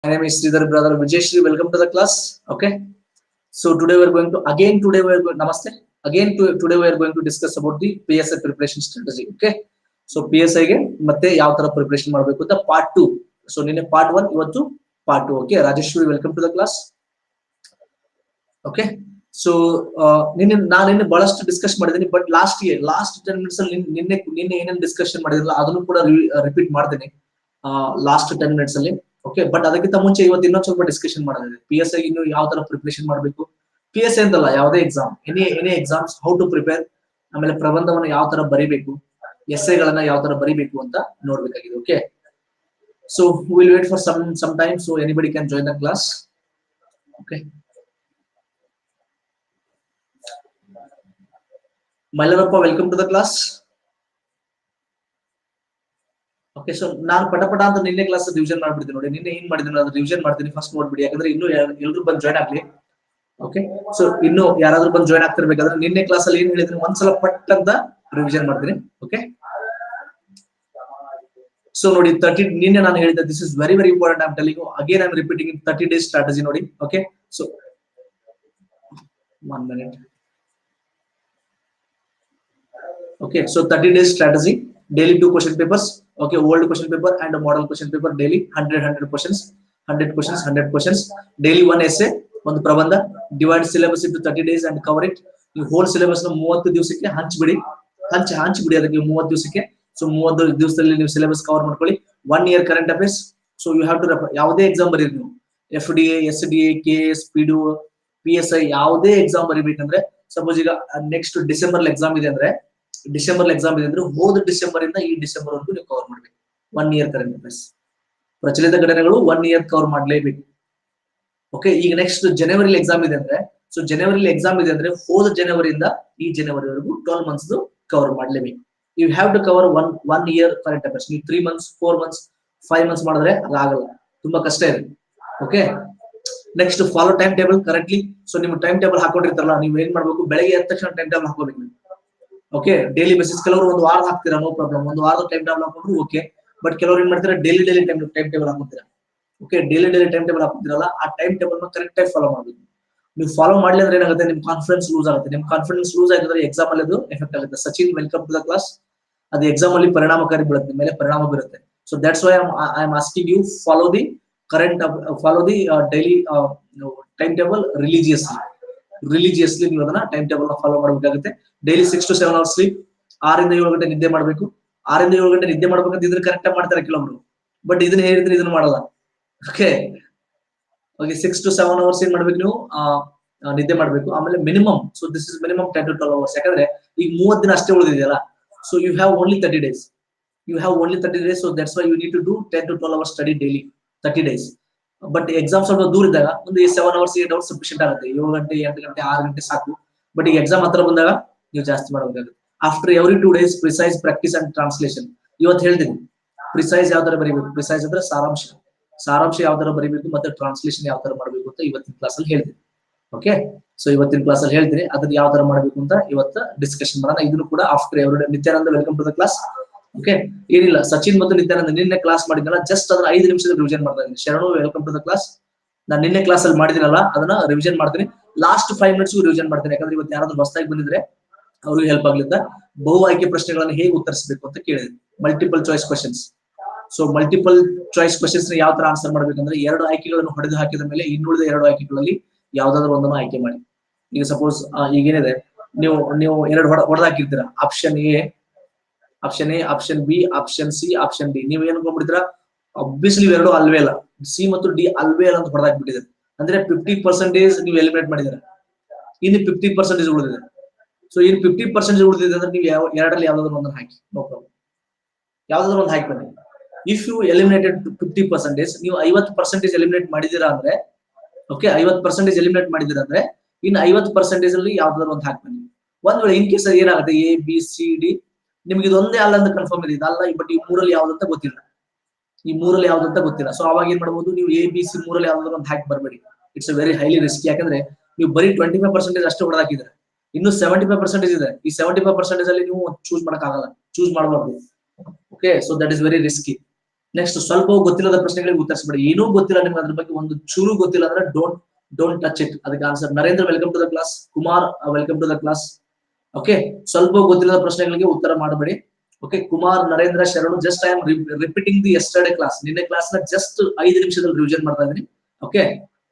My name is Sridhar brother Vijay Shri. Welcome to the class. Okay. So today we are going to again today we are going Namaste. Again to, today we are going to discuss about the PSI preparation strategy. Okay. So P S ಐಗೆ ಮತ್ತೆ ಯಾವ ತರ preparation ಮಾಡಬೇಕು ಅಂತ part two so ನಿನ್ನೆ part one ಇವತ್ತು part two okay Rajeshwari welcome to the class okay so ನಿನ್ನೆ ನಾನು ನಿನ್ನೆ ಬಹಳಷ್ಟು ಡಿಸ್ಕಸ್ ಮಾಡಿದ್ದೀನಿ but last year last ten minutes ಅಲ್ಲಿ ನಿನ್- ನಿನ್ನೆ ನಿನ್ನೆ ಏನೇನು ಡಿಸ್ಕಷನ್ ಮಾಡಿದ್ರಲ್ಲ ಅದನ್ನು ಕೂಡ ರಿಪೀಟ್ ಮಾಡ್ತೇನೆ ಲಾಸ್ಟ್ ಟೆನ್ ಮಿನಿಟ್ಸ್ ಅಲ್ಲಿ ಓಕೆ ಬಟ್ ಅದಕ್ಕಿಂತ ಮುಂಚೆ ಇವತ್ತು ಇನ್ನೊಂದು ಸ್ವಲ್ಪ ಡಿಸ್ಕಷನ್ ಮಾಡೋದಿದೆ ಪಿ ಎಸ್ ಐ ಇನ್ನು ಯಾವ ತರ ಪ್ರಿಪರೇಷನ್ ಮಾಡಬೇಕು ಪಿ ಎಸ್ ಐ ಅಂತಲ್ಲ ಯಾವುದೇ exam any any exams how to prepare ಆಮೇಲೆ ಪ್ರಬಂಧವನ್ನು ಯಾವ ತರ ಬರಿಬೇಕು ಎಸ್ಸೆಗಳನ್ನ ಯಾವ ತರ ಬರಿಬೇಕು ಅಂತ ನೋಡ್ಬೇಕಾಗಿದೆ okay so will wait for some some time so anybody can join the class okay Mailarappa welcome to the class okay so ನಾನು ಪಟ ಪಟ ಅಂತ ನಿನ್ನೆ ಕ್ಲಾಸ್ ರಿವಿಷನ್ ಮಾಡ್ಬಿಡ್ತೀನಿ ನೋಡಿ ನಿನ್ನೆ ಏನ್ ಮಾಡಿದ್ದೀನಿ ಅದು ರಿವಿಷನ್ ಮಾಡ್ತೀನಿ ಫಸ್ಟ್ ನೋಡ್ಬಿಡಿ ಯಾಕಂದ್ರೆ ಇನ್ನೂ ಎಲ್ರು ಬಂದು ಜಾಯ್ನ್ ಆಗ್ಲಿ ಓಕೆ ಸೊ ಇನ್ನು ಯಾರಾದ್ರೂ ಬಂದು ಜಾಯ್ನ್ ಆಗ್ತಿರ್ಬೇಕಾದ್ರೆ ನಿನ್ನೆ ಕ್ಲಾಸ್ ಅಲ್ಲಿ ಏನ್ ಹೇಳಿದ್ರೆ ಒಂದ್ಸಲ ಪಟ್ ಅಂತ ರಿವಿಷನ್ ಮಾಡ್ತೀನಿ ಓಕೆ ಸೊ ನೋಡಿ ತರ್ಟಿ ನಿನ್ನೆ ನಾನು ಹೇಳಿದ್ದೆ this is very very important am telling again I'm repeating in thirty days strategy ನೋಡಿ okay so one minute okay so 30 days strategy daily two question papers okay old question paper and a model question paper daily 100 100 questions 100 questions 100 questions daily one essay ಒಂದು ಪ್ರಬಂಧ divide syllabus into thirty days and cover it ನೀವು whole syllabus ನ ಮೂವತ್ತು ದಿವಸಕ್ಕೆ ಹಂಚ್ಬಿಡಿ ಹಂಚ್ ಹಂಚ್ಬಿಡಿ ಅದಕ್ಕೆ ಮೂವತ್ತು ದಿವಸಕ್ಕೆ so ಮೂವತ್ತು ದಿವಸದಲ್ಲಿ ನೀವು ಸಿಲೆಬಸ್ ಕವರ್ ಮಾಡ್ಕೊಳ್ಳಿ one year current affairs so you have to refer ಯಾವುದೇ ಎಕ್ಸಾಮ್ ಬರೀರಿ ನೀವು F D A S D A K S P D P S I ಯಾವುದೇ ಎಕ್ಸಾಮ್ ಬರೀಬೇಕಂದ್ರೆ ಸಪೋಸ್ ಈಗ ನೆಕ್ಸ್ಟ್ ಡಿಸೆಂಬರ್ ಎಕ್ಸಾಮ್ ಇದೆ ಅಂದ್ರೆ ಡಿಸೆಂಬರ್ ಎಕ್ಸಾಮ್ ಇದೆ ಅಂದ್ರೆ ಹೋದ ಡಿಸೆಂಬರ್ ಇಂದ ಈ ಡಿಸೆಂಬರ್ ವರೆಗೂ ನೀವು ಕವರ್ ಮಾಡ್ಬೇಕು ಒನ್ ಇಯರ್ ಕರೆಂಟ್ ಅಫೇರ್ಸ್ ಪ್ರಚಲಿತ ಘಟನೆಗಳು ಒನ್ ಇಯರ್ ಕವರ್ ಮಾಡ್ಲೇಬೇಕು ಓಕೆ ಈಗ ನೆಕ್ಸ್ಟ್ ಜನವರಿಲಿ ಎಕ್ಸಾಮ್ ಇದೆ ಅಂದ್ರೆ ಸೊ ಜನವರಿಲಿ ಎಕ್ಸಾಮ್ ಇದೆ ಅಂದ್ರೆ ಹೋದ ಜನವರಿಯಿಂದ ಈ ಜನವರಿವರೆಗೂ ಟ್ವೆಲ್ ಮಂತ್ಸ್ ಕವರ್ ಮಾಡ್ಲೇಬೇಕು you have to cover one one year current affairs ನೀವು three months four months five months ಮಾಡಿದ್ರೆ ಅದಾಗಲ್ಲ ತುಂಬಾ ಕಷ್ಟ ಇದೆ okay next follow time table correctly so ನಿಮ್ಮ ಟೈಮ್ ಟೇಬಲ್ ಹಾಕೊಂಡಿರ್ತಾರಲ್ಲ ನೀವು ಏನ್ ಮಾಡ್ಬೇಕು ಬೆಳಗ್ಗೆ ಎದ್ದ ತಕ್ಷಣ ಟೈಮ್ ಟೇಬಲ್ ಹಾಕೋಬೇಕು ನೀವು ಓಕೆ ಡೈಲಿ ಬೇಸಿಸ್ ಕೆಲವರು ಒಂದು ವಾರ ಹಾಕ್ತೀರಾ ನೋ ಪ್ರಾಬ್ಲಮ್ ಒಂದು ವಾರದ ಟೈಮ್ ಟೇಬಲ್ ಹಾಕೊಂಡ್ರು ಓಕೆ ಬಟ್ ಕೆಲವರು ಏನ್ ಮಾಡ್ತಾರೆ daily daily time time table ಹಾಕೋತೀರಾ okay daily daily time table ಹಾಕೋತಿರಲ್ಲ ಆ ಟೈಮ್ ಟೇಬಲ್ ನ ಕರೆಕ್ಟ್ ಆಗಿ ಫಾಲೋ ಮಾಡಬೇಕು ನೀವು ಫಾಲೋ ಮಾಡ್ಲಿ ಅಂದ್ರೆ ಏನಾಗುತ್ತೆ ನಿಮ್ ಕಾನ್ಫಿಡೆನ್ಸ್ ಲೂಸ್ ಆಗುತ್ತೆ ನಿಮ್ ಕಾನ್ಫಿಡೆನ್ಸ್ ಲೂಸ್ ಆಗಿದ್ರೆ ಎಕ್ಸಾಮ್ ಅಲ್ಲಿ ಅದು ಎಫೆಕ್ಟ್ ಆಗುತ್ತೆ Sachin welcome to the class ಅದು ಎಕ್ಸಾಮ್ ಅಲ್ಲಿ ಪರಿಣಾಮಕಾರಿ ಬೀಳುತ್ತೆ ನಿಮ್ಮ ಮೇಲೆ ಪರಿಣಾಮ ಬೀರುತ್ತೆ so that's why I am asking you follow the current follow the daily time table religiously religiously ನೀವು ಅದನ್ನ ಟೈಮ್ ಟೇಬಲ್ ನ ಫಾಲೋ ಮಾಡಬೇಕಾಗುತ್ತೆ daily six to seven hours sleep ಆರಿಂದ ಏಳು ಗಂಟೆ ನಿದ್ದೆ ಮಾಡಬೇಕು ಆರಿಂದ ಏಳು ಗಂಟೆ ನಿದ್ದೆ ಮಾಡ್ಬೇಕಂತ ಇದ್ರೆ ಕರೆಕ್ಟ್ ಆಗಿ ಮಾಡ್ತಾರೆ ಕೆಲವೊಬ್ರು ಬಟ್ ಇದನ್ನ ಹೇಳಿದ್ರೆ ಇದನ್ನ ಮಾಡಲ್ಲ okay okay six to seven hours ಏನ್ ಮಾಡ್ಬೇಕು ನೀವು ಆ, ಆ, ನಿದ್ದೆ ಮಾಡ್ಬೇಕು ಆಮೇಲೆ minimum so this is minimum ten to twelve hours ಯಾಕಂದ್ರೆ ಈಗ ಮೂವತ್ತು ದಿನ ಅಷ್ಟೇ ಉಳಿದಿದೆಯಲ್ಲ so you have only thirty days you have only thirty days so that's why you need to do ten to twelve hours study daily thirty days but exam ಸ್ವಲ್ಪ ದೂರ ಇದ್ದಾಗ ಒಂದು seven hours eight hours sufficient ಆಗುತ್ತೆ ಏಳು ಗಂಟೆ ಎಂಟು ಗಂಟೆ ಆರು ಗಂಟೆ ಸಾಕು ಬಟ್ ಈಗ ಎಕ್ಸಾಮ್ ಹತ್ರ ಬಂದಾಗ ನೀವು ಜಾಸ್ತಿ ಮಾಡಬೇಕಾಗುತ್ತೆ after every two days precise practice and translation ಇವತ್ತು ಹೇಳ್ತೀನಿ ಪ್ರಿಸೈಸ್ ಯಾವ ತರ ಬರೀಬೇಕು ಪ್ರಿಸೈಸ್ ಅಂದ್ರೆ ಸಾರಾಂಶ ಸಾರಾಂಶ ಯಾವ ತರ ಬರೀಬೇಕು ಮತ್ತೆ ಟ್ರಾನ್ಸ್ಲೇಷನ್ ಯಾವ ತರ ಮಾಡಬೇಕು ಅಂತ ಇವತ್ತಿನ ಕ್ಲಾಸ್ ಅಲ್ಲಿ ಹೇಳ್ತೀನಿ ಓಕೆ ಸೊ ಇವತ್ತಿನ ಕ್ಲಾಸ್ ಅಲ್ಲಿ ಹೇಳ್ತೀನಿ ಅದನ್ನ ಯಾವ ತರ ಮಾಡಬೇಕು ಅಂತ ಇವತ್ತು ಡಿಸ್ಕಷನ್ ಮಾಡೋಣ ಇದನ್ನು ಕೂಡ after every Nithyananda welcome to the class okay ಏನಿಲ್ಲ ಸಚಿನ್ ಮತ್ತು ನಿತ್ಯಾನಂದ ನಿನ್ನೆ ಕ್ಲಾಸ್ ಮಾಡಿದ್ನಲ್ಲ ಜಸ್ಟ್ ಅದನ್ನ ಐದು ನಿಮಿಷದ ರಿವಿಷನ್ ಮಾಡ್ತಾ ಇದ್ದೀನಿ ಶರಣು ವೆಲ್ಕಮ್ ಟು ದ ಕ್ಲಾಸ್ ನಾನು ನಿನ್ನೆ ಕ್ಲಾಸ್ ಅಲ್ಲಿ ಮಾಡಿದಿನಲ್ಲ ಅದನ್ನ ರಿವಿಷನ್ ಮಾಡ್ತೀನಿ ಲಾಸ್ಟ್ ಫೈವ್ ಮಿನಿಟ್ಸ್ ರಿವಿಷನ್ ಮಾಡ್ತೀನಿ ಯಾಕಂದ್ರೆ ಇವತ್ತು ಯಾರಾದ್ರೂ ಹೊಸದಾಗಿ ಬಂದಿದ್ರೆ ಅವ್ರಿಗೆ ಹೆಲ್ಪ್ ಆಗ್ಲಿಂದ ಬಹು ಆಯ್ಕೆ ಪ್ರಶ್ನೆಗಳನ್ನು ಹೇಗೆ ಉತ್ತರಿಸಬೇಕು ಅಂತ ಕೇಳಿದೆ multiple choice questions so multiple choice questions ಯಾವ ತರ ಆನ್ಸರ್ ಮಾಡ್ಬೇಕಂದ್ರೆ ಎರಡು ಆಯ್ಕೆಗಳನ್ನು ಹೊಡೆದು ಹಾಕಿದ ಮೇಲೆ ಇನ್ನುಳಿದ ಎರಡು ಆಯ್ಕೆಗಳಲ್ಲಿ ಯಾವ್ದಾದ್ರು ಒಂದನ್ನು ಆಯ್ಕೆ ಮಾಡಿ ಈಗ ಸಪೋಸ್ ಈಗೇನಿದೆ ನೀವು ನೀವು ಎರಡು ಹೊಡ ಹೊಡೆದು ಹಾಕಿರ್ತೀರಾ option A option A option B option C option D ನೀವು ಏನ್ ಅನ್ಕೊಂಡ್ಬಿಡ್ತೀರಾ ಅಬ್ವಿಯಸ್ಲಿ ಎರಡು ಅಲ್ವೇ ಅಲ್ಲ ಸಿ ಮತ್ತು ಡಿ ಅಲ್ವೇ ಅಲ್ಲ ಅಂತ ಹೊಡೆದಾಕ್ಬಿಟ್ಟಿದ್ದಾರೆ ಅಂದ್ರೆ ಫಿಫ್ಟಿ ಪರ್ಸೆಂಟೇಜ್ ನೀವು ಎಲಿಮಿನೇಟ್ ಮಾಡಿದ್ರೆ ಇನ್ನು ಫಿಫ್ಟಿ ಪರ್ಸೆಂಟೇಜ್ ಉಳಿದಿದೆ ಸೊ ಇನ್ನು ಫಿಫ್ಟಿ ಪರ್ಸೆಂಟೇಜ್ ಉಳಿದಿದೆ ಅಂದ್ರೆ ನೀವು ಯಾವ ಎರಡರಲ್ಲಿ ಯಾವ್ದಾದ್ರು ಒಂದನ್ನು ಹಾಕಿ ನೋ ಪ್ರಾಬ್ಲಮ್ ಯಾವ್ದಾದ್ರು ಒಂದು ಹಾಕಿ ಬನ್ನಿ if you eliminated fifty percentage ನೀವು ಐವತ್ತು ಪರ್ಸೆಂಟೇಜ್ ಎಲಿಮಿನೇಟ್ ಮಾಡಿದೀರಾ ಅಂದ್ರೆ ಓಕೆ ಐವತ್ತು ಪರ್ಸೆಂಟೇಜ್ ಎಲಿಮಿನೇಟ್ ಮಾಡಿದೀರಾ ಅಂದ್ರೆ ಇನ್ನು ಐವತ್ತು ಪರ್ಸೆಂಟೇಜ್ ಅಲ್ಲಿ ಯಾವ್ದಾದ್ರು ಒಂದು ಹಾಕಿ ಬನ್ನಿ ಒಂದ್ ವೇಳೆ ಇನ್ ಕೇಸ್ ಏನಾಗುತ್ತೆ ಎ ಬಿ ಸಿ ಡಿ ನಿಮ್ಗೆ ಇದೊಂದೇ ಅಲ್ಲ ಅಂತ ಕನ್ಫರ್ಮ್ ಇದೆ ಇದಲ್ಲ ಬಟ್ ಈ ಮೂರಲ್ಲಿ ಯಾವ್ದಂತ ಗೊತ್ತಿಲ್ಲ ಈ ಮೂರಲ್ಲಿ ಯಾವ್ದಂತ ಗೊತ್ತಿಲ್ಲ ಸೊ ಅವಾಗ ಏನ್ ಮಾಡ್ಬೋದು ನೀವು ಎ ಬಿ ಸಿ ಮೂರಲ್ಲಿ ಯಾವ್ದಾದ್ರು ಒಂದು ಹಾಕಿ ಬರಬೇಡಿ it's a very highly risky ಯಾಕಂದ್ರೆ ನೀವು ಬರೀ ಟ್ವೆಂಟಿ ಫೈವ್ ಪರ್ಸೆಂಟೇಜ್ ಅಷ್ಟೇ ಹೊಡೆದಾಕಿದ್ರೆ ಇನ್ನು ಸೆವೆಂಟಿ ಫೈವ್ ಪರ್ಸೆಂಟೇಜ್ ಇದೆ ಈ ಸೆವೆಂಟಿ ಫೈವ್ ಪರ್ಸೆಂಟೇಜ್ ಅಲ್ಲಿ ನೀವು ಚೂಸ್ ಮಾಡಕ್ ಆಗಲ್ಲ ಚೂಸ್ ಮಾಡಬಾರ್ದು okay so that is very risky next ಸ್ವಲ್ಪ ಗೊತ್ತಿಲ್ಲದ ಪ್ರಶ್ನೆಗಳಿಗೆ ಉತ್ತರಿಸಬೇಡಿ ಏನೂ ಗೊತ್ತಿಲ್ಲ ನಿಮ್ಗೆ ಅದ್ರ ಬಗ್ಗೆ ಒಂದು ಚೂರು ಗೊತ್ತಿಲ್ಲ ಅಂದ್ರೆ ಡೋಂಟ್ ಡೋಂಟ್ ಟಚ್ ಇಟ್ ಅದಕ್ಕೆ answer Narendra welcome to the class Kumar welcome to the class okay ಸ್ವಲ್ಪ ಗೊತ್ತಿಲ್ಲದ ಪ್ರಶ್ನೆಗಳಿಗೆ ಉತ್ತರ ಮಾಡಬೇಡಿ ಓಕೆ ಕುಮಾರ್ ನರೇಂದ್ರ ಶರಣು just I am repeating the yesterday class ನಿನ್ನೆ ಕ್ಲಾಸ್ ನ ಜಸ್ಟ್ ಐದು ನಿಮಿಷದಲ್ಲಿ ರಿವಿಷನ್ ಮಾಡ್ತಾ ಇದ್ದೀನಿ okay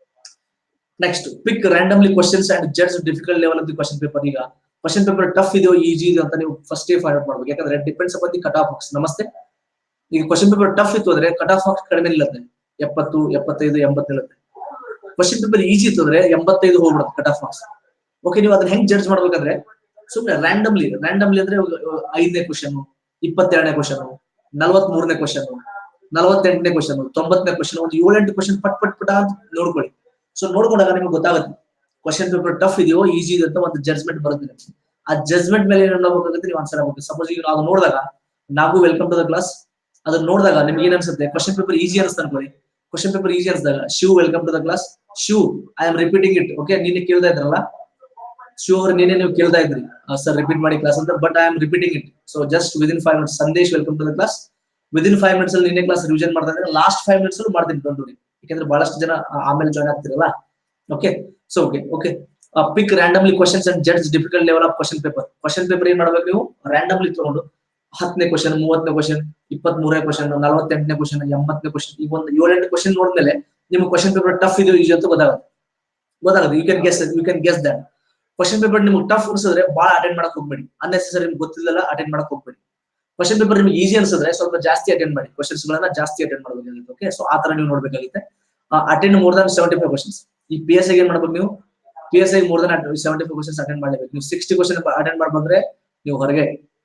next pick randomly questions and judge difficult level of the question paper ಈಗ ಕ್ವಶನ್ ಪೇಪರ್ ಟಫ್ ಇದೆಯೋ ಈಜಿ ಇದೆಯೋ ಅಂತ ನೀವು ಫಸ್ಟ್ ಫೈಂಡ್ ಔಟ್ ಮಾಡ್ಬೇಕು ಯಾಕಂದ್ರೆ depends upon the cut of box ನಮಸ್ತೆ ಈಗ ಕ್ವಶನ್ ಪೇಪರ್ ಟಫ್ ಇತ್ತು ಅಂದ್ರೆ ಕಟ್ ಆಫ್ ಬಾಕ್ಸ್ ಕಡಿಮೆ ನಿಲ್ಲುತ್ತೆ ಎಪ್ಪತ್ತು ಎಪ್ಪತ್ತೈದು ಎಂಬತ್ತು ನಿಲ್ಲುತ್ತೆ ಕ್ವಶನ್ ಪೇಪರ್ ಈಜಿ ಇತ್ತು ಅಂದ್ರೆ ಎಂಬತ್ತೈದು ಹೋಗ್ಬಿಡುತ್ತೆ ಕಟ್ ಆಫ್ ಮಾರ್ಕ್ಸ್ ಓಕೆ ನೀವು ಅದನ್ನ ಹೆಂಗ್ ಜಡ್ಜ್ ಮಾಡ್ಬೇಕಂದ್ರೆ ಸುಮ್ಮನೆ ರ್ಯಾಂಡಮ್ಲಿ ರ್ಯಾಂಡಮ್ಲಿ ಅಂದ್ರೆ ಐದನೇ ಕ್ವಶನ್ ಇಪ್ಪತ್ತೆರಡನೇ ಕ್ವಶನ್ ನಲವತ್ ಮೂರನೇ ಕ್ವಶನ್ ನಲವತ್ತೆಂಟನೇ ಕ್ವಶನ್ ತೊಂಬತ್ತನೇ ಕ್ವಶನ್ ಒಂದು ಏಳೆಂಟು ಕ್ವಶನ್ ಪಟ್ ಪಟ್ ಪಟ ಅಂತ ನೋಡ್ಕೊಳ್ಳಿ ಸೊ ನೋಡ್ಕೊಂಡಾಗ ನಿಮ್ಗೆ ಗೊತ್ತಾಗುತ್ತೆ ಕ್ವಶನ್ ಪೇಪರ್ ಟಫ್ ಇದೆಯೋ ಈಜಿ ಇದೆ ಅಂತ ಒಂದು ಜಡ್ಜ್ಮೆಂಟ್ ಬರುತ್ತೆ ನಿಮ್ಗೆ. ಆ ಜಡ್ಜ್ಮೆಂಟ್ ಮೇಲೆ ಏನ್ ನೋಡ್ಬೇಕಾಗುತ್ತೆ ನೀವು ಆನ್ಸರ್ ಆಗ್ಬೇಕು ಸಪೋಸ್ ಈಗ ನಾವು ನೋಡಿದಾಗ ನಾವು ವೆಲ್ಕಮ್ ಟು ದ ಕ್ಲಾಸ್ ಅದನ್ನ ನೋಡಿದಾಗ ನಿಮ್ಗೆ ಏನ್ ಅನ್ಸುತ್ತೆ ಕ್ವಶನ್ ಪೇಪರ್ ಈಜಿ ಅನ್ಸ್ತಾ ಅನ್ಕೊಳ್ಳಿ ಕ್ವಶನ್ ಪೇಪರ್ ಈಜಿ ಅನ್ಸ್ದಾಗ Shiv welcome to the class Shiv I am repeating it okay ನೀನೆ ಕೇಳ್ತಾ ಇದ್ರಲ್ಲ ಶಿವ್ ಅವ್ರು ನೀನೆ ನೀವು ಕೇಳ್ತಾ ಇದ್ರಿ ಸರ್ ರಿಪೀಟ್ ಮಾಡಿ ಕ್ಲಾಸ್ ಅಂತ but I am repeating it so just within five minutes Sandesh welcome to the class within five minutes ಅಲ್ಲಿ ನಿನ್ನೆ ಕ್ಲಾಸ್ ರಿವಿಷನ್ ಮಾಡ್ತಾ ಇದ್ರೆ ಲಾಸ್ಟ್ ಫೈವ್ ಮಿನಿಟ್ಸ್ ಅಲ್ಲಿ ಮಾಡ್ತೀನಿ ಡೋಂಟ್ ವರಿ ಯಾಕಂದ್ರೆ ಬಹಳಷ್ಟು ಜನ ಆ- ಆಮೇಲೆ ಜಾಯ್ನ್ ಆಗ್ತಿರಲ್ಲ okay so okay okay pick randomly questions and judge difficult level of question paper question paper ಏನ್ ಮಾಡ್ಬೇಕು ನೀವು ರ್ಯಾಂಡಮ್ಲಿ ತಗೊಂಡು ಹತ್ತನೇ ಕ್ವಶನ್ ಮೂವತ್ತನೇ ಕ್ವಶನ್ ಇಪ್ಪತ್ತ್ ಮೂರನೇ ಕ್ವಶನ್ ನಲವತ್ತೆಂಟನೇ ಕ್ವಶನ್ ಎಂಬತ್ತನೇ ಕ್ವಶನ್ ಈಗ ಒಂದು ಏಳೆಂಟು ಕ್ವಶನ್ ನೋಡಿದ್ಮೇಲೆ ನಿಮ್ಗೆ ಕ್ವಶನ್ ಪೇಪರ್ ಟಫ್ ಇದೆಯೋ ಈಜಿ ಅಂತ ಗೊತ್ತಾಗುತ್ತೆ ಗೊತ್ತಾಗುತ್ತೆ you can guess you can guess that question paper ನಿಮ್ಗೆ ಟಫ್ ಅನ್ಸಿದ್ರೆ ಬಹಳ ಅಟೆಂಡ್ ಮಾಡಕ್ ಹೋಗ್ಬೇಡಿ ಅನ್ನೆಸರಿ ನಿಮ್ಗೆ ಗೊತ್ತಿಲ್ಲ ಅಟೆಂಡ್ ಮಾಡಕ್ ಹೋಗ್ಬೇಡಿ ಕ್ವಶನ್ ಪೇಪರ್ ನಿಮ್ಗೆ ಈಸಿ ಅನ್ಸಿದ್ರೆ ಸ್ವಲ್ಪ ಜಾಸ್ತಿ ಅಟೆಂಡ್ ಮಾಡಿ ಕ್ವಶನ್ಸ್ ಗಳನ್ನ ಜಾಸ್ತಿ ಅಟೆಂಡ್ ಮಾಡಬೇಕಾಗುತ್ತೆ ಓಕೆ ಸೊ ಆ ತರ ನೀವು ನೋಡ್ಬೇಕಾಗುತ್ತೆ attend more than seventy five questions ಈ ಪಿ ಎಸ್ ಐ ಏನ್ ಮಾಡ್ಬೇಕು ನೀವು P S I more than seventy five questions attend ಮಾಡಬೇಕು ನೀವು ಸಿಕ್ಸ್ಟಿ ಕ್ವಶನ್ ಅಟೆಂಡ್ ಮಾಡ್ಬಂದ್ರೆ ನೀವು ಹೊರಗೆ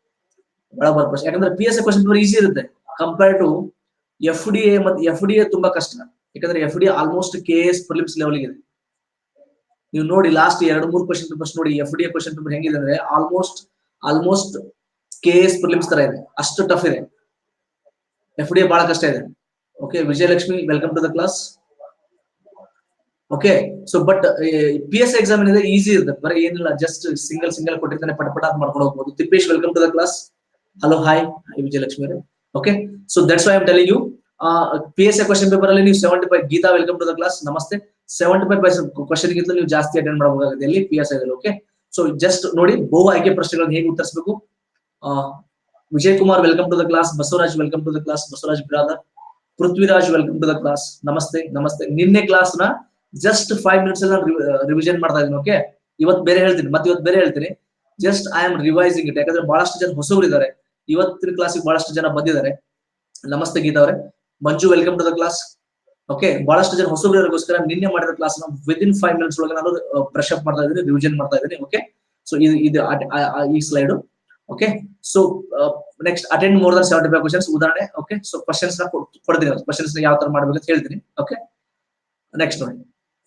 ಬಹಳ ಬರ್ಬೋದು ಯಾಕಂದ್ರೆ P S I question paper easy ಇರುತ್ತೆ compare to F D A ಮತ್ತೆ ಎಫ್ ಡಿ ಎ ತುಂಬಾ ಕಷ್ಟ ಯಾಕಂದ್ರೆ F D almost K S prelims level ಇದೆ ನೀವು ನೋಡಿ ಲಾಸ್ಟ್ ಎರಡು ಮೂರು ಕ್ವಶನ್ ಪೇಪರ್ಸ್ ನೋಡಿ F D A question paper ಹೆಂಗಿದೆ ಅಂದ್ರೆ almost almost K S prelims ತರ ಇದೆ ಅಷ್ಟು ಟಫ್ ಇದೆ ಎಫ್ ಡಿ ಎ ಬಹಳ ಕಷ್ಟ ಇದೆ okay Vijayalakshmi welcome to the class okay so but P S exam ಏನಿದೆ ಈಸಿ ಇರುತ್ತೆ ಬರೀ ಏನಿಲ್ಲ ಜಸ್ಟ್ ಸಿಂಗಲ್ ಸಿಂಗಲ್ ಕೊಟ್ಟಿರ್ತಾನೆ ಪಟ ಪಟ ಅಂತ ಮಾಡ್ಕೊಂಡು ಹೋಗ್ಬೋದು Tippesh welcome to the class hello hi Vijayalakshmi ಅವರೇ okay so that's why am telling you P S A question paper ಅಲ್ಲಿ ನೀವು seventy five Geetha welcome to the class ನಮಸ್ತೆ ಸೆವೆಂಟಿ ಫೈವ್ ಪರ್ಸೆಂಟ್ ಕ್ವಶನ್ ಗಿಂತ ನೀವು ಜಾಸ್ತಿ ಅಟೆಂಡ್ ಮಾಡಬೇಕಾಗುತ್ತೆ ಇಲ್ಲಿ P S I okay so just ನೋಡಿ ಬಹು ಆಯ್ಕೆ ಪ್ರಶ್ನೆಗಳನ್ನ ಹೇಗೆ ಉತ್ತರಿಸಬೇಕು Vijay Kumar welcome to the class Basavaraj welcome to the class Basavaraj brother Prithviraj welcome to the class ನಮಸ್ತೆ ನಮಸ್ತೆ ನಿನ್ನೆ ಕ್ಲಾಸ್ ನ ಜಸ್ಟ್ ಫೈವ್ ಮಿನಿಟ್ಸ್ ಅಲ್ಲಿ ರಿವಿಷನ್ ಮಾಡ್ತಾ ಇದ್ದೀನಿ ಓಕೆ ಇವತ್ತು ಬೇರೆ ಹೇಳ್ತೀನಿ ಮತ್ತೆ ಇವತ್ತು ಬೇರೆ ಹೇಳ್ತೀನಿ just I am revising it ಯಾಕಂದ್ರೆ ಬಹಳಷ್ಟು ಜನ ಹೊಸಬರು ಇದ್ದಾರೆ ಇವತ್ತಿನ ಕ್ಲಾಸಿಗೆ ಬಹಳಷ್ಟು ಜನ ಬಂದಿದ್ದಾರೆ ನಮಸ್ತೆ ಗೀತಾ ಅವರೇ Manju welcome to the class okay ಬಹಳಷ್ಟು ಜನ ಹೊಸಬರಿಗೋಸ್ಕರ ನಿನ್ನೆ ಮಾಡಿದ ಕ್ಲಾಸ್ ನ ವಿದಿನ್ ಫೈವ್ ಮಿನಿಟ್ಸ್ ಒಳಗೆ ನಾನು ಬ್ರಷ್ ಅಪ್ ಮಾಡ್ತಾ ಇದ್ದೀನಿ ರಿವಿಷನ್ ಮಾಡ್ತಾ ಇದ್ದೀನಿ ಓಕೆ ಸೊ ಇದು ಇದು ಆ- ಆ- ಆ- ಈ slide okay so next attend more than seventy five questions ಉದಾಹರಣೆ ಓಕೆ ಸೊ ಕ್ವಶನ್ಸ್ ನ ಕೊಡ್- ಕೊಡ್ತೀನಿ ಕ್ವಶನ್ಸ್ ನ ಯಾವ ತರ ಮಾಡ್ಬೇಕು ಅಂತ ಹೇಳ್ತೀನಿ ಓಕೆ ನೆಕ್ಸ್ಟ್ ನೋಡಿ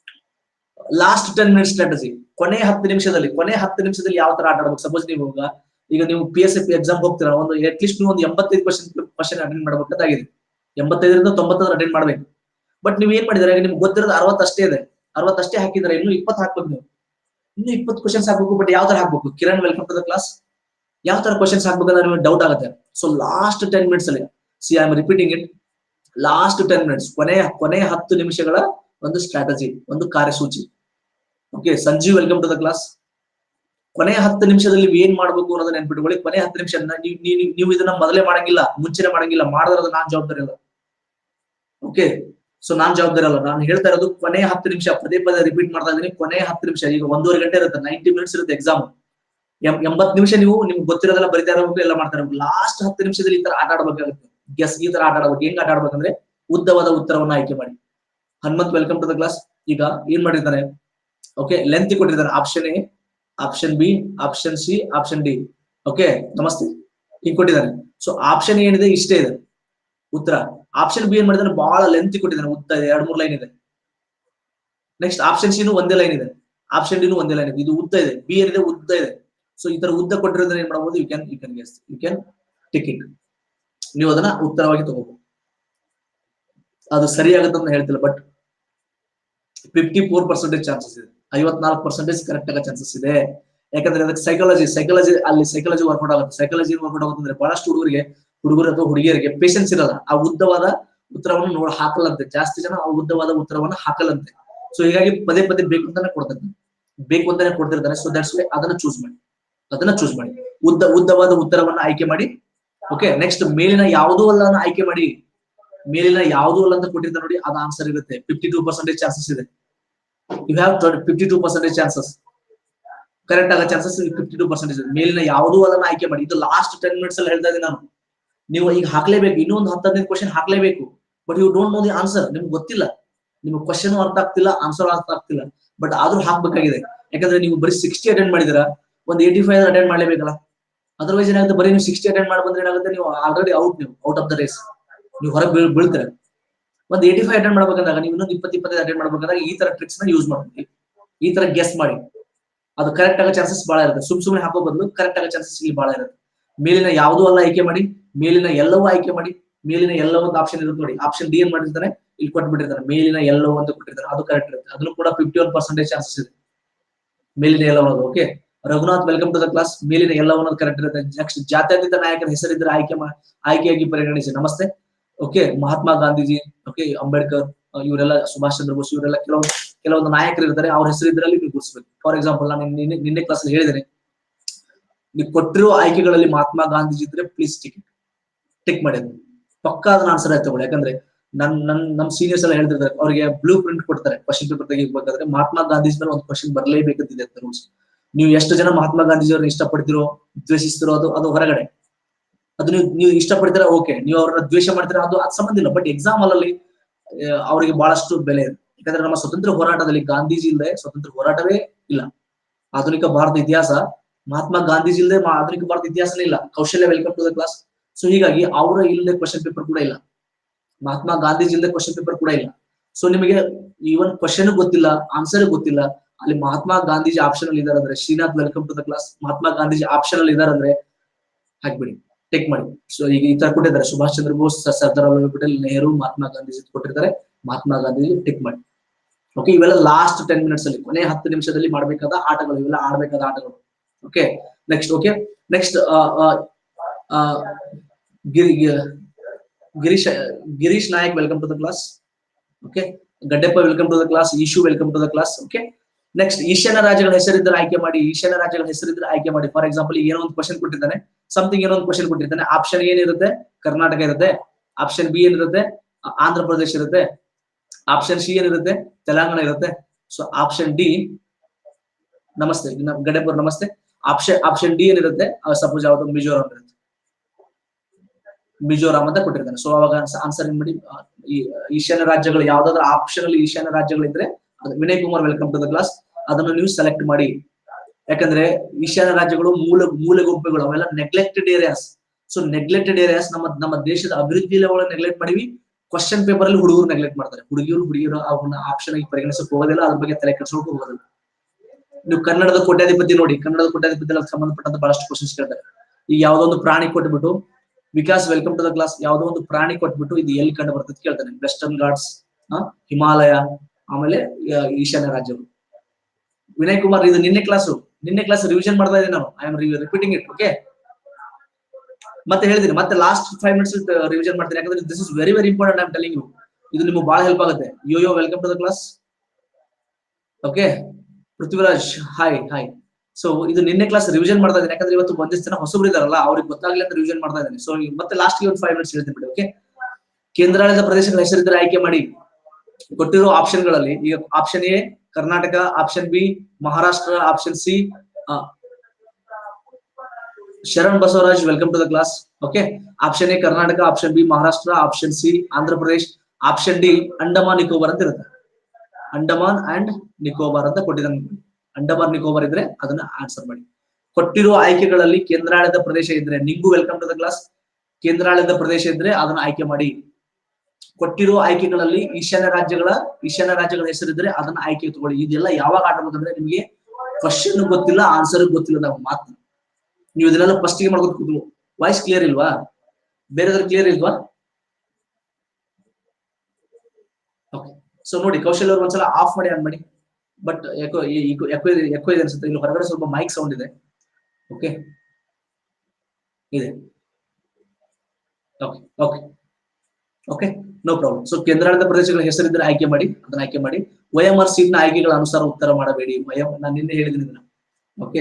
ಲಾಸ್ಟ್ ಟೆನ್ ಮಿನಿಟ್ಸ್ ಸ್ಟ್ರಾಟಜಿ ಕೊನೆ ಹತ್ತು ನಿಮಿಷದಲ್ಲಿ ಕೊನೆ ಹತ್ತು ನಿಮಿಷದಲ್ಲಿ ಯಾವ ತರ ಆಟ ಆಡ್ಬೇಕು ಸಪೋಸ್ ನೀವು ಈಗ ಈಗ ನೀವು ಪಿ ಎಸ್ ಎಫ್ ಎಕ್ಸಾಮ್ ಹೋಗ್ತೀರಾ ಒಂದು ಅಟ್ ಲೀಸ್ಟ್ ನೀವು ಒಂದು ಎಂಬತ್ತೈದು ಕ್ವಶನ್ ಕ್ವಶನ್ ಅಟೆಂಡ್ ಮಾಡ್ಬೇಕಾಗಿದೆ ಎಂಬತ್ತೈದರಿಂದ ತೊಂಬತ್ತೈದು ಅಟೆಂಡ್ ಮಾಡ್ಬೇಕು ಬಟ್ ನೀವು ಏನ್ ಮಾಡಿದ್ರೆ ಈಗ ನಿಮ್ಗೆ ಗೊತ್ತಿರೋದು ಅರವತ್ತಷ್ಟೇ ಇದೆ ಅರವತ್ತಷ್ಟೇ ಹಾಕಿದ್ರೆ ಇನ್ನು ಇಪ್ಪತ್ತು ಹಾಕ್ಬೇಕು ನೀವು ಇನ್ನು ಇಪ್ಪತ್ತು ಕ್ವಶನ್ಸ್ ಹಾಕ್ಬೇಕು ಬಟ್ ಯಾವ ತರ ಹಾಕ್ಬೇಕು Kiran welcome to the class ಯಾವ ತರ ಕ್ವಶನ್ಸ್ ಹಾಕ್ಬೇಕಂದ್ರೆ ನಿಮಗೆ ಡೌಟ್ ಆಗುತ್ತೆ ಸೊ ಲಾಸ್ಟ್ ಟೆನ್ ಮಿನಿಟ್ಸ್ ಅಲ್ಲಿ see I am repeating it last ten minutes ಕೊನೆಯ ಕೊನೆಯ ಹತ್ತು ನಿಮಿಷಗಳ ಒಂದು ಸ್ಟ್ರಾಟಜಿ ಒಂದು ಕಾರ್ಯಸೂಚಿ okay Sanjeev welcome to the class ಕೊನೆಯ ಹತ್ತು ನಿಮಿಷದಲ್ಲಿ ನೀವು ಏನ್ ಮಾಡ್ಬೇಕು ಅನ್ನೋದನ್ನ ನೆನ್ಪಿಟ್ಕೊಳ್ಳಿ ಕೊನೆಯ ಹತ್ತು ನಿಮಿಷ ನೀವು ನೀವು- ನೀವು ಇದನ್ನ ಮೊದಲೇ ಮಾಡಂಗಿಲ್ಲ ಮುಂಚೆನೆ ಮಾಡಂಗಿಲ್ಲ ಮಾಡಿದ್ರೆ ಅದು ನಾನ್ ಜವಾಬ್ದಾರಿ ಅಲ್ಲ ಓಕೆ ಸೊ ನಾನ್ ಜವಾಬ್ದಾರಿ ಅಲ್ಲ ನಾನು ಹೇಳ್ತಾ ಇರೋದು ಕೊನೆಯ ಹತ್ತು ನಿಮಿಷ ಪದೇ ಪದೇ ರಿಪೀಟ್ ಮಾಡ್ತಾ ಇದ್ದೀನಿ ಕೊನೆಯ ಹತ್ತು ನಿಮಿಷ ಈಗ ಒಂದೂವರೆ ಗಂಟೆ ಇರುತ್ತೆ ನೈಂಟಿ ಮಿನಿಟ್ಸ್ ಇರುತ್ತೆ ಎಕ್ಸಾಮ್ ಎಂಬತ್ ನಿಮಿಷ ನೀವು ನಿಮ್ಗೆ ಗೊತ್ತಿರೋದೆಲ್ಲ ಬರಿತಾ ಇರಬೇಕು ಎಲ್ಲ ಮಾಡ್ತಾ ಇರಬೇಕು ಲಾಸ್ಟ್ ಹತ್ತು ನಿಮಿಷದಲ್ಲಿ ಈ ತರ ಆಟ ಆಡ್ಬೇಕಾಗುತ್ತೆ ಗೆಸ್ ಈ ತರ ಆಟ ಆಡ್ಬೇಕು ಹೆಂಗ್ ಆಟ ಆಡ್ಬೇಕಂದ್ರೆ ಉದ್ದವಾದ ಉತ್ತರವನ್ನ ಆಯ್ಕೆ ಮಾಡಿ Hanumanth welcome to the class ಈಗ ಏನ್ ಮಾಡಿರ್ತಾರೆ ಓಕೆ ಲೆಂತ್ ಕೊಟ್ಟಿರ್ತಾರೆ option A option B option C option D okay ನಮಸ್ತೆ ಹಿಂಗ್ ಕೊಟ್ಟಿದ್ದಾರೆ ಸೊ ಆಪ್ಷನ್ ಏನಿದೆ ಇಷ್ಟೇ ಇದೆ ಉತ್ತರ ಆಪ್ಷನ್ ಬಿ ಏನ್ ಮಾಡಿದಾರೆ ಬಹಳ ಲೆಂತ್ ಕೊಟ್ಟಿದ್ದಾನೆ ಉದ್ದ ಇದೆ ಎರಡ್ ಮೂರ್ ಲೈನ್ ಇದೆ ನೆಕ್ಸ್ಟ್ ಆಪ್ಷನ್ ಸಿನು ಒಂದೇ ಲೈನ್ ಇದೆ ಆಪ್ಷನ್ ಡಿನು ಒಂದೇ ಲೈನ್ ಇದೆ ಇದು ಉದ್ದ ಇದೆ ಬಿ ಏನಿದೆ ಉದ್ದ ಇದೆ ಸೊ ಈ ತರ ಉದ್ದ ಕೊಟ್ಟಿರೋದ್ರೆ ಏನ್ ಮಾಡಬಹುದು you can you can guess you can tick it ನೀವು ಅದನ್ನ ಉತ್ತರವಾಗಿ ತಗೋಬಹುದು ಅದು ಸರಿಯಾಗುತ್ತೆ ಅಂತ ಹೇಳ್ತಿಲ್ಲ but fifty four percentage chances ಇದೆ ಐವತ್ನಾಲ್ಕು ಪರ್ಸೆಂಟೇಜ್ ಕರೆಕ್ಟ್ ಆಗೋ ಚಾನ್ಸಸ್ ಇದೆ ಯಾಕಂದ್ರೆ ಅದಕ್ಕೆ ಸೈಕಾಲಜಿ ಸೈಕಾಲಜಿ ಅಲ್ಲಿ ಸೈಕಾಲಜಿ ವರ್ಕೌಟ್ ಆಗುತ್ತೆ ಸೈಕಾಲಜಿ ವರ್ಕೌಟ್ ಆಗುತ್ತೆ ಅಂದ್ರೆ ಬಹಳಷ್ಟು ಹುಡುಗರಿಗೆ ಹುಡುಗರು ಅಥವಾ ಹುಡುಗಿಯರಿಗೆ ಪೇಷನ್ಸ್ ಇರಲ್ಲ ಆ ಉದ್ದವಾದ ಉತ್ತರವನ್ನು ನೋಡ್ ಹಾಕಲ್ಲಂತೆ ಜಾಸ್ತಿ ಜನ ಆ ಉದ್ದವಾದ ಉತ್ತರವನ್ನು ಹಾಕಲ್ಲಂತೆ ಸೊ ಹೀಗಾಗಿ ಪದೇ ಪದೇ ಬೇಕು ಅಂತಾನೆ ಕೊಡ್ತಿರ್ತಾನೆ ಬೇಕು ಅಂತಾನೆ ಕೊಡ್ತಿರ್ತಾನೆ ಸೊ ದಟ್ಸ್ ವೈ ಅದನ್ನ ಚೂಸ್ ಮಾಡಿ ಅದನ್ನ ಚೂಸ್ ಮಾಡಿ ಉದ್ದ ಉದ್ದವಾದ ಉತ್ತರವನ್ನ ಆಯ್ಕೆ ಮಾಡಿ ಓಕೆ ನೆಕ್ಸ್ಟ್ ಮೇಲಿನ ಯಾವುದೂ ಅಲ್ಲ ಆಯ್ಕೆ ಮಾಡಿ ಮೇಲಿನ ಯಾವುದೂ ಅಲ್ಲ ಅಂತ ಕೊಟ್ಟಿರ್ತಾರೆ ನೋಡಿ ಅದು ಆನ್ಸರ್ ಇರುತ್ತೆ ಫಿಫ್ಟಿ ಟೂ ಪರ್ಸೆಂಟೇಜ್ ಚಾನ್ಸಸ್ ಇದೆ you have fifty two percentage chances correct ಆಗೋ ಚಾನ್ಸಸ್ ಫಿಫ್ಟಿ ಟೂ ಪರ್ಸೆಂಟೇಜ್ ಮೇಲಿನ ಯಾವುದೂ ಅಲ್ಲ ಆಯ್ಕೆ ಮಾಡಿ ಇದು ಲಾಸ್ಟ್ ಟೆನ್ ಮಿನಿಟ್ಸ್ ಅಲ್ಲಿ ಹೇಳ್ತಾ ಇದ್ದೀನಿ ನಾನು ನೀವು ಈಗ ಹಾಕ್ಲೇಬೇಕು ಇನ್ನೊಂದು ಹತ್ತು ಹದಿನೈದು ಕ್ವಶನ್ ಹಾಕ್ಲೇಬೇಕು but you don't know the answer ನಿಮ್ಗೆ ಗೊತ್ತಿಲ್ಲ ನಿಮ್ಗೆ ಕ್ವಶನ್ ಅರ್ಥ ಆಗ್ತಿಲ್ಲ ಆನ್ಸರ್ ಅರ್ಥ ಆಗ್ತಿಲ್ಲ ಬಟ್ ಆದ್ರೂ ಹಾಕ್ಬೇಕಾಗಿದೆ ಯಾಕಂದ್ರೆ ನೀವು ಬರೀ ಸಿಕ್ಸ್ಟಿ ಅಟೆಂಡ್ ಮಾಡಿದಿರಾ ಒಂದ್ ಏಯ್ಟಿ ಫೈವ್ ಅಟೆಂಡ್ ಮಾಡ್ಲೇಬೇಕಲ್ಲ ಅದರ್ವೈಸ್ ಏನಾಗುತ್ತೆ ಬರೀ ನೀವು ಸಿಕ್ಸ್ಟಿ ಅಟೆಂಡ್ ಮಾಡಿ ಬಂದ್ರೆ ಏನಾಗುತ್ತೆ ನೀವು ಆಲ್ರೆಡಿ ಔಟ್ ನೀವು ಔಟ್ ಆಫ್ ದ ರೇಸ್ ನೀವು ಹೊರಗೆ ಬೀಳ್ ಬೀಳ್ತೀರ ಒಂದ್ ಏಯ್ಟಿ ಫೈವ್ ಅಟೆಂಡ್ ಮಾಡ್ಬೇಕಂದಾಗ ನೀವು ಇನ್ನೊಂದು ಇಪ್ಪತ್ತು ಇಪ್ಪತ್ತೈದು ಅಟೆಂಡ್ ಮಾಡ್ಬೇಕಂದಾಗ ಈ ತರ ಟ್ರಿಕ್ಸ್ ನ ಯೂಸ್ ಮಾಡ್ಬೇಕು ಈ ತರ ಗೆಸ್ ಮಾಡಿ ಅದು ಕರೆಕ್ಟ್ ಆಗೋ ಚಾನ್ಸಸ್ ಬಹಳ ಇರುತ್ತೆ ಸುಮ್ ಸುಮ್ಮನೆ ಹಾಕೋ ಬದಲು ಕರೆಕ್ಟ್ ಆಗೋ ಚಾನ್ಸಸ್ ಇಲ್ಲಿ ಬಹಳ ಇರುತ್ತೆ ಮೇಲಿನ ಯಾವುದೂ ಅಲ್ಲ ಆಯ್ಕೆ ಮಾಡಿ ಮೇಲಿನ ಎಲ್ಲವೂ ಆಯ್ಕೆ ಮಾಡಿ ಮೇಲಿನ ಎಲ್ಲವೂ ಒಂದು ಆಪ್ಷನ್ ಇರುತ್ತೆ ನೋಡಿ ಆಪ್ಷನ್ ಡಿ ಏನ್ ಮಾಡಿರ್ತಾರೆ ಇಲ್ಲಿ ಕೊಟ್ಬಿಟ್ಟಿರ್ತಾರೆ ಮೇಲಿನ ಎಲ್ಲವೂ ಅಂತ ಕೊಟ್ಟಿರ್ತಾರೆ ಅದು ಕರೆಕ್ಟ್ ಇರುತ್ತೆ ಅದನ್ನು ಕೂಡ ಫಿಫ್ಟಿ ಒನ್ ಪರ್ಸೆಂಟೇಜ್ ಚಾನ್ಸಸ್ ಇದೆ ಮೇಲಿನ ಎಲ್ಲವನ್ನೋದು okay Raghunath welcome to the class ಮೇಲಿನ ಎಲ್ಲವನ್ನೋದು ಕರೆಕ್ಟ್ ಇರುತ್ತೆ ನೆಕ್ಸ್ಟ್ ಜಾತ್ಯತೀತ ನಾಯಕರ ಹೆಸರಿದ್ರೆ ಆಯ್ಕೆ ಮಾ ಆಯ್ಕೆಯಾಗಿ ಪರಿಗಣಿಸಿ ನಮಸ್ತೆ okay Mahatma Gandhiji okay Ambedkar uh ಇವರೆಲ್ಲ ಸುಭಾಷ್ ಚಂದ್ರ ಬೋಸ್ ಇವರೆಲ್ಲ ಕೆಲವೊಂದು ಕೆಲವೊಂದು ನಾಯಕರು ಇರ್ತಾರೆ ಅವ್ರ ಹೆಸರು ಇದ್ರಲ್ಲಿ ನೀವು ಗುರುಸ್ಬೇಕು ಫಾರ್ ಎಕ್ಸಾಂಪಲ್ ನಾನು ನಿನ್ನೆ ನಿನ್ನೆ ಕ್ಲಾಸ್ ಅಲ್ಲಿ ಹೇಳಿದ್ದೇನೆ ನೀವು ಕೊಟ್ಟಿರೋ ಆಯ್ಕೆಗಳಲ್ಲಿ ಮಹಾತ್ಮ ಗಾಂಧೀಜಿ ಇದ್ರೆ ಪ್ಲೀಸ್ ಟಿಕ್ ಟಿಕ್ ಮಾಡಿ ಅದನ್ನ. ಪಕ್ಕಾ ಅದನ್ನ ಆನ್ಸರ್ ಆಯ್ತು ತಗೊಳ್ಳಿ ಯಾಕಂದ್ರೆ ನನ್ ನನ್ ನಮ್ ಸೀನಿಯರ್ಸ್ ಎಲ್ಲ ಹೇಳ್ತಿರ್ತಾರೆ ಅವ್ರಿಗೆ ಬ್ಲೂ ಪ್ರಿಂಟ್ ಕೊಡ್ತಾರೆ ಕ್ವಶನ್ ಪೇಪರ್ ತೆಗಿಬೇಕಾದ್ರೆ ಮಹಾತ್ಮ ಗಾಂಧೀಜಿ ಮೇಲೆ ಒಂದು ಕ್ವಶನ್ ಬರಲೇಬೇಕಂತಿದೆ ಅಂತ ರೂಲ್ಸ್ ನೀವು ಎಷ್ಟು ಜನ ಮಹಾತ್ಮ ಗಾಂಧೀಜಿ ಅವ್ರನ್ನ ಇಷ್ಟಪಡ್ತಿರೋ ದ್ವೇಷಿಸ್ತಿರೋ ಅದು ಅದು ಹೊರಗಡೆ ಅದು ನೀವು ನೀವು ಇಷ್ಟಪಡ್ತೀರಾ ಓಕೆ ನೀವು ಅವ್ರನ್ನ ದ್ವೇಷ ಮಾಡ್ತೀರಾ ಅದು ಅದು ಸಂಬಂಧ ಇಲ್ಲ ಬಟ್ ಎಕ್ಸಾಮ್ ಅಲ್ಲಿ ಅವರಿಗೆ ಬಹಳಷ್ಟು ಬೆಲೆ ಇದೆ ಯಾಕಂದ್ರೆ ನಮ್ಮ ಸ್ವತಂತ್ರ ಹೋರಾಟದಲ್ಲಿ ಗಾಂಧೀಜಿ ಇಲ್ಲದೆ ಸ್ವತಂತ್ರ ಹೋರಾಟವೇ ಇಲ್ಲ ಆಧುನಿಕ ಭಾರತ ಇತಿಹಾಸ ಮಹಾತ್ಮ ಗಾಂಧೀಜಿ ಇಲ್ಲದೆ ಆಧುನಿಕ ಭಾರತ ಇತಿಹಾಸನೇ ಇಲ್ಲ Kaushalya welcome to the class so ಹೀಗಾಗಿ ಅವರ ಇಲ್ಲದೆ ಕ್ವಶನ್ ಪೇಪರ್ ಕೂಡ ಇಲ್ಲ ಮಹಾತ್ಮ ಗಾಂಧೀಜಿ ಇಲ್ಲದೆ ಕ್ವಶನ್ ಪೇಪರ್ ಕೂಡ ಇಲ್ಲ ಸೊ ನಿಮಗೆ ಈವನ್ ಕ್ವಶನ್ ಗೊತ್ತಿಲ್ಲ ಆನ್ಸರ್ ಗೊತ್ತಿಲ್ಲ ಅಲ್ಲಿ ಮಹಾತ್ಮ ಗಾಂಧೀಜಿ ಆಪ್ಷನ್ ಅಲ್ಲಿ ಇದಾರೆ ಅಂದ್ರೆ Srinath welcome to the class Mahatma Gandhiji option ಅಲ್ಲಿ ಇದಾರೆ ಅಂದ್ರೆ ಹಾಕ್ಬಿಡಿ ಟೇಕ್ ಮಾಡಿ ಸೊ ಈಗ ಈ ತರ ಕೊಟ್ಟಿದ್ದಾರೆ ಸುಭಾಷ್ ಚಂದ್ರ ಬೋಸ್ ಸ- ಸರ್ದಾರ್ ವಲ್ಲಭಾಯ್ ಪಟೇಲ್ ನೆಹರು ಮಹಾತ್ಮ ಗಾಂಧೀಜಿ ಕೊಟ್ಟಿರ್ತಾರೆ ಮಹಾತ್ಮ ಗಾಂಧೀಜಿ ಟಿಕ್ ಮಾಡಿ ಓಕೆ ಇವೆಲ್ಲ ಲಾಸ್ಟ್ ಟೆನ್ ಮಿನಿಟ್ಸ್ ಅಲ್ಲಿ ಕೊನೆ ಹತ್ತು ನಿಮಿಷದಲ್ಲಿ ಮಾಡಬೇಕಾದ ಆಟಗಳು ಇವೆಲ್ಲ ಆಡಬೇಕಾದ ಆಟಗಳು okay next okay next Giri Girish Girish Nayak welcome to the class okay Gaddeppa welcome to the class Eshu welcome to the class okay next ಈಶಾನ್ಯ ರಾಜ್ಯಗಳ ಹೆಸರಿದ್ದರೆ ಆಯ್ಕೆ ಮಾಡಿ ಈಶಾನ್ಯ ರಾಜ್ಯಗಳ ಹೆಸರಿದ್ರೆ ಆಯ್ಕೆ ಮಾಡಿ ಫಾರ್ ಎಕ್ಸಾಂಪಲ್ ಏನೋ ಒಂದು ಕ್ವಶನ್ ಕೊಟ್ಟಿದ್ದಾನೆ ಸಮಥಿಂಗ್ ಏನೋ ಒಂದು ಕ್ವಶನ್ ಕೊಟ್ಟಿರ್ತಾನೆ ಆಪ್ಷನ್ ಏನಿರುತ್ತೆ ಕರ್ನಾಟಕ ಇರುತ್ತೆ ಆಪ್ಷನ್ ಬಿ ಏನಿರುತ್ತೆ ಆ- ಆಂಧ್ರ ಪ್ರದೇಶ ಇರುತ್ತೆ ಆಪ್ಷನ್ ಸಿ ಏನಿರುತ್ತೆ ತೆಲಂಗಾಣ ಇರುತ್ತೆ ಸೊ ಆಪ್ಷನ್ ಡಿ ನಮಸ್ತೆ ನ- ಗಡ್ಡೆಪ್ಪರ್ ನಮಸ್ತೆ ಆಪ್ಷನ್ ಆಪ್ಷನ್ ಡಿ ಏನಿರುತ್ತೆ ಸಪೋಸ್ ಯಾವ್ದು ಮಿಜೋರಾಂ ಇರುತ್ತೆ ಮಿಜೋರಾಂ ಅಂತ ಕೊಟ್ಟಿರ್ತಾನೆ ಸೊ ಅವಾಗ ಆನ್ಸರ್ ಏನ್ ಮಾಡಿ ಆ, ಈ ಈಶಾನ್ಯ ರಾಜ್ಯಗಳು ಯಾವ್ದಾದ್ರು ಆಪ್ಷನ್ ಅಲ್ಲಿ ಈಶಾನ್ಯ ರಾಜ್ಯಗಳಿದ್ರೆ ಅದು Vinay Kumar welcome to the class ಅದನ್ನು ನೀವು ಸೆಲೆಕ್ಟ್ ಮಾಡಿ ಯಾಕಂದ್ರೆ ಈಶಾನ್ಯ ರಾಜ್ಯಗಳು ಮೂಲ ಮೂಲ ಗುಂಪುಗಳು ಅವೆಲ್ಲ neglected areas so neglected areas ನಮ್ಮ ನಮ್ಮ ದೇಶದ ಅಭಿವೃದ್ಧಿ ಲೆವೆಲ್ ನೆಗ್ಲೆಕ್ಟ್ ಮಾಡಿವಿ ಕ್ವಶನ್ ಪೇಪರ್ ಅಲ್ಲಿ ಹುಡುಗರು ನೆಗ್ಲೆಕ್ಟ್ ಮಾಡ್ತಾರೆ ಹುಡುಗಿಯರು ಹುಡುಗಿಯರು ಅವನ್ನ ಆಪ್ಷನ್ ಆಗಿ ಪರಿಗಣಿಸಕ್ ಹೋಗೋದಿಲ್ಲ ಅದ್ರ ಬಗ್ಗೆ ತಲೆ ಕೆಡ್ಸೋಕೆ ಹೋಗೋದಿಲ್ಲ ನೀವು ಕನ್ನಡದ ಕೋಟ್ಯಾಧಿಪತಿ ನೋಡಿ ಕನ್ನಡದ ಕೋಟ್ಯಾಧಿಪತಿ ಸಂಬಂಧಪಟ್ಟಂತ ಬಹಳಷ್ಟು ಕ್ವಶನ್ಸ್ ಕೇಳ್ತಾರೆ ಈಗ ಯಾವ್ದೋ ಒಂದು ಪ್ರಾಣಿ ಕೊಟ್ಬಿಟ್ಟು Vikas welcome to the class ಯಾವ್ದೋ ಒಂದು ಪ್ರಾಣಿ ಕೊಟ್ಬಿಟ್ಟು ಇದು ಎಲ್ಲಿ ಕಂಡು ಬರ್ತದೆ ಕೇಳ್ತಾನೆ ವೆಸ್ಟರ್ನ್ ಘಾಟ್ಸ್ ಹಿಮಾಲಯ ಆಮೇಲೆ ಆ, ಈಶಾನ್ಯ ರಾಜ್ಯಗಳು ವಿನಯ್ ಕುಮಾರ್ ಇದು ನಿನ್ನೆ ಕ್ಲಾಸು ನಿನ್ನೆ ಕ್ಲಾಸ್ ರಿವಿಷನ್ ಮಾಡ್ತಾ ಇದ್ದೀನಿ ನಾನು I am repeating it okay ಮತ್ತೆ ಹೇಳ್ತೀನಿ ಮತ್ತೆ ಲಾಸ್ಟ್ ಫೈವ್ ಮಿನಿಟ್ಸ್ ರಿವಿಷನ್ ಮಾಡ್ತೀನಿ ಯಾಕಂದ್ರೆ this is very very important I'm telling you ಇದು ನಿಮ್ಗೆ ಬಹಳ ಹೆಲ್ಪ್ ಆಗುತ್ತೆ ಯೋ ಯೋ welcome to the class okay Prithviraj hi hi so ಇದು ನಿನ್ನೆ ಕ್ಲಾಸ್ ರಿವಿಷನ್ ಮಾಡ್ತಾ ಇದ್ದೀನಿ ಯಾಕಂದ್ರೆ ಇವತ್ತು ಒಂದಿಷ್ಟು ಜನ ಹೊಸಬ್ರು ಇದಾರಲ್ಲ ಅವ್ರಿಗೆ ಗೊತ್ತಾಗ್ಲಿ ಅಂತ ರಿವಿಷನ್ ಮಾಡ್ತಾ ಇದ್ದೀನಿ ಸೊ ಮತ್ತೆ ಲಾಸ್ಟ್ ಒಂದು ಫೈವ್ ಮಿನಿಟ್ಸ್ ಹೇಳ್ತೀನಿ ಬಿಡಿ ಓಕೆ ಕೇಂದ್ರಾಡಳಿತ ಪ್ರದೇಶಗಳ ಹೆಸರಿದ್ರೆ ಆಯ್ಕೆ ಮಾಡಿ ಕೊಟ್ಟಿರೋ ಆಪ್ಷನ್ ಗಳಲ್ಲಿ ಈಗ option A Karnataka option B Maharashtra option C Sharan Basavaraj welcome to the class okay option A Karnataka option B Maharashtra option C Andhra Pradesh option D Andaman Nicobar ಅಂತ ಇರುತ್ತೆ ಅಂಡಮಾನ್ ಅಂಡ್ ನಿಕೋಬಾರ್ ಅಂತ ಕೊಟ್ಟಿದ್ದಾನೆ ಅಂಡಮಾನ್ ನಿಕೋಬಾರ್ ಇದ್ರೆ ಅದನ್ನ ಆನ್ಸರ್ ಮಾಡಿ ಕೊಟ್ಟಿರುವ ಆಯ್ಕೆಗಳಲ್ಲಿ ಕೇಂದ್ರಾಡಳಿತ ಪ್ರದೇಶ ಇದ್ರೆ Ningu welcome to the class ಕೇಂದ್ರಾಡಳಿತ ಪ್ರದೇಶ ಇದ್ರೆ ಅದನ್ನ ಆಯ್ಕೆ ಮಾಡಿ ಕೊಟ್ಟಿರುವ ಆಯ್ಕೆಗಳಲ್ಲಿ ಈಶಾನ್ಯ ರಾಜ್ಯಗಳ ಈಶಾನ್ಯ ರಾಜ್ಯಗಳ ಹೆಸರಿದ್ರೆ ಅದನ್ನ ಆಯ್ಕೆ ತಗೊಳ್ಳಿ ಇದೆಲ್ಲ ಯಾವಾಗ ಆಡಬೇಕಂದ್ರೆ ನಿಮಗೆ ಕ್ವಶನ್ ಗೊತ್ತಿಲ್ಲ ಆನ್ಸರ್ ಗೊತ್ತಿಲ್ಲ ನಾವು ಮಾತು ನೀವು ಇದನ್ನೆಲ್ಲ ಫಸ್ಟ್ ಗೆ ಮಾಡ್ಕೊಂಡು ಕೂತ್ರು ವಾಯ್ಸ್ ಕ್ಲಿಯರ್ ಇಲ್ವಾ ಬೇರೆದ್ರ ಕ್ಲಿಯರ್ ಇಲ್ವಾ ಓಕೆ ಸೊ ನೋಡಿ ಕೌಶಲ್ ಅವ್ರು ಒಂದ್ಸಲ ಆಫ್ ಮಾಡಿ ಆನ್ ಮಾಡಿ ಬಟ್ ಯಾಕೋ ಯಾಕೋ ಇದೆ ಯಾಕೋ ಇದೆ ಅನ್ಸುತ್ತೆ ಇಲ್ಲಿ ಹೊರಗಡೆ ಸ್ವಲ್ಪ ಮೈಕ್ ಸೌಂಡ್ ಇದೆ ಓಕೆ ಇದೆ okay okay okay no problem so ಕೇಂದ್ರಾಡಳಿತ ಪ್ರದೇಶಗಳ ಹೆಸರಿದ್ರೆ ಆಯ್ಕೆ ಮಾಡಿ ಅದನ್ನ ಆಯ್ಕೆ ಮಾಡಿ ವೈಎಂಆರ್ ಸೀಟ್ ನ ಆಯ್ಕೆಗಳ ಅನುಸಾರ ಉತ್ತರ ಮಾಡಬೇಡಿ ವೈಎಂ ನಾನು ನಿನ್ನೆ ಹೇಳಿದ್ದೀನಿ ಇದನ್ನ ಓಕೆ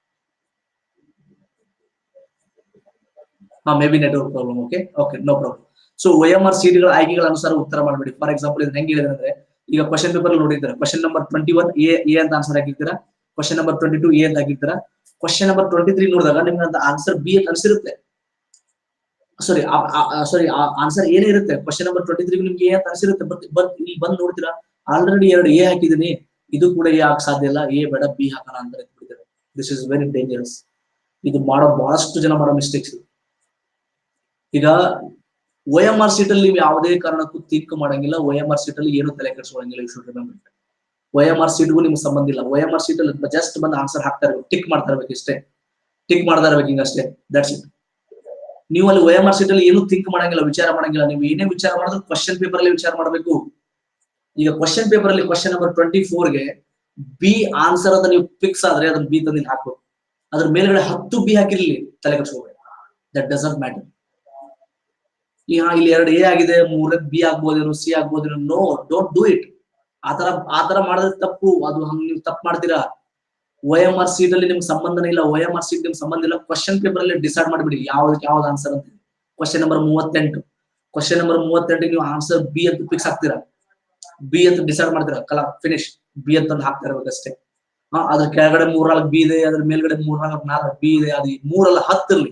ಹಾ maybe network problem okay okay no problem so YMR ಸೀಟ್ಗಳ ಆಯ್ಕೆಗಳ ಅನುಸಾರ ಉತ್ತರ ಮಾಡಬೇಡಿ ಫಾರ್ ಎಕ್ಸಾಂಪಲ್ ಇದನ್ನ ಹೆಂಗ್ ಹೇಳಿದ್ರೆ ಅಂದ್ರೆ ಈಗ ಕ್ವಶನ್ ಪೇಪರ್ ನೋಡಿದ್ರೆ question number twenty one A A ಅಂತ ಆನ್ಸರ್ ಹಾಕಿರ್ತೀರಾ question number twenty two A ಅಂತ ಹಾಕಿರ್ತೀರಾ ಕ್ವಶನ್ ನಂಬರ್ ಟ್ವೆಂಟಿ ತ್ರೀ ನೋಡಿದಾಗ ನಿಮ್ಗೆ ಅಂತ ಆನ್ಸರ್ ಬಿ ಅಂತ ಅನ್ಸಿರುತ್ತೆ ಸಾರಿ ಸಾರಿ ಆನ್ಸರ್ ಏನೇ ಇರುತ್ತೆ ಕ್ವಶನ್ ನಂಬರ್ ಟ್ವೆಂಟಿ ತ್ರೀ ನಿಮ್ಗೆ ಎ ಅಂತ ಅನ್ಸಿರುತ್ತೆ ಬಟ್ ಬಟ್ ಇಲ್ಲಿ ಬಂದ್ ನೋಡ್ತೀರಾ ಆಲ್ರೆಡಿ ಎರಡು ಎ ಹಾಕಿದೀನಿ ಇದು ಕೂಡ ಎ ಹಾಕ್ ಸಾಧ್ಯ ಇಲ್ಲ ಎ ಬೇಡ ಬಿ ಹಾಕೋಣ ಅಂತ ಬಿಡ್ತಾರೆ ದಿಸ್ ಇಸ್ ವೆರಿ ಡೇಂಜರಸ್ ಇದು ಮಾಡೋ ಬಹಳಷ್ಟು ಜನ ಮಾಡೋ ಮಿಸ್ಟೇಕ್ಸ್ ಈಗ ಒ ಎಂ ಆರ್ ಸೀಟ್ ಅಲ್ಲಿ ನೀವು ಯಾವುದೇ ಕಾರಣಕ್ಕೂ ತಿಂಕ್ ಮಾಡಂಗಿಲ್ಲ ಒ ಎಂ ಆರ್ ಸೀಟ್ ಅಲ್ಲಿ ಏನು ತಲೆ ಕೆಡಿಸ್ಕೊಳಂಗಿಲ್ಲ you should remember O M R ಸೀಟ್ಗೂ ನಿಮ್ಗೆ ಸಂಬಂಧ ಇಲ್ಲ ಒ ಎಂ ಆರ್ ಸೀಟ್ ಅಲ್ಲಿ ಜಸ್ಟ್ ಬಂದು ಆನ್ಸರ್ ಹಾಕ್ತಾ ಇರ್ಬೇಕು ಟಿಕ್ ಮಾಡ್ತಾ ಇರ್ಬೇಕು ಇಷ್ಟೇ ಟಿಕ್ ಮಾಡ್ತಾ ಇರ್ಬೇಕು ಹಿಂಗ ಅಷ್ಟೇ ದಟ್ಸ್ ಇಟ್ ನೀವು ಅಲ್ಲಿ ಒ ಎಂ ಆರ್ ಸೀಟ್ ಅಲ್ಲಿ ಏನು ಥಿಂಕ್ ಮಾಡಂಗಿಲ್ಲ ವಿಚಾರ ಮಾಡಂಗಿಲ್ಲ ನೀವು ಏನೇ ವಿಚಾರ ಮಾಡಿದ್ರು ಕ್ವಶನ್ ಪೇಪರ್ ಅಲ್ಲಿ ವಿಚಾರ ಮಾಡಬೇಕು ಈಗ ಕ್ವಶನ್ ಪೇಪರ್ ಅಲ್ಲಿ ಕ್ವಶನ್ ನಂಬರ್ ಟ್ವೆಂಟಿ ಗೆ ಬಿ ಆನ್ಸರ್ ಅಂತ ನೀವು ಫಿಕ್ಸ್ ಆದ್ರೆ ಅದನ್ನ ಬಿ ತಂದು ಇಲ್ಲಿ ಹಾಕ್ಬೇಕು ಅದ್ರ ಮೇಲ್ಗಡೆ ಹತ್ತು ಬಿ ಹಾಕಿರ್ಲಿ ತಲೆ ಕಟ್ಸ್ಕೋಬೇಕು ದಟ್ ಡಸಂಟ್ ಮ್ಯಾಟರ್ ಈ ಹಾ ಇಲ್ಲಿ ಎರಡು ಎ ಆಗಿದೆ ಮೂರನೇ ಬಿ ಆಗ್ಬೋದೇನೋ ಸಿ ಆಗ್ಬೋದೇನೋ ನೋ ಡೋಂಟ್ ಡೂ ಇಟ್ ಆತರ ಆತರ ಮಾಡಿದ್ರೆ ತಪ್ಪು ಅದು ಹಂಗ್ ನೀವು ತಪ್ಪು ಮಾಡ್ತೀರಾ ಒ ಎಂ ಆರ್ ಸೀಟ್ ಅಲ್ಲಿ ನಿಮ್ಗೆ ಸಂಬಂಧನೇ ಇಲ್ಲ ಒ ಎಂ ಆರ್ ಸೀಟ್ ನಿಮ್ಗೆ ಸಂಬಂಧ ಇಲ್ಲ ಕ್ವಶನ್ ಪೇಪರ್ ಅಲ್ಲಿ ಡಿಸೈಡ್ ಮಾಡ್ಬಿಡಿ ಯಾವ್ದಕ್ಕೆ ಯಾವ್ದು ಆನ್ಸರ್ ಅಂತ ಕ್ವಶನ್ ನಂಬರ್ ಮೂವತ್ತೆಂಟು ಕ್ವಶನ್ ನಂಬರ್ ಮೂವತ್ತೆಂಟಿಗೆ ನೀವು ಆನ್ಸರ್ ಬಿ ಅಂತ ಫಿಕ್ಸ್ ಹಾಕ್ತೀರಾ ಬಿ ಅಂತ ಡಿಸೈಡ್ ಮಾಡ್ತೀರಾ ಕಲಾ ಫಿನಿಶ್ ಬಿ ಅಂತ ಒಂದು ಹಾಕ್ತಾ ಇರ್ಬೇಕಷ್ಟೇ ಹಾ ಅದ್ರ ಕೆಳಗಡೆ ಮೂರ್ನಾಲ್ಕು ಬಿ ಇದೆ ಅದ್ರ ಮೇಲ್ಗಡೆ ಮೂರ್ನಾಲ್ಕು ನಾಲ್ಕು ಬಿ ಇದೆ ಅದು ಮೂರಲ್ಲ ಹತ್ತಿರ್ಲಿ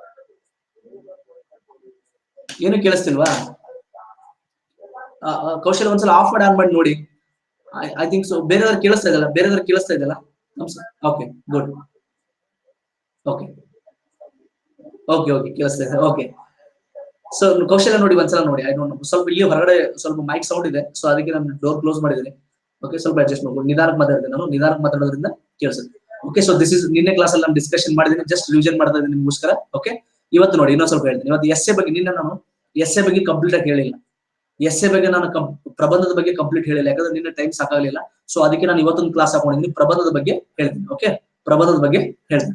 ಏನು ಕೇಳಿಸ್ತಿಲ್ವಾ ಆ, ಆ, ಕೌಶಲ್ ಒಂದ್ಸಲ ಆಫ್ ಮಾಡಿ ಆನ್ ಮಾಡಿ ನೋಡಿ ಐ ಥಿಂಕ್ ಸೊ ಬೇರೆಯವ್ರು ಕೇಳಿಸ್ತಾ ಇದಲ್ಲ ಬೇರೆಯವ್ರು ಕೇಳಿಸ್ತಾ ಇದಲ್ಲ okay good okay okay okay ಕೇಳಿಸ್ತಾ ಇದೆ ಓಕೆ ಸೊ ಕೌಶಲ್ಯ ನೋಡಿ ಒಂದ್ಸಲ ನೋಡಿ ಐ ಡೋಂಟ್ ಸ್ವಲ್ಪ ಇಲ್ಲಿ ಹೊರಗಡೆ ಸ್ವಲ್ಪ ಮೈಕ್ ಸೌಂಡ್ ಇದೆ ಸೊ ಅದಕ್ಕೆ ನಾನು ಡೋರ್ ಕ್ಲೋಸ್ ಮಾಡಿದ್ದೀನಿ ಓಕೆ ಸ್ವಲ್ಪ ಅಡ್ಜಸ್ಟ್ ಮಾಡ್ಕೊಂಡು ನಿಧಾನಕ್ಕೆ ಮಾತಾಡ್ತೀನಿ ನಾನು ನಿಧಾನಕ್ಕೆ ಮಾತಾಡೋದ್ರಿಂದ ಕೇಳಿಸುತ್ತೆ ಓಕೆ ಸೊ ದಿಸ್ ಇಸ್ ನಿನ್ನೆ ಕ್ಲಾಸ್ ಅಲ್ಲಿ ನಾನು ಡಿಸ್ಕಷನ್ ಮಾಡಿದ್ದೀನಿ ಜಸ್ಟ್ ರಿವಿಷನ್ ಮಾಡ್ತಾ ಇದ್ದೀನಿ ನಿಮ್ಗೋಸ್ಕರ ಓಕೆ ಇವತ್ತು ನೋಡಿ ಇನ್ನೊಂದ್ ಸ್ವಲ್ಪ ಹೇಳ್ತೀನಿ ಇವತ್ತು ಎಸ್ ಎ ಬಗ್ಗೆ ನಿನ್ನೆ ನಾನು ಎಸ್ ಎ ಬಗ್ಗೆ ಕಂಪ್ಲೀಟ್ ಆಗಿ ಹೇಳಿಲ್ಲ ಎಸ್ ಎ ಬಗ್ಗೆ ನಾನು ಕಂ- ಪ್ರಬಂಧದ ಬಗ್ಗೆ ಕಂಪ್ಲೀಟ್ ಹೇಳಿಲ್ಲ ಯಾಕಂದ್ರೆ ನಿನ್ನೆ ಟೈಮ್ ಸಾಕಾಗಲಿಲ್ಲ ಸೊ ಅದಕ್ಕೆ ನಾನು ಇವತ್ತೊಂದು ಕ್ಲಾಸ್ ಹಾಕೊಂಡಿದ್ದೀನಿ ಪ್ರಬಂಧದ ಬಗ್ಗೆ ಹೇಳ್ತೀನಿ ಓಕೆ ಪ್ರಬಂಧದ ಬಗ್ಗೆ ಹೇಳ್ತೀನಿ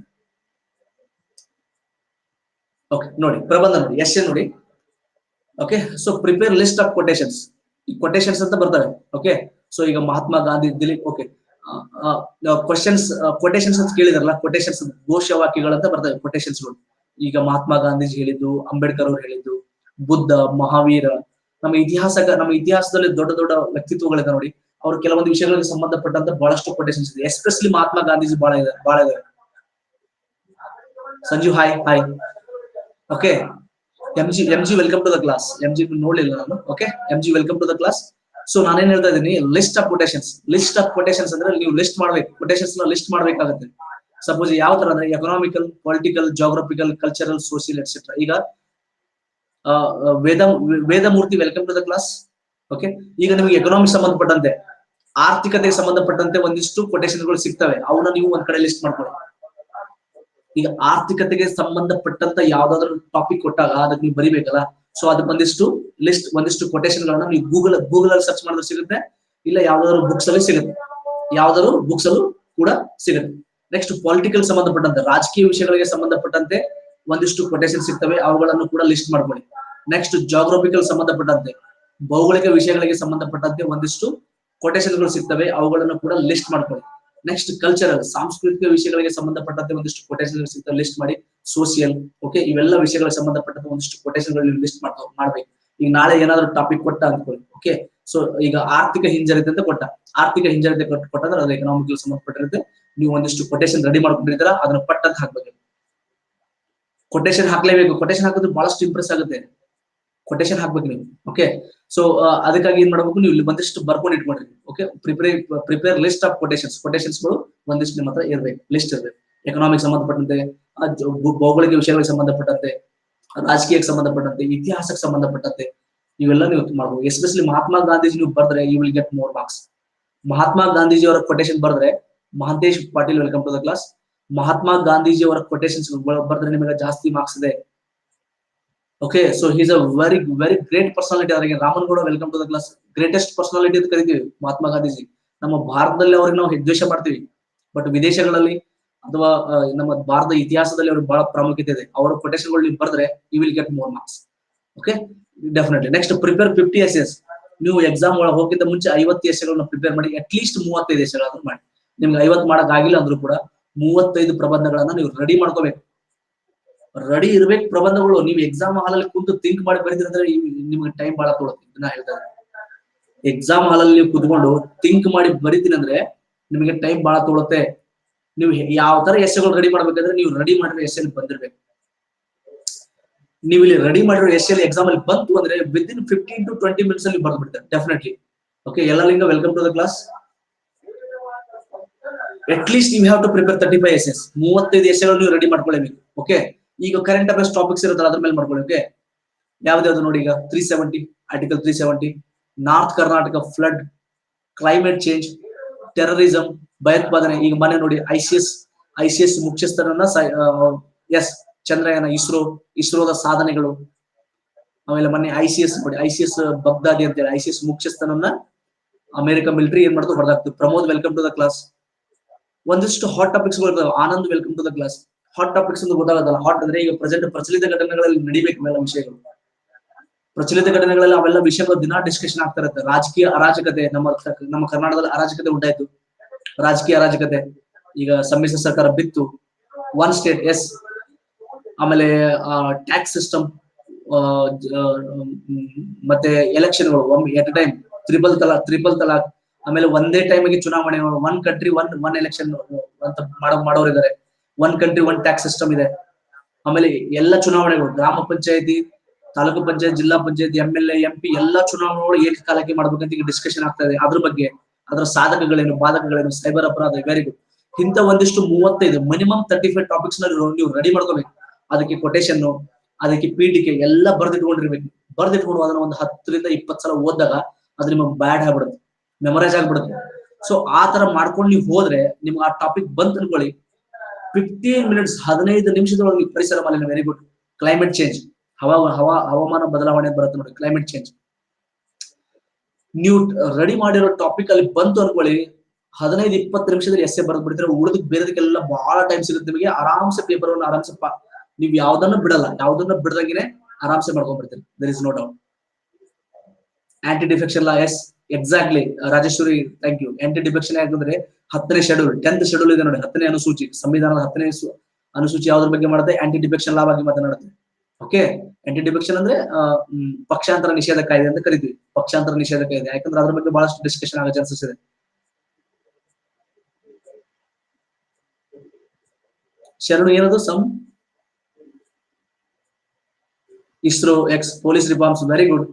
ಓಕೆ ನೋಡಿ ಪ್ರಬಂಧ ನೋಡಿ ಎಸ್ ಎ ನೋಡಿ okay so prepare list of quotations ಈ ಕೊಟೇಶನ್ಸ್ ಅಂತ ಬರ್ತವೆ ಓಕೆ ಸೊ ಈಗ Mahatma Gandhi Dilip okay questions quotations ಅಂತ ಕೇಳಿದಾರಲ್ಲ ಕೊಟೇಶನ್ಸ್ ಘೋಷವಾಕ್ಯಗಳಂತ ಬರ್ತವೆ ಕೊಟೇಶನ್ಸ್ಗಳು ಈಗ ಮಹಾತ್ಮ ಗಾಂಧೀಜಿ ಹೇಳಿದ್ದು ಅಂಬೇಡ್ಕರ್ ಅವ್ರು ಹೇಳಿದ್ದು ಬುದ್ಧ ಮಹಾವೀರ ನಮ್ಮ ಇತಿಹಾಸ ನಮ್ಮ ಇತಿಹಾಸದಲ್ಲಿ ದೊಡ್ಡ ದೊಡ್ಡ ವ್ಯಕ್ತಿತ್ವಗಳಿದೆ ನೋಡಿ ಅವ್ರು ಕೆಲವೊಂದು ವಿಷಯಗಳಿಗೆ ಸಂಬಂಧಪಟ್ಟಂತ ಬಹಳಷ್ಟು ಕೊಟೇಶನ್ಸ್ ಇದೆ ಎಸ್ಪೆಷಲಿ ಮಹಾತ್ಮ ಗಾಂಧೀಜಿ ಬಹಳ ಇದೆ ಬಹಳ ಇದೆ Sanjeev hi hi okay M G M G welcome to the class M G ನೋಡ್ಲಿಲ್ಲ ನಾನು okay M G welcome to the class so ನಾನೇನ್ ಹೇಳ್ತಾ ಇದ್ದೀನಿ list of quotations list of quotations ಅಂದ್ರೆ ನೀವು ಲಿಸ್ಟ್ ಮಾಡ್ಬೇಕು ಕೊಟೇಶನ್ಸ್ ನ ಲಿಸ್ಟ್ ಮಾಡ್ಬೇಕಾಗುತ್ತೆ ಸಪೋಸ್ ಯಾವ ತರ ಅಂದ್ರೆ economical political geographical cultural social etcetera ಈಗ ಆ, ಆ, Veda Vedamurthy welcome to the class okay ಈಗ ನಿಮಗೆ ಎಕನಾಮಿಕ್ ಸಂಬಂಧಪಟ್ಟಂತೆ ಆರ್ಥಿಕತೆಗೆ ಸಂಬಂಧಪಟ್ಟಂತೆ ಒಂದಿಷ್ಟು ಕೊಟೇಶನ್ಗಳು ಸಿಗ್ತವೆ ಅವನ್ನ ನೀವು ಒಂದ್ ಕಡೆ ಲಿಸ್ಟ್ ಮಾಡ್ಕೊಳ್ಳಿ ಈಗ ಆರ್ಥಿಕತೆಗೆ ಸಂಬಂಧಪಟ್ಟಂತ ಯಾವ್ದಾದ್ರು ಟಾಪಿಕ್ ಕೊಟ್ಟಾಗ ಅದಕ್ಕೆ ನೀವು ಬರಿಬೇಕಲ್ಲ ಸೊ ಅದಕ್ಕೆ ಒಂದಿಷ್ಟು ಲಿಸ್ಟ್ ಒಂದಿಷ್ಟು ಕೊಟೇಶನ್ ಗಳನ್ನ ನೀವು ಗೂಗಲ್ ಗೂಗಲ್ ಅಲ್ಲಿ ಸರ್ಚ್ ಮಾಡಿದ್ರೆ ಸಿಗುತ್ತೆ ಇಲ್ಲ ಯಾವ್ದಾದ್ರು ಬುಕ್ಸ್ ಅಲ್ಲಿ ಸಿಗುತ್ತೆ ಯಾವ್ದಾದ್ರು ಬುಕ್ಸ್ ಅಲ್ಲೂ ಕೂಡ ಸಿಗುತ್ತೆ ನೆಕ್ಸ್ಟ್ ಪೊಲಿಟಿಕಲ್ ಸಂಬಂಧಪಟ್ಟಂತೆ ರಾಜಕೀಯ ವಿಷಯಗಳಿಗೆ ಸಂಬಂಧಪಟ್ಟಂತೆ ಒಂದಿಷ್ಟು ಕೊಟೇಶನ್ ಸಿಗ್ತವೆ ಅವುಗಳನ್ನು ಕೂಡ ಲಿಸ್ಟ್ ಮಾಡ್ಕೊಳ್ಳಿ ನೆಕ್ಸ್ಟ್ ಜಾಗ್ರಫಿಕಲ್ ಸಂಬಂಧಪಟ್ಟಂತೆ ಭೌಗೋಳಿಕ ವಿಷಯಗಳಿಗೆ ಸಂಬಂಧಪಟ್ಟಂತೆ ಒಂದಿಷ್ಟು ಕೊಟೇಶನ್ಗಳು ಸಿಗ್ತವೆ ಅವುಗಳನ್ನು ಕೂಡ ಲಿಸ್ಟ್ ಮಾಡ್ಕೊಳ್ಳಿ ನೆಕ್ಸ್ಟ್ ಕಲ್ಚರಲ್ ಸಾಂಸ್ಕೃತಿಕ ವಿಷಯಗಳಿಗೆ ಸಂಬಂಧಪಟ್ಟಂತೆ ಒಂದಿಷ್ಟು ಕೊಟೇಶನ್ ಸಿಗ್ತವೆ ಲಿಸ್ಟ್ ಮಾಡಿ ಸೋಷಿಯಲ್ ಓಕೆ ಇವೆಲ್ಲ ವಿಷಯಗಳಿಗೆ ಸಂಬಂಧಪಟ್ಟಂತೆ ಒಂದಿಷ್ಟು ಕೊಟೇಶನ್ ಲಿಸ್ಟ್ ಮಾಡ್ತಾ ಮಾಡ್ಬೇಕು ಈಗ ನಾಳೆ ಏನಾದ್ರು ಟಾಪಿಕ್ ಕೊಟ್ಟ ಅನ್ಕೊಳ್ಳಿ ಓಕೆ ಸೊ ಈಗ ಆರ್ಥಿಕ ಹಿಂಜರಿತ ಅಂತ ಕೊಟ್ಟ ಆರ್ಥಿಕ ಹಿಂಜರಿತ ಕೊಟ್ಟ ಕೊಟ್ಟಂದ್ರೆ ಅದು ಎಕನಾಮಿಕ್ ಸಂಬಂಧಪಟ್ಟಿರುತ್ತೆ ನೀವು ಒಂದಿಷ್ಟು ಕೊಟೇಶನ್ ರೆಡಿ ಮಾಡ್ಕೊಂಡಿರ್ತೀರ ಅದನ್ನ ಪಟ್ ಅಂತ ಹಾಕ್ಬೇಕು ಕೊಟೇಶನ್ ಹಾಕ್ಲೇಬೇಕು ಕೊಟೇಶನ್ ಹಾಕಿದ್ರೆ ಬಹಳಷ್ಟು ಇಂಪ್ರೆಸ್ ಆಗುತ್ತೆ ಕೊಟೇಶನ್ ಹಾಕ್ಬೇಕು ನೀವು ಓಕೆ ಸೊ ಅದಕ್ಕಾಗಿ ಏನ್ ಮಾಡ್ಬೇಕು ನೀವು ಇಲ್ಲಿ ಒಂದಿಷ್ಟು ಬರ್ಕೊಂಡು ಇಟ್ಕೊಂಡ್ರಿ okay prepare prepare list of quotations ಕೊಟೇಶನ್ಸ್ಗಳು ಒಂದಿಷ್ಟು ನಿಮ್ಮ ಹತ್ರ ಇರ್ಬೇಕು ಲಿಸ್ಟ್ ಇರ್ಬೇಕು ಎಕನಾಮಿಕ್ ಸಂಬಂಧಪಟ್ಟಂತೆ ಆ, ಜ- ಭೂ- ಭೌಗೋಳಿಕ ವಿಷಯಗಳಿಗೆ ಸಂಬಂಧಪಟ್ಟಂತೆ ರಾಜಕೀಯಕ್ಕೆ ಸಂಬಂಧಪಟ್ಟಂತೆ ಇತಿಹಾಸಕ್ಕೆ ಸಂಬಂಧಪಟ್ಟಂತೆ ಇವೆಲ್ಲ ನೀವು ಮಾಡ್ಬೋದು ಎಸ್ಪೆಷಲಿ ಮಹಾತ್ಮ ಗಾಂಧೀಜಿ ನೀವು ಬರ್ದ್ರೆ you will get more marks Mahatma Gandhiji ಅವರ ಕೊಟೇಶನ್ ಬರ್ದ್ರೆ Mahantesh Patil welcome to the class Mahatma Gandhiji ಅವರ ಕೊಟೇಶನ್ಸ್ ಬರ್ದ್ರೆ ನಿಮಗೆ ಜಾಸ್ತಿ ಮಾರ್ಕ್ಸ್ ಇದೆ okay so he's a very very great personality ಅವರಿಗೆ Ramangowda welcome to the class greatest personality ಅಂತ ಕರಿತೀವಿ ಮಹಾತ್ಮ ಗಾಂಧೀಜಿ ನಮ್ಮ ಭಾರತದಲ್ಲಿ ಅವ್ರಿಗೆ ನಾವು ದ್ವೇಷ ಮಾಡ್ತೀವಿ ಬಟ್ ವಿದೇಶಗಳಲ್ಲಿ ಅಥವಾ ಆ, ನಮ್ಮ ಭಾರತ ಇತಿಹಾಸದಲ್ಲಿ ಅವ್ರಿಗೆ ಬಹಳ ಪ್ರಾಮುಖ್ಯತೆ ಇದೆ ಅವರ ಕೊಟೇಶನ್ಗಳು ನೀವು ಬರೆದ್ರೆ you will get more marks okay definitely next prepare fifty essays ನೀವು ಎಕ್ಸಾಮ್ ಒಳಗೆ ಹೋಗಿದ್ದ ಮುಂಚೆ ಐವತ್ತು ಎಸ್ಗಳನ್ನ ಪ್ರಿಪೇರ್ ಮಾಡಿ ಅಟ್ ಲೀಸ್ಟ್ ಮೂವತ್ತೈದು ಎಸ್ಗಳಾದ್ರೂ ಮಾಡಿ ನಿಮ್ಗೆ ಐವತ್ತು ಮಾಡಕ್ ಆಗಿಲ್ಲ ಅಂದ್ರೂ ಕೂಡ ಮೂವತ್ತೈದು ಪ್ರಬಂಧಗಳನ್ನ ನೀವು ರೆಡಿ ಮಾಡ್ಕೋಬೇಕು ರೆಡಿ ಇರ್ಬೇಕು ಪ್ರಬಂಧಗಳು ನೀವು ಎಕ್ಸಾಮ್ ಹಾಲಲ್ಲಿ ಕುಂತು ಥಿಂಕ್ ಮಾಡಿ ಬರೀತೀರಿ ಅಂದ್ರೆ ಈ- ನಿಮ್ಗೆ ಟೈಮ್ ಬಹಳ ತೊಗೊಳುತ್ತೆ ಇದನ್ನ ಹೇಳ್ತಾ ಎಕ್ಸಾಮ್ ಹಾಲಲ್ಲಿ ನೀವು ಕುತ್ಕೊಂಡು ಥಿಂಕ್ ಮಾಡಿ ಬರೀತೀನಿ ಅಂದ್ರೆ ನಿಮಗೆ ಟೈಮ್ ಬಹಳ ತೊಗೊಳುತ್ತೆ ನೀವು ಯಾವ ತರ ಎಸ್ಗಳು ರೆಡಿ ಮಾಡ್ಬೇಕಂದ್ರೆ ನೀವು ರೆಡಿ ಮಾಡಿರೋ ಎಸ್ ಬಂದಿರ್ಬೇಕು ನೀವು ಇಲ್ಲಿ ರೆಡಿ ಮಾಡಿರೋ ಎಸ್ ಎಲ್ ಎಕ್ಸಾಮ್ ಅಲ್ಲಿ ಬಂತು ಅಂದ್ರೆ within fifteen to twenty minutes ಅಲ್ಲಿ ಬರ್ದು ಬಿಡ್ತಾರೆ ಡೆಫಿನೆಟ್ಲಿ ಓಕೆ ಎಲ್ಲ Linga welcome to the class at least you have to prepare thirty five essays ಮೂವತ್ತೈದು ಎಸ್ಗಳು ನೀವು ರೆಡಿ ಮಾಡ್ಕೊಳ್ಳೇಬೇಕು ಓಕೆ ಈಗ ಕರೆಂಟ್ ಅಫೇರ್ಸ್ ಟಾಪಿಕ್ಸ್ ಇರುತ್ತಲ್ಲ ಅದ್ರ ಮೇಲೆ ಮಾಡ್ಕೊಳ್ಳಿ ಓಕೆ ಯಾವ್ದಾವ್ದು ನೋಡಿ ಈಗ three seventy article three seventy north Karnataka flood climate change terrorism ಭಯೋತ್ಪಾದನೆ ಈಗ ಮನೆ ನೋಡಿ ISIS C S ಮುಖ್ಯಸ್ಥರನ್ನ ಎಸ್ ಚಂದ್ರಯಾನ ಇಸ್ರೋ ಇಸ್ರೋದ ಸಾಧನೆಗಳು ಆಮೇಲೆ ಮೊನ್ನೆ ಐ ಸಿ ಎಸ್ ನೋಡಿ ಐ ಸಿ ಎಸ್ ಬಗ್ದಾದಿ ಅಂತೇಳಿ ಐ ಸಿ ಎಸ್ ಮುಖ್ಯಸ್ಥನನ್ನ ಅಮೆರಿಕ ಮಿಲಿಟರಿ ಏನ್ ಮಾಡ್ತು ಹೊಡೆದಾಕ್ತು Pramod welcome to the class ಒಂದಿಷ್ಟು ಹಾಟ್ ಟಾಪಿಕ್ಸ್ ಗಳು Anand welcome to the class hot topics ಅಂತ ಗೊತ್ತಾಗೋದಲ್ಲ ಹಾಟ್ ಅಂದ್ರೆ ಈಗ ಪ್ರೆಸೆಂಟ್ ಪ್ರಚಲಿತ ಘಟನೆಗಳಲ್ಲಿ ನಡಿಬೇಕು ಇವೆಲ್ಲ ವಿಷಯಗಳು ಪ್ರಚಲಿತ ಘಟನೆಗಳಲ್ಲಿ ಅವೆಲ್ಲ ವಿಷಯಗಳು ದಿನಾ ಡಿಸ್ಕಷನ್ ಆಗ್ತಾ ಇರುತ್ತೆ ರಾಜಕೀಯ ಅರಾಜಕತೆ ನಮ್ಮ ನಮ್ಮ ಕರ್ನಾಟಕದಲ್ಲಿ ಅರಾಜಕತೆ ಉಂಟಾಯ್ತು ರಾಜಕೀಯ ಅರಾಜಕತೆ ಈಗ ಸಮ್ಮಿಶ್ರ ಸರ್ಕಾರ ಬಿತ್ತು ಒನ್ ಸ್ಟೇಟ್ ಎಸ್ ಆಮೇಲೆ ಟ್ಯಾಕ್ಸ್ ಸಿಸ್ಟಮ್ ಮತ್ತೆ ಎಲೆಕ್ಷನ್ಗಳು ಒಮ್ಮೆ at time triple talaq triple talaq ಆಮೇಲೆ ಒಂದೇ ಟೈಮಿಗೆ ಚುನಾವಣೆ one country one one election ಅಂತ ಮಾಡೋ ಮಾಡೋರಿದ್ದಾರೆ one country one tax system ಇದೆ ಆಮೇಲೆ ಎಲ್ಲ ಚುನಾವಣೆಗಳು ಗ್ರಾಮ ಪಂಚಾಯತಿ taluk panchayat zilla panchayat M L A M P ಎಲ್ಲಾ ಚುನಾವಣೆಗಳು ಏಕಕಾಲಕ್ಕೆ ಮಾಡ್ಬೇಕಂತ ಈಗ ಡಿಸ್ಕಷನ್ ಆಗ್ತಾ ಇದೆ ಅದ್ರ ಬಗ್ಗೆ ಅದರ ಸಾಧಕಗಳೇನು ಬಾಧಕಗಳೇನು ಸೈಬರ್ ಅಪರಾಧ ವೆರಿ ಗುಡ್ ಇಂಥ ಒಂದಿಷ್ಟು ಮೂವತ್ತೈದು ಮಿನಿಮಮ್ ತರ್ಟಿ ಫೈವ್ ಟಾಪಿಕ್ಸ್ ನ ನೀವು ರೆಡಿ ಮಾಡ್ಕೋಬೇಕು ಅದಕ್ಕೆ ಕೊಟೇಶನ್ ಅದಕ್ಕೆ ಪೀಠಿಕೆ ಎಲ್ಲ ಬರ್ದಿಟ್ಕೊಂಡಿರ್ಬೇಕು ಬರ್ದಿಟ್ಕೊಂಡು ಅದನ್ನ ಒಂದು ಹತ್ತರಿಂದ ಇಪ್ಪತ್ತು ಸಲ ಓದಿದಾಗ ಅದು ನಿಮಗೆ ಬ್ಯಾಡ್ ಆಗ್ಬಿಡುತ್ತೆ ಮೆಮೊರೈಸ್ ಆಗ್ಬಿಡುತ್ತೆ ಸೊ ಆ ತರ ಮಾಡ್ಕೊಂಡು ನೀವು ಹೋದ್ರೆ ನಿಮ್ಗೆ ಆ ಟಾಪಿಕ್ ಬಂತ್ ಅನ್ಕೊಳ್ಳಿ ಫಿಫ್ಟೀನ್ ಮಿನಿಟ್ಸ್ ಹದಿನೈದು ನಿಮಿಷದೊಳಗೆ ಪರಿಸರ ಮಾಲಿನ್ಯ ವೆರಿ ಗುಡ್ ಕ್ಲೈಮೇಟ್ ಚೇಂಜ್ ಹವಾ ಹವಾ ಹವಾಮಾನ ಬದಲಾವಣೆ ಬರುತ್ತೆ ನೋಡಿ ಕ್ಲೈಮೇಟ್ ಚೇಂಜ್ ನೀವು ರೆಡಿ ಮಾಡಿರೋ ಟಾಪಿಕ್ ಅಲ್ಲಿ ಬಂತು ಅನ್ಕೊಳ್ಳಿ ಹದಿನೈದು ಇಪ್ಪತ್ತು ನಿಮಿಷದಲ್ಲಿ ಎಸ್ಸೆ ಬರೆದು ಬಿಡ್ತೀರ ಉಳಿದಕ್ಕೆ ಬೇರೆದಕ್ಕೆಲ್ಲ ಬಹಳ ಟೈಮ್ ಸಿಗುತ್ತೆ ನಿಮಗೆ ಆರಾಮ್ಸೆ ಪೇಪರ್ ಅನ್ನು ಆರಾಮ್ಸೆ ಪಾ ನೀವು ಯಾವ್ದನ್ನ ಬಿಡಲ್ಲ ಯಾವ್ದನ್ನ ಬಿಡದಂಗೆನೆ ಆರಾಮ್ಸೆ ಮಾಡ್ಕೊಂಡ್ಬಿಡ್ತೀರಿ there is no doubt anti defection law yes exactly Rajeshwari thank you anti defection ಯಾಕಂದ್ರೆ ಹತ್ತನೇ ಶೆಡ್ಯೂಲ್ ಟೆಂತ್ ಶೆಡ್ಯೂಲ್ ಇದೆ ನೋಡಿ ಹತ್ತನೇ ಅನುಸೂಚಿ ಸಂವಿಧಾನದ ಹತ್ತನೇ ಸು- ಅನುಸೂಚಿ ಯಾವ್ದ್ರ ಬಗ್ಗೆ ಮಾಡುತ್ತೆ ಆಂಟಿ ಡಿಫೆಕ್ಷನ್ ಲಾ ಬಗ್ಗೆ ಮಾತನಾಡುತ್ತೆ ಓಕೆ ಆಂಟಿ ಡಿಫೆಕ್ಷನ್ ಅಂದ್ರೆ ಆ, ಮ್, ಪಕ್ಷಾಂತರ ನಿಷೇಧ ಕಾಯ್ದೆ ಅಂತ ಕರಿತೀವಿ ಪಕ್ಷಾಂತರ ನಿಷೇಧ ಕಾಯ್ದೆ ಯಾಕಂದ್ರೆ ಅದ್ರ ಬಗ್ಗೆ ಬಹಳಷ್ಟು ಡಿಸ್ಕಷನ್ ಆಗೋ ಚಾನ್ಸಸ್ ಇದೆ ಶರಣು ಏನದು some ISRO X police reforms very good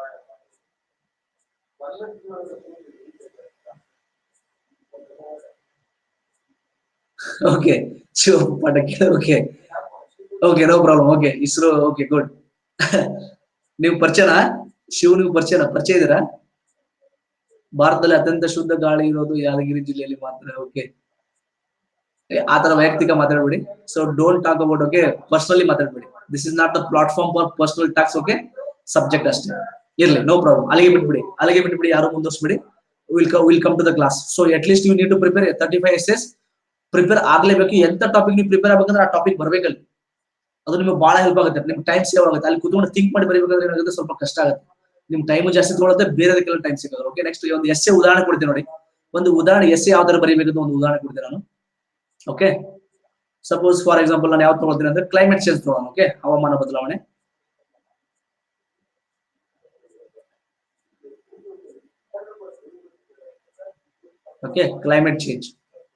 okay Shiva ಪಾಠಕ್ಕೆ okay okay no problem okay ISRO okay good ನೀವು ಪರಿಚಯನಾ ಶಿವ್ ನೀವು ಪರಿಚಯನ ಪರಿಚಯ ಇದ್ದೀರಾ ಭಾರತದಲ್ಲಿ ಅತ್ಯಂತ ಶುದ್ಧ ಗಾಳಿ ಇರೋದು ಯಾದಗಿರಿ ಜಿಲ್ಲೆಯಲ್ಲಿ ಮಾತ್ರ ಓಕೆ ಆ ತರ ವೈಯಕ್ತಿಕ ಮಾತಾಡ್ಬೇಡಿ so don't talk about okay personally ಮಾತಾಡ್ಬೇಡಿ this is not the platform for personal talks okay subject ಅಷ್ಟೇ ಇರ್ಲಿ ನೋ ಪ್ರಾಬ್ಲಮ್ ಅಲ್ಲಿಗೆ ಬಿಟ್ಬಿಡಿ ಅಲ್ಲಿಗೆ ಬಿಟ್ಬಿಡಿ ಯಾರು ಮುಂದುವರಿಸ್ಬಿಡಿ will will come to the class so at least you need to prepare thirty five essays prepare ಆಗ್ಲೇಬೇಕು ಎಂತ ಟಾಪಿಕ್ ನೀವು ಪ್ರಿಪೇರ್ ಆಗ್ಬೇಕಂದ್ರೆ ಆ ಟಾಪಿಕ್ ಬರ್ಬೇಕಲ್ಲಿ ಅದು ನಿಮ್ಗೆ ಬಹಳ ಹೆಲ್ಪ್ ಆಗುತ್ತೆ ನಿಮ್ ಟೈಮ್ ಸೇವ್ ಆಗುತ್ತೆ ಅಲ್ಲಿ ಕುತ್ಕೊಂಡು ಥಿಂಕ್ ಮಾಡಿ ಬರೀಬೇಕಾದ್ರೆ ಏನಾಗುತ್ತೆ ಸ್ವಲ್ಪ ಕಷ್ಟ ಆಗುತ್ತೆ ನಿಮ್ ಟೈಮ್ ಜಾಸ್ತಿ ತಗೊಳುತ್ತೆ ಬೇರೆದಕ್ಕೆಲ್ಲ ಟೈಮ್ ಸಿಗೋದು ಓಕೆ ನೆಕ್ಸ್ಟ್ ಒಂದು ಎಸ್ಸೆ ಉದಾಹರಣೆ ಕೊಡ್ತೀನಿ ನೋಡಿ ಒಂದು ಉದಾಹರಣೆ ಎಸ್ಸೆ ಯಾವ್ದಾರು ಬರೀಬೇಕಂತ ಒಂದು ಉದಾಹರಣೆ ಕೊಡ್ತೀನಿ ನಾನು ಓಕೆ ಸಪೋಸ್ ಫಾರ್ ಎಕ್ಸಾಂಪಲ್ ನಾನು ಯಾವ್ದು ತಗೊಳ್ತೀನಿ ಅಂದ್ರೆ ಕ್ಲೈಮೇಟ್ ಚೇಂಜ್ ತಗೊಳ್ಳೋಣ ಓಕೆ ಹವಾಮಾನ ಬದಲಾವಣೆ okay climate change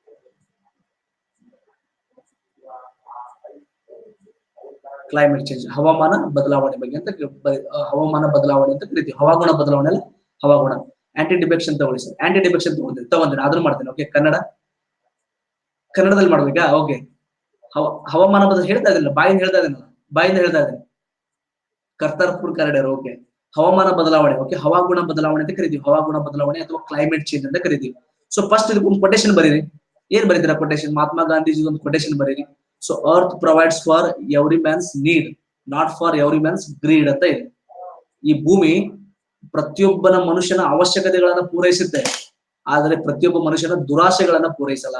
climate change ಹವಾಮಾನ ಬದಲಾವಣೆ ಬಗ್ಗೆ ಅಂತ ಕ- ಬ- ಆ, ಹವಾಮಾನ ಬದಲಾವಣೆ ಅಂತ ಕರಿತೀವಿ ಹವಾಗುಣ ಬದಲಾವಣೆ ಅಲ್ಲ ಹವಾಗುಣ ಆಂಟಿ ಡಿಫೆಕ್ಷನ್ ತಗೊಳ್ಳಿ ಸರ್ ಆಂಟಿ ಡಿಫೆಕ್ಷನ್ ತಗೊಂತೀನಿ ತಗೊಂತೀನಿ ಆದ್ರೂ ಮಾಡ್ತೀನಿ ಓಕೆ ಕನ್ನಡ ಕನ್ನಡದಲ್ಲಿ ಮಾಡ್ಬೇಕಾ ಓಕೆ ಹವ ಹವಾಮಾನ ಬದಲ ಹೇಳ್ತಾ ಇದ್ದೀನಿ ಬಾಯಿಂದ ಹೇಳ್ತಾ ಇದ್ದೀನಲ್ಲ ಬಾಯಿಂದ ಹೇಳ್ತಾ ಇದ್ದೀನಿ ಕರ್ತಾರ್ಪುರ್ ಕಾರಿಡಾರ್ ಓಕೆ ಹವಾಮಾನ ಬದಲಾವಣೆ ಓಕೆ ಹವಾಗುಣ ಬದಲಾವಣೆ ಅಂತ ಕರಿತೀವಿ ಹವಾಗುಣ ಬದಲಾವಣೆ ಅಥವಾ ಕ್ಲೈಮೇಟ್ ಚೇಂಜ್ ಅಂತ ಕರಿತೀವಿ ಸೊ ಫಸ್ಟ್ ಇದಕ್ಕೆ ಒಂದು ಕೊಟೇಶನ್ ಬರೀರಿ ಏನ್ ಬರೀತೀರಾ ಕೊಟೇಶನ್ ಮಹಾತ್ಮ ಗಾಂಧೀಜಿ ಒಂದು ಕೊಟೇಶನ್ ಬರೀರಿ so earth provides for every man's need not for every man's greed ಅಂತ ಇದೆ ಈ ಭೂಮಿ ಪ್ರತಿಯೊಬ್ಬನ ಮನುಷ್ಯನ ಅವಶ್ಯಕತೆಗಳನ್ನ ಪೂರೈಸುತ್ತೆ ಆದರೆ ಪ್ರತಿಯೊಬ್ಬ ಮನುಷ್ಯನ ದುರಾಶೆಗಳನ್ನ ಪೂರೈಸಲ್ಲ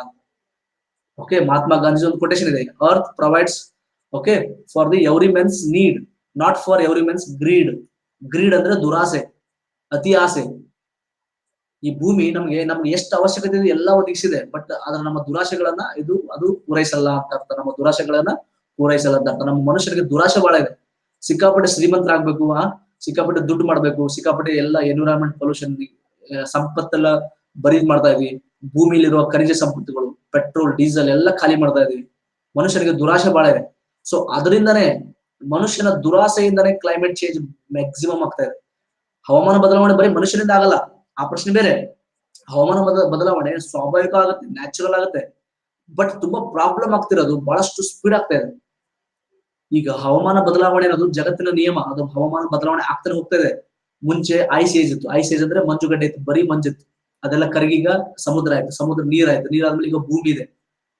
ಓಕೆ ಮಹಾತ್ಮ ಗಾಂಧೀಜಿ ಒಂದು ಕೊಟೇಶನ್ ಇದೆ earth provides okay for the every men's need not for every men's greed greed ಅಂದ್ರೆ ದುರಾಸೆ ಅತಿ ಆಸೆ ಈ ಭೂಮಿ ನಮ್ಗೆ ನಮ್ಗೆ ಎಷ್ಟು ಅವಶ್ಯಕತೆ ಇದೆ ಎಲ್ಲ ಒದಗಿಸಿದೆ ಬಟ್ ಅದ್ರ ನಮ್ಮ ದುರಾಶೆಗಳನ್ನ ಇದು ಅದು ಪೂರೈಸಲ್ಲ ಅಂತ ಅರ್ಥ ನಮ್ಮ ದುರಾಶೆಗಳನ್ನ ಪೂರೈಸಲ್ಲ ಅಂತ ಅರ್ಥ ನಮ್ಮ ಮನುಷ್ಯರಿಗೆ ದುರಾಶೆ ಬಹಳ ಇದೆ ಸಿಕ್ಕಾಪಟ್ಟೆ ಶ್ರೀಮಂತರಾಗ್ಬೇಕು ಆ ಸಿಕ್ಕಾಪಟ್ಟೆ ದುಡ್ಡು ಮಾಡ್ಬೇಕು ಸಿಕ್ಕಾಪಟ್ಟೆ ಎಲ್ಲ ಎನ್ವಿರಾನ್ಮೆಂಟ್ ಪೊಲ್ಯೂಷನ್ ಸಂಪತ್ತೆಲ್ಲ ಬರೀದ್ ಮಾಡ್ತಾ ಇದೀವಿ ಭೂಮಿಲಿರುವ ಖನಿಜ ಸಂಪತ್ತುಗಳು ಪೆಟ್ರೋಲ್ ಡೀಸೆಲ್ ಎಲ್ಲ ಖಾಲಿ ಮಾಡ್ತಾ ಇದೀವಿ ಮನುಷ್ಯರಿಗೆ ದುರಾಶೆ ಬಹಳ ಇದೆ ಸೊ ಅದರಿಂದನೇ ಮನುಷ್ಯನ ದುರಾಸೆಯಿಂದನೇ ಕ್ಲೈಮೇಟ್ ಚೇಂಜ್ ಮ್ಯಾಕ್ಸಿಮಮ್ ಆಗ್ತಾ ಇದೆ ಹವಾಮಾನ ಬದಲಾವಣೆ ಬರೀ ಮನುಷ್ಯನಿಂದ ಆಗಲ್ಲ ಆ ಪ್ರಶ್ನೆ ಬೇರೆ ಹವಾಮಾನ ಬದ ಬದಲಾವಣೆ ಸ್ವಾಭಾವಿಕ ಆಗುತ್ತೆ ನ್ಯಾಚುರಲ್ ಆಗುತ್ತೆ ಬಟ್ ತುಂಬಾ ಪ್ರಾಬ್ಲಮ್ ಆಗ್ತಿರೋದು ಬಹಳಷ್ಟು ಸ್ಪೀಡ್ ಆಗ್ತಾ ಇದೆ ಈಗ ಹವಾಮಾನ ಬದಲಾವಣೆ ಅನ್ನೋದು ಜಗತ್ತಿನ ನಿಯಮ ಅದು ಹವಾಮಾನ ಬದಲಾವಣೆ ಆಗ್ತಾನೆ ಹೋಗ್ತಾ ಇದೆ ಮುಂಚೆ ಐಸ್ ಏಜ್ ಇತ್ತು ಐಸ್ ಏಜ್ ಅಂದ್ರೆ ಮಂಜುಗಡ್ಡೆ ಇತ್ತು ಬರೀ ಮಂಜಿತ್ತು ಅದೆಲ್ಲ ಕರಗೀಗ ಸಮುದ್ರ ಆಯ್ತು ಸಮುದ್ರ ನೀರಾಯ್ತು ನೀರಾದ್ಮೇಲೆ ಈಗ ಭೂಮಿ ಇದೆ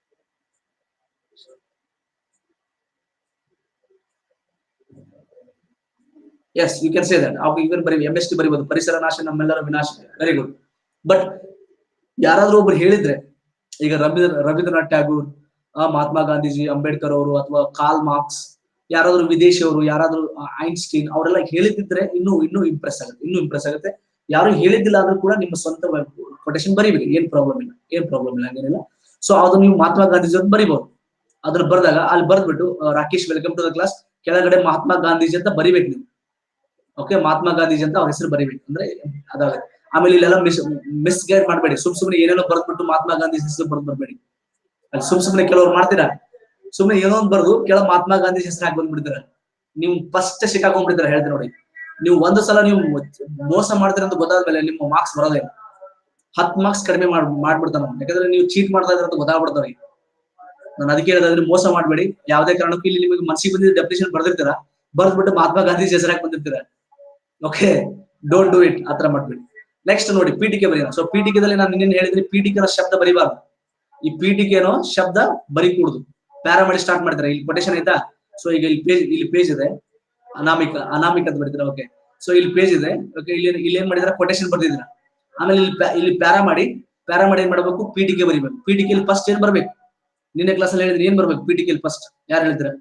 yes you can say that ಅವಾಗ ಇವನ್ ಬರೀ ಎಂ ಎಸ್ ಟಿ ಬರೀಬಹುದು ಪರಿಸರ ನಾಶ ನಮ್ಮೆಲ್ಲರ ವಿನಾಶ ವೆರಿ ಗುಡ್ ಬಟ್ ಯಾರಾದ್ರೂ ಒಬ್ರು ಹೇಳಿದ್ರೆ ಈಗ ರವೀಂದ್ರ ರವೀಂದ್ರನಾಥ್ ಟ್ಯಾಗೂರ್ ಆ, ಮಹಾತ್ಮ ಗಾಂಧೀಜಿ ಅಂಬೇಡ್ಕರ್ ಅವರು ಅಥವಾ ಕಾಲ್ ಮಾರ್ಕ್ಸ್ ಯಾರಾದ್ರೂ ವಿದೇಶಿಯವರು ಯಾರಾದ್ರೂ ಐನ್ಸ್ಟೀನ್ ಅವರೆಲ್ಲ ಹೇಳಿದ್ರೆ ಇನ್ನೂ ಇನ್ನೂ ಇಂಪ್ರೆಸ್ ಆಗುತ್ತೆ ಇನ್ನೂ ಇಂಪ್ರೆಸ್ ಆಗುತ್ತೆ ಯಾರು ಹೇಳಿದ್ದಿಲ್ಲ ಅಂದ್ರೂ ಕೂಡ ನಿಮ್ಮ ಸ್ವಂತ ಕೊಟೇಶನ್ ಬರೀಬೇಕು ಏನ್ ಪ್ರಾಬ್ಲಮ್ ಇಲ್ಲ ಏನ್ ಪ್ರಾಬ್ಲಮ್ ಇಲ್ಲ ಹಂಗೇನಿಲ್ಲ ಸೊ ಅದು ನೀವು ಮಹಾತ್ಮ ಗಾಂಧೀಜಿ ಅಂತ ಬರಿಬಹುದು ಅದ್ರ ಬರ್ದಾಗ ಅಲ್ಲಿ ಬರ್ದ್ಬಿಟ್ಟು ಆ, Rakesh welcome to the class ಕೆಳಗಡೆ ಮಹಾತ್ಮ ಗಾಂಧೀಜಿ ಅಂತ ಬರಿಬೇಕು ನೀವು ಓಕೆ ಮಹಾತ್ಮ ಗಾಂಧೀಜಿ ಅಂತ ಅವ್ರ ಹೆಸರು ಬರಿಬೇಕು ಅಂದ್ರೆ ಅದಾಗುತ್ತೆ ಆಮೇಲೆ ಇಲ್ಲೆಲ್ಲ ಮಿಸ್ ಮಿಸ್ ಗೈಡ್ ಮಾಡಬೇಡಿ ಸುಮ್ ಸುಮ್ನೆ ಏನೇನೋ ಬರ್ದ್ಬಿಟ್ಟು ಮಹಾತ್ಮ ಗಾಂಧೀಜಿ ಹೆಸರು ಬರ್ದ್ ಬರ್ಬೇಡಿ ಅಲ್ಲಿ ಸುಮ್ ಸುಮ್ನೆ ಕೆಲವ್ರು ಮಾಡ್ತೀರಾ ಸುಮ್ನೆ ಏನೋ ಒಂದ್ ಬರ್ದು ಕೆಳ ಮಹಾತ್ಮ ಗಾಂಧೀಜಿ ಹೆಸರು ಹಾಕಿ ಬಂದ್ಬಿಡ್ತೀರ ನೀವು ಫಸ್ಟ್ ಸಿಕ್ಕಾಕೊಂಡ್ಬಿಡ್ತೀರ ಹೇಳ್ತೀನಿ ನೋಡಿ ನೀವು ಒಂದು ಸಲ ನೀವು ಮೋಸ ಮಾಡ್ತೀರ ಅಂತ ಗೊತ್ತಾದ್ಮೇಲೆ ನಿಮ್ಮ ಮಾರ್ಕ್ಸ್ ಬರೋದೇ ಇಲ್ಲ. ಹತ್ ಮಾರ್ಕ್ಸ್ ಕಡಿಮೆ ಮಾಡ್ ಮಾಡ್ಬಿಡ್ತಾನ ಅವ್ನು. ಯಾಕಂದ್ರೆ ನೀವು ಚೀಟ್ ಮಾಡ್ತಾ ಇದ್ರ ಅಂತ ಗೊತ್ತಾಗ್ಬಿಡ್ತಾವೆ ನಾನು ಅದಕ್ಕೆ ಹೇಳಿದ್ರೆ ಮೋಸ ಮಾಡ್ಬೇಡಿ ಯಾವ್ದೇ ಕಾರಣಕ್ಕೂ ಇಲ್ಲಿ ನಿಮಗೆ ಮನಸ್ಸಿಗೆ ಬಂದಿದ್ದ ಡೆಫಿನೇಷನ್ ಬರ್ದಿರ್ತೀರಾ ಬರ್ದ್ಬಿಟ್ಟು ಮಹಾತ್ಮ ಗಾಂಧೀಜಿ ಹೆಸರಾಗಿ ಬಂದಿರ್ತೀರಾ ಓಕೆ ಡೋಂಟ್ ಡೂ ಇಟ್ ಆತರ ಮಾಡ್ಬೇಡಿ ನೆಕ್ಸ್ಟ್ ನೋಡಿ ಪೀಠಿಕೆ ಬರೀನ ಸೊ ಪೀಠಿಕೆದಲ್ಲಿ ನಾನು ನಿನ್ನೆ ಹೇಳಿದ್ರೆ ಪೀಠಿಕೆನ ಶಬ್ದ ಬರಿಬಾರ್ದು ಈ ಪೀಠಿಕೆನೋ ಶಬ್ದ ಬರಿ ಕೂಡುದು ಪ್ಯಾರಾ ಮಾಡಿ ಸ್ಟಾರ್ಟ್ ಮಾಡ್ತಾರೆ ಇಲ್ಲಿ ಕೊಟೇಶನ್ ಆಯ್ತಾ ಸೊ ಈಗ ಇಲ್ಲಿ ಪೇಜ್ ಇಲ್ಲಿ ಪೇಜ್ ಇದೆ ಅನಾಮಿಕ ಅನಾಮಿಕ ಅಂತ ಬರೀತಾರೆ ಓಕೆ ಸೊ ಇಲ್ಲಿ ಪೇಜ್ ಇದೆ ಓಕೆ ಇಲ್ಲಿ ಇಲ್ಲಿ ಏನ್ ಮಾಡಿದ್ರೆ ಕೊಟೇಶನ್ ಬರ್ದಿದ್ರ ಆಮೇಲೆ ಇಲ್ಲಿ ಪ್ಯಾ- ಇಲ್ಲಿ ಪ್ಯಾರಾ ಮಾಡಿ ಪ್ಯಾರಾ ಮಾಡಿ ಏನ್ ಮಾಡ್ಬೇಕು ಪೀಠಿಕೆ ಬರಿಬೇಕು ಪೀಠಿಕೆಯಲ್ಲಿ ಫಸ್ಟ್ ಏನ್ ಬರ್ಬೇಕು ನಿನ್ನೆ ಕ್ಲಾಸ್ ಅಲ್ಲಿ ಹೇಳಿದ್ರೆ ಏನ್ ಬರ್ಬೇಕು ಪೀಠಿಕೆಯಲ್ಲಿ ಫಸ್ಟ್ ಯಾರು ಹೇಳಿದ್ರ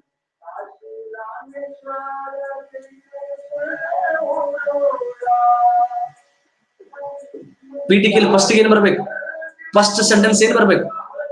ಪೀಠಿಕೆಯಲ್ಲಿ ಫಸ್ಟ್ ಏನ್ ಬರ್ಬೇಕು ಫಸ್ಟ್ ಸೆಂಟೆನ್ಸ್ ಏನ್ ಬರ್ಬೇಕು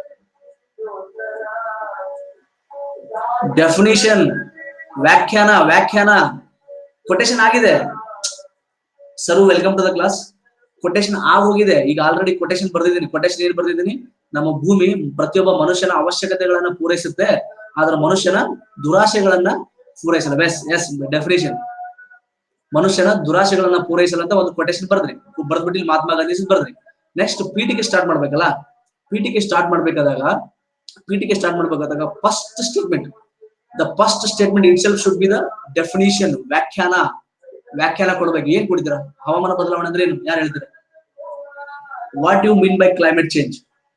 ಡೆಫಿನಿಷನ್ ವ್ಯಾಖ್ಯಾನ ವ್ಯಾಖ್ಯಾನ ಕೊಟೇಶನ್ ಆಗಿದೆ sir welcome to the class quotation ಆಗೋಗಿದೆ ಈಗ ಆಲ್ರೆಡಿ ಕೊಟೇಶನ್ ಬರ್ದಿದ್ದೀನಿ ಕೊಟೇಶನ್ ಏನ್ ಬರ್ದಿದ್ದೀನಿ ನಮ್ಮ ಭೂಮಿ ಪ್ರತಿಯೊಬ್ಬ ಮನುಷ್ಯನ ಅವಶ್ಯಕತೆಗಳನ್ನ ಪೂರೈಸುತ್ತೆ ಆದ್ರೆ ಮನುಷ್ಯನ ದುರಾಶೆಗಳನ್ನ ಪೂರೈಸಲ್ಲ ಎಸ್ ಎಸ್ ಡೆಫಿನೇಷನ್ ಮನುಷ್ಯನ ದುರಾಶೆಗಳನ್ನ ಪೂರೈಸಲ್ಲ ಅಂತ ಒಂದು ಕೊಟೇಶನ್ ಬರ್ದ್ರಿ ಬರ್ದ್ಬಿಟ್ಟು ಇಲ್ಲಿ ಮಹಾತ್ಮ ಗಾಂಧಿ ಹೆಸರು ಬರ್ದ್ರಿ ನೆಕ್ಸ್ಟ್ ಪೀಠಿಗೆ ಸ್ಟಾರ್ಟ್ ಮಾಡ್ಬೇಕಲ್ಲ ಪೀಠಿಗೆ ಸ್ಟಾರ್ಟ್ ಮಾಡ್ಬೇಕಾದಾಗ ಪೀಠಿಗೆ ಸ್ಟಾರ್ಟ್ ಮಾಡ್ಬೇಕಾದಾಗ first statement the first statement itself should be the definition ವ್ಯಾಖ್ಯಾನ ವ್ಯಾಖ್ಯಾನ ಕೊಡ್ಬೇಕು ಏನ್ ಕೊಡಿದ್ರ ಹವಾಮಾನ ಬದಲಾವಣೆ ಅಂದ್ರೆ ಏನು ಯಾರು ಹೇಳ್ತಾರೆ what you mean by climate change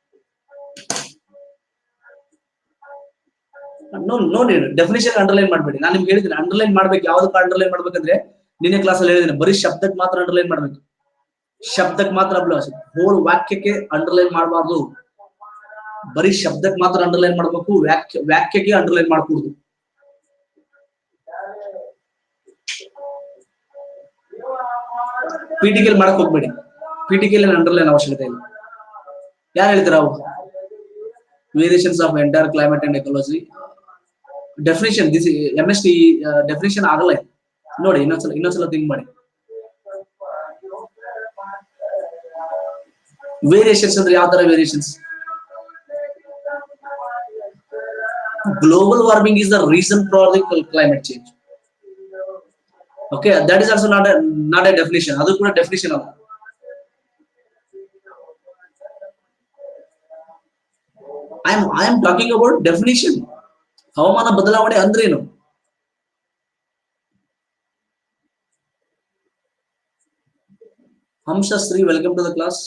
no ನೋಡಿ ಡೆಫಿನೇಷನ್ ಅಂಡರ್ಲೈನ್ ಮಾಡಬೇಡಿ ನಾನು ನಿಮ್ಗೆ ಹೇಳಿದ್ದೀನಿ ಅಂಡರ್ಲೈನ್ ಮಾಡ್ಬೇಕು ಯಾವ್ದಕ್ಕೆ ಅಂಡರ್ಲೈನ್ ಮಾಡ್ಬೇಕಂದ್ರೆ ನಿನ್ನೆ ಕ್ಲಾಸ್ ಅಲ್ಲಿ ಹೇಳಿದ್ದೀನಿ ಬರೀ ಶಬ್ದಕ್ಕೆ ಮಾತ್ರ ಅಂಡರ್ಲೈನ್ ಮಾಡ್ಬೇಕು ಶಬ್ದಕ್ಕೆ ಮಾತ್ರ ಹೋಲ್ ವಾಕ್ಯಕ್ಕೆ ಅಂಡರ್ಲೈನ್ ಮಾಡಬಾರ್ದು ಬರೀ ಶಬ್ದಕ್ಕೆ ಮಾತ್ರ ಅಂಡರ್ಲೈನ್ ಮಾಡ್ಬೇಕು ವ್ಯಾಖ್ಯ ವ್ಯಾಖ್ಯಕ್ಕೆ ಅಂಡರ್ಲೈನ್ ಮಾಡ್ಕೊಡುದು ಪಿಟಿಕೆಲ್ ಮಾಡಕ್ ಹೋಗ್ಬೇಡಿ ಪಿಟಿಕೆಲ್ ಅಂಡರ್ಲೈನ್ ಅವಶ್ಯಕತೆ ಇಲ್ಲ ಯಾರು ಹೇಳ್ತೀರಾ ಅವು variations of entire climate and ecology definition this M S T definition ಆಗಲ್ಲ ಇದು. ನೋಡಿ ಇನ್ನೊಂದ್ಸಲ ಇನ್ನೊಂದ್ಸಲ ಥಿಂಕ್ ಮಾಡಿ ವೇರಿಯೇಷನ್ಸ್ ಅಂದ್ರೆ ಯಾವ ತರ variations global warming is the reason for the climate change okay that is also not a not a definition ಅದು ಕೂಡ definition ಅಲ್ಲ i am i am talking about definition ಹವಾಮಾನ ಬದಲಾವಣೆ ಅಂದ್ರೇನು Hamsashree welcome to the class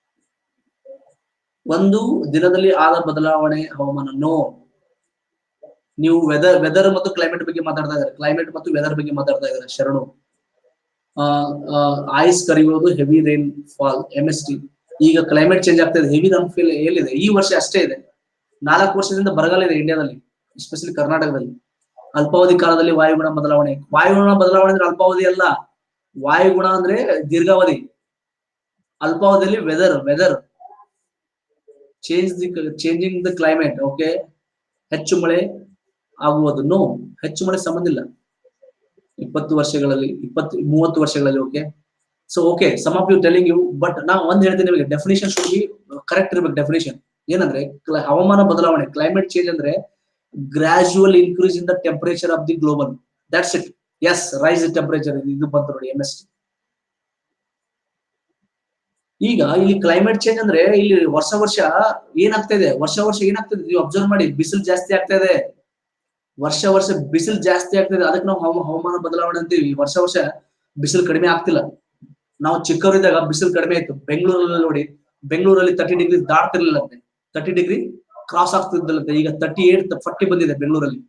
ಒಂದು ದಿನದಲ್ಲಿ ಆದ ಬದಲಾವಣೆ ಹವಾಮಾನ ನೋ ನೀವು ವೆದರ್ ವೆದರ್ ಮತ್ತು ಕ್ಲೈಮೇಟ್ ಬಗ್ಗೆ ಮಾತಾಡ್ತಾ ಇದ್ದಾರೆ ಕ್ಲೈಮೇಟ್ ಮತ್ತು ವೆದರ್ ಬಗ್ಗೆ ಮಾತಾಡ್ತಾ ಇದ್ದಾರೆ ಶರಣು ಐಸ್ ಕರಿಯೋದು heavy rainfall M S T ಈಗ ಕ್ಲೈಮೇಟ್ ಚೇಂಜ್ ಆಗ್ತಾ ಇದೆ ಹೆವಿ ಫೀಲ್ ಎಲ್ಲಿದೆ ಈ ವರ್ಷ ಅಷ್ಟೇ ಇದೆ ನಾಲ್ಕು ವರ್ಷದಿಂದ ಬರಗಾಲ ಇದೆ ಇಂಡಿಯಾದಲ್ಲಿ ಎಸ್ಪೆಷಲಿ ಕರ್ನಾಟಕದಲ್ಲಿ ಅಲ್ಪಾವಧಿ ಕಾಲದಲ್ಲಿ ವಾಯುಗುಣ ಬದಲಾವಣೆ ವಾಯುಗುಣ ಬದಲಾವಣೆ ಅಂದ್ರೆ ಅಲ್ಪಾವಧಿ ಅಲ್ಲ ವಾಯುಗುಣ ಅಂದ್ರೆ ದೀರ್ಘಾವಧಿ ಅಲ್ಪಾವಧಿಯಲ್ಲಿ weather weather change the changing the climate okay ಹೆಚ್ಚು ಮಳೆ ಆಗುವುದು ನೋ ಹೆಚ್ಚು ಮಳೆ ಸಂಬಂಧ ಇಲ್ಲ ಇಪ್ಪತ್ತು ವರ್ಷಗಳಲ್ಲಿ ಇಪ್ಪತ್ತು ಮೂವತ್ತು ವರ್ಷಗಳಲ್ಲಿ okay so okay some of you telling you but ನಾ ಒಂದ್ ಹೇಳ್ತೀನಿ ನಿಮಗೆ ಡೆಫಿನೇಷನ್ ಶುಡ್ ಬಿ ಕರೆಕ್ಟ್ ಇರ್ಬೇಕು ಡೆಫಿನೇಷನ್ ಏನಂದ್ರೆ cl- ಹವಾಮಾನ ಬದಲಾವಣೆ ಕ್ಲೈಮೇಟ್ ಚೇಂಜ್ ಅಂದ್ರೆ gradual increase in the temperature of the global that's it yes rise temperature ಇದು ಬಂತು ನೋಡಿ ಎಂ ಎಸ್ ಈಗ ಇಲ್ಲಿ ಕ್ಲೈಮೇಟ್ ಚೇಂಜ್ ಅಂದ್ರೆ ಇಲ್ಲಿ ವರ್ಷ ವರ್ಷ ಏನಾಗ್ತಾ ಇದೆ ವರ್ಷ ವರ್ಷ ಏನಾಗ್ತದೆ ನೀವು ಅಬ್ಸರ್ವ್ ಮಾಡಿ ಬಿಸಿಲು ಜಾಸ್ತಿ ಆಗ್ತಾ ಇದೆ ವರ್ಷ ವರ್ಷ ಬಿಸಿಲು ಜಾಸ್ತಿ ಆಗ್ತಿದೆ ಅದಕ್ಕೆ ನಾವು ಹವ- ಹವಾಮಾನ ಬದಲಾವಣೆ ಅಂತೀವಿ ವರ್ಷ ವರ್ಷ ಬಿಸಿಲು ಕಡಿಮೆ ಆಗ್ತಿಲ್ಲ ನಾವು ಚಿಕ್ಕವರಿದ್ದಾಗ ಬಿಸಿಲು ಕಡಿಮೆ ಇತ್ತು ಬೆಂಗಳೂರಲ್ಲಿ ನೋಡಿ ಬೆಂಗಳೂರಲ್ಲಿ ತರ್ಟಿ ಡಿಗ್ರಿ ದಾಟ್ತಿರ್ಲಿಲ್ಲಂತೆ ತರ್ಟಿ ಡಿಗ್ರಿ ಕ್ರಾಸ್ ಆಗ್ತಿದ್ದಲ್ಲಂತೆ ಈಗ ತರ್ಟಿ ಏಟ್ ಫಾರ್ಟಿ ಬಂದಿದೆ ಬೆಂಗಳೂರಲ್ಲಿ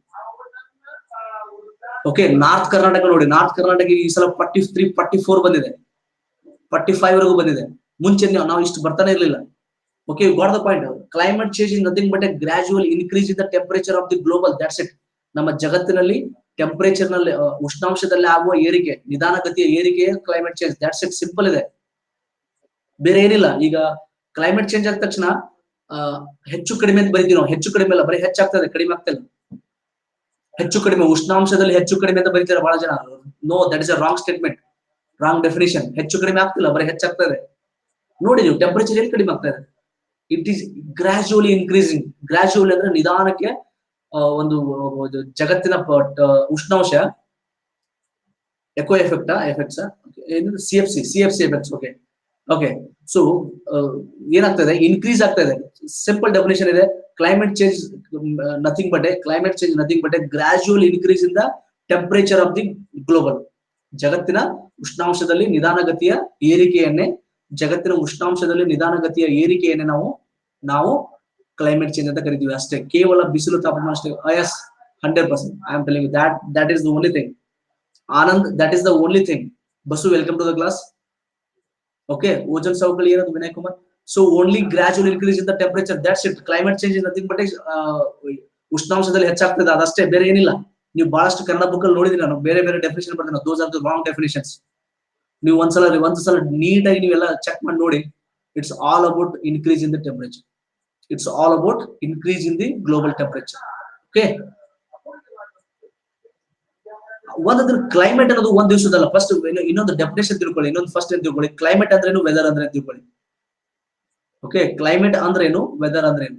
ಓಕೆ ನಾರ್ತ್ ಕರ್ನಾಟಕ ನೋಡಿ ನಾರ್ತ್ ಕರ್ನಾಟಕ ಈ ಸಲ ಫಾರ್ಟಿ ತ್ರೀ ಫಾರ್ಟಿ ಫೋರ್ ಬಂದಿದೆ ಫಾರ್ಟಿ ಫೈವ್ ವರೆಗೂ ಬಂದಿದೆ ಮುಂಚೆ ನಾವು ನಾವು ಇಷ್ಟು ಬರ್ತಾನೆ ಇರಲಿಲ್ಲ okay got the point climate change is nothing but a gradual increase in the temperature of the global that's it ನಮ್ಮ ಜಗತ್ತಿನಲ್ಲಿ ಟೆಂಪರೇಚರ್ ನಲ್ಲಿ ಆ, ಉಷ್ಣಾಂಶದಲ್ಲಿ ಆಗುವ ಏರಿಕೆ ನಿಧಾನಗತಿಯ ಏರಿಕೆ climate change that's it simple ಇದೆ ಬೇರೆ ಏನಿಲ್ಲ ಈಗ ಕ್ಲೈಮೇಟ್ ಚೇಂಜ್ ಆದ ತಕ್ಷಣ ಆ, ಹೆಚ್ಚು ಕಡಿಮೆ ಅಂತ ಬರೀತೀವಿ ನಾವು ಹೆಚ್ಚು ಕಡಿಮೆ ಅಲ್ಲ ಬರೀ ಹೆಚ್ಚಾಗ್ತದೆ ಕಡಿಮೆ ಆಗ್ತಾ ಇಲ್ಲ ಹೆಚ್ಚು ಕಡಿಮೆ ಉಷ್ಣಾಂಶದಲ್ಲಿ ಹೆಚ್ಚು ಕಡಿಮೆ ಅಂತ ಬರೀತಾರೆ ಬಹಳ ಜನ no that is a wrong statement wrong definition ಹೆಚ್ಚು ಕಡಿಮೆ ಆಗ್ತಿಲ್ಲ ಬರೀ ಹೆಚ್ಚಾಗ್ತಾ ಇದೆ ನೋಡಿ ನೀವು ಟೆಂಪರೇಚರ್ ಎಲ್ಲಿ ಕಡಿಮೆ ಆಗ್ತಾ ಇದೆ it is gradually increasing gradually ಅಂದ್ರೆ ನಿಧಾನಕ್ಕೆ ಆ, ಒಂದು ಒಂದು ಜಗತ್ತಿನ ಪ- ಟ- ಉಷ್ಣಾಂಶ ಎಕೋ ಎಫೆಕ್ಟ್ ಎಫೆಕ್ಟ್ಸ್ ಏನು C F C C F C effects okay okay so ಏನಾಗ್ತದೆ ಇನ್ಕ್ರೀಸ್ ಆಗ್ತಾ ಇದೆ ಸಿಂಪಲ್ ಡೆಫಿನೇಷನ್ ಇದೆ climate change nothing but a climate change nothing but a gradual increase in the temperature of the global ಜಗತ್ತಿನ ಉಷ್ಣಾಂಶದಲ್ಲಿ ನಿಧಾನಗತಿಯ ಏರಿಕೆಯನ್ನೇ ಜಗತ್ತಿನ ಉಷ್ಣಾಂಶದಲ್ಲಿ ನಿಧಾನಗತಿಯ ಏರಿಕೆಯನ್ನೇ ನಾವು ನಾವು ಕ್ಲೈಮೇಟ್ ಚೇಂಜ್ ಅಂತ ಕರಿತೀವಿ ಅಷ್ಟೇ ಕೇವಲ ಬಿಸಿಲು ತಾಪಮಾನ ಅಷ್ಟೇ yes hundred percent I am telling that that is the only thing Anand that is the only thing Basu welcome to the class okay ಓಜನ್ ಸೌಕಳಿ ಏನದು Vinay Kumar so only gradual increase in the temperature that's it climate change is nothing but ಉಷ್ಣಾಂಶದಲ್ಲಿ ಹೆಚ್ಚಾಗ್ತದೆ ಅದಷ್ಟೇ ಬೇರೆ ಏನಿಲ್ಲ ನೀವು ಬಹಳಷ್ಟು ಕನ್ನಡ ಬುಕ್ ಅಲ್ಲಿ ನೋಡಿದಿಲ್ಲ ನಾನು ಬೇರೆ ಬೇರೆ ಡೆಫಿನೇಷನ್ ಬರ್ತೀನಿ those are the wrong definitions ನೀವು ಒಂದ್ಸಲ ಒಂದ್ಸಲ ನೀಟಾಗಿ ನೀವೆಲ್ಲ ಚೆಕ್ ಮಾಡಿ ನೋಡಿ it's all about increase in the temperature it's all about increase in the global temperature okay ಒಂದ್ರ ಕ್ಲೈಮೇಟ್ ಅನ್ನೋದು ಒಂದ್ ದಿವಸದಲ್ಲ ಫಸ್ಟ್ ಇನ್ನೊಂದು ಡೆಫಿನೇಷನ್ ತಿಳ್ಕೊಳ್ಳಿ ಇನ್ನೊಂದು ಫಸ್ಟ್ ಏನ್ ತಿಳ್ಕೊಳ್ಳಿ ಕ್ಲೈಮೇಟ್ ಅಂದ್ರೇನು ವೆದರ್ ಅಂದ್ರೆ ಏನ್ ತಿಳ್ಕೊಳ್ಳಿ ಓಕೆ ಕ್ಲೈಮೇಟ್ ಅಂದ್ರೇನು ವೆದರ್ ಅಂದ್ರೇನು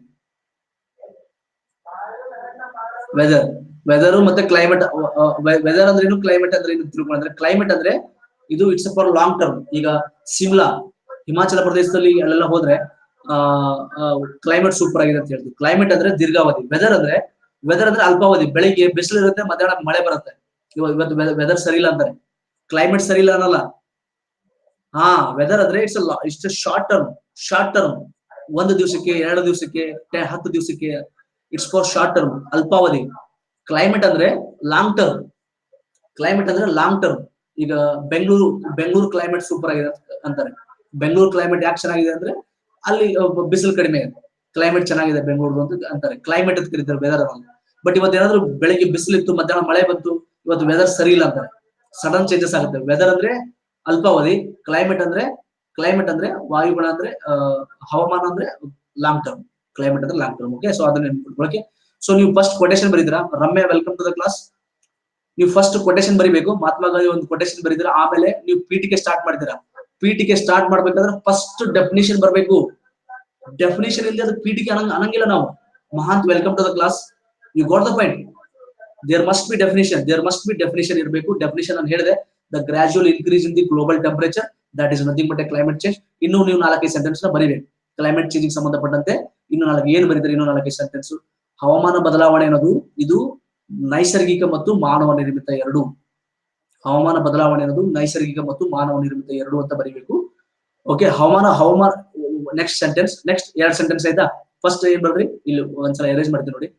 ವೆದರ್ ವೆದರ್ ಮತ್ತೆ ಕ್ಲೈಮೇಟ್ ವೆದರ್ ಅಂದ್ರೇನು ಕ್ಲೈಮೇಟ್ ಅಂದ್ರೆ ಏನು ತಿಳ್ಕೊಳ್ಳಿ ಅಂದ್ರೆ ಕ್ಲೈಮೇಟ್ ಅಂದ್ರೆ ಇದು ಇಟ್ಸ್ ಫಾರ್ ಲಾಂಗ್ ಟರ್ಮ್ ಈಗ ಸಿಮ್ಲಾ ಹಿಮಾಚಲ ಪ್ರದೇಶದಲ್ಲಿ ಅಲ್ಲೆಲ್ಲ ಹೋದ್ರೆ ಕ್ಲೈಮೇಟ್ ಸೂಪರ್ ಆಗಿದೆ ಅಂತ ಹೇಳ್ತೀವಿ ಕ್ಲೈಮೇಟ್ ಅಂದ್ರೆ ದೀರ್ಘಾವಧಿ ವೆದರ್ ಅಂದ್ರೆ ವೆದರ್ ಅಂದ್ರೆ ಅಲ್ಪಾವಧಿ ಬೆಳಿಗ್ಗೆ ಬಿಸಿಲು ಇರುತ್ತೆ ಮಧ್ಯಾಹ್ನ ಮಳೆ ಬರುತ್ತೆ ಇವ- ಇವತ್ತು ವೆದರ್ ಸರಿ ಇಲ್ಲ ಅಂತಾರೆ ಕ್ಲೈಮೇಟ್ ಸರಿ ಇಲ್ಲ ಅನ್ನಲ್ಲ ಹಾ ವೆದರ್ ಅಂದ್ರೆ it's it's short term short term ಒಂದು ದಿವಸಕ್ಕೆ ಎರಡು ದಿವಸಕ್ಕೆ ಟೆ- ಹತ್ತು ದಿವಸಕ್ಕೆ ಇಟ್ಸ್ ಫಾರ್ ಶಾರ್ಟ್ ಟರ್ಮ್ ಅಲ್ಪಾವಧಿ ಕ್ಲೈಮೇಟ್ ಅಂದ್ರೆ ಲಾಂಗ್ ಟರ್ಮ್ ಕ್ಲೈಮೇಟ್ ಅಂದ್ರೆ ಲಾಂಗ್ ಟರ್ಮ್ ಈಗ ಬೆಂಗಳೂರು ಬೆಂಗಳೂರು ಕ್ಲೈಮೇಟ್ ಸೂಪರ್ ಆಗಿದೆ ಅಂತ ಅಂತಾರೆ ಬೆಂಗಳೂರು ಕ್ಲೈಮೇಟ್ ಯಾಕೆ ಚೆನ್ನಾಗಿದೆ ಅಂದ್ರೆ ಅಲ್ಲಿ ಅಹ್, ಬಿಸಿಲು ಕಡಿಮೆ ಇದೆ ಕ್ಲೈಮೇಟ್ ಚೆನ್ನಾಗಿದೆ ಬೆಂಗಳೂರು ಅಂತ ಅಂತಾರೆ ಕ್ಲೈಮೇಟ್ ಅಂತ ಕರೀತಾರೆ ವೆದರ್ ಬಟ್ ಇವತ್ತು ಏನಾದ್ರು ಬೆಳಿಗ್ಗೆ ಬಿಸಿಲಿತ್ತು ಮಧ್ಯಾಹ್ನ ಮಳೆ ಬಂತು ಇವತ್ತು ವೆದರ್ ಸರಿ ಇಲ್ಲ ಅಂತಾರೆ ಸಡನ್ ಚೇಂಜಸ್ ಆಗುತ್ತೆ ವೆದರ್ ಅಂದ್ರೆ ಅಲ್ಪಾವಧಿ ಕ್ಲೈಮೇಟ್ ಅಂದ್ರೆ ಕ್ಲೈಮೇಟ್ ಅಂದ್ರೆ ವಾಯುಗುಣ ಅಂದ್ರೆ ಆ, ಹವಾಮಾನ ಅಂದ್ರೆ ಲಾಂಗ್ ಟರ್ಮ್ ಕ್ಲೈಮೇಟ್ ಅಂದ್ರೆ ಲಾಂಗ್ ಟರ್ಮ್ ಓಕೆ ಸೊ ಅದನ್ನ ನೆನ್ಪಿಟ್ಕೊಳ್ಳೋಕೆ ಸೊ ನೀವು ಫಸ್ಟ್ ಕೊಟೇಶನ್ ಬರೀತೀರಾ Ramya welcome to the class ನೀವು ಫಸ್ಟ್ ಕೊಟೇಶನ್ ಬರಿಬೇಕು ಮಹಾತ್ಮ ಗಾಂಧಿ ಒಂದು ಕೊಟೇಶನ್ ಬರೀತೀರಾ ಆಮೇಲೆ ನೀವು ಪಿಟಿಕೆ ಸ್ಟಾರ್ಟ್ ಮಾಡ್ತೀರಾ ಪಿಟಿಕೆ ಸ್ಟಾರ್ಟ್ ಮಾಡ್ಬೇಕಾದ್ರೆ ಫಸ್ಟ್ ಡೆಫಿನೇಷನ್ ಬರಬೇಕು ಡೆಫಿನೇಷನ್ ಇಲ್ಲದೆ ಅದು ಪಿಟಿಕೆ ಅನ್ನಂಗ್ ಅನ್ನಂಗಿಲ್ಲ ನಾವು Mahant welcome to the class you got the point there must be definition there must be definition ಇರಬೇಕು ಡೆಫಿನೇಷನ್ ನಾನು ಹೇಳಿದೆ the gradual increase in the global temperature that is nothing but a climate change ಇನ್ನು ನೀವು ನಾಲ್ಕೈದು sentence ನ ಬರೀಬೇಕು climate change ಸಂಬಂಧಪಟ್ಟಂತೆ ಇನ್ನು ನಾಲ್ಕು ಏನು ಬರೀತಾರೆ ಇನ್ನು ನಾಲ್ಕೈದು ಸೆಂಟೆನ್ಸ್ ಹವಾಮಾನ ಬದಲಾವಣೆ ಅನ್ನೋದು ಇದು ನೈಸರ್ಗಿಕ ಮತ್ತು ಮಾನವ ನಿರ್ಮಿತ ಎರಡು ಹವಾಮಾನ ಬದಲಾವಣೆ ಅನ್ನೋದು ನೈಸರ್ಗಿಕ ಮತ್ತು ಮಾನವ ನಿರ್ಮಿತ ಎರಡು ಅಂತ ಬರೀಬೇಕು ಓಕೆ ಹವಾಮಾನ ಹವಾಮಾನ ನೆಕ್ಸ್ಟ್ ಸೆಂಟೆನ್ಸ್ ನೆಕ್ಸ್ಟ್ ಎರಡ್ ಸೆಂಟೆನ್ಸ್ ಆಯ್ತಾ ಫಸ್ಟ್ ಏನ್ ಬರ್ರಿ ಇಲ್ಲಿ ಒಂದ್ಸಲ ಎರೇಂಜ್ ಮಾಡ್ತೀನಿ ನೋಡಿ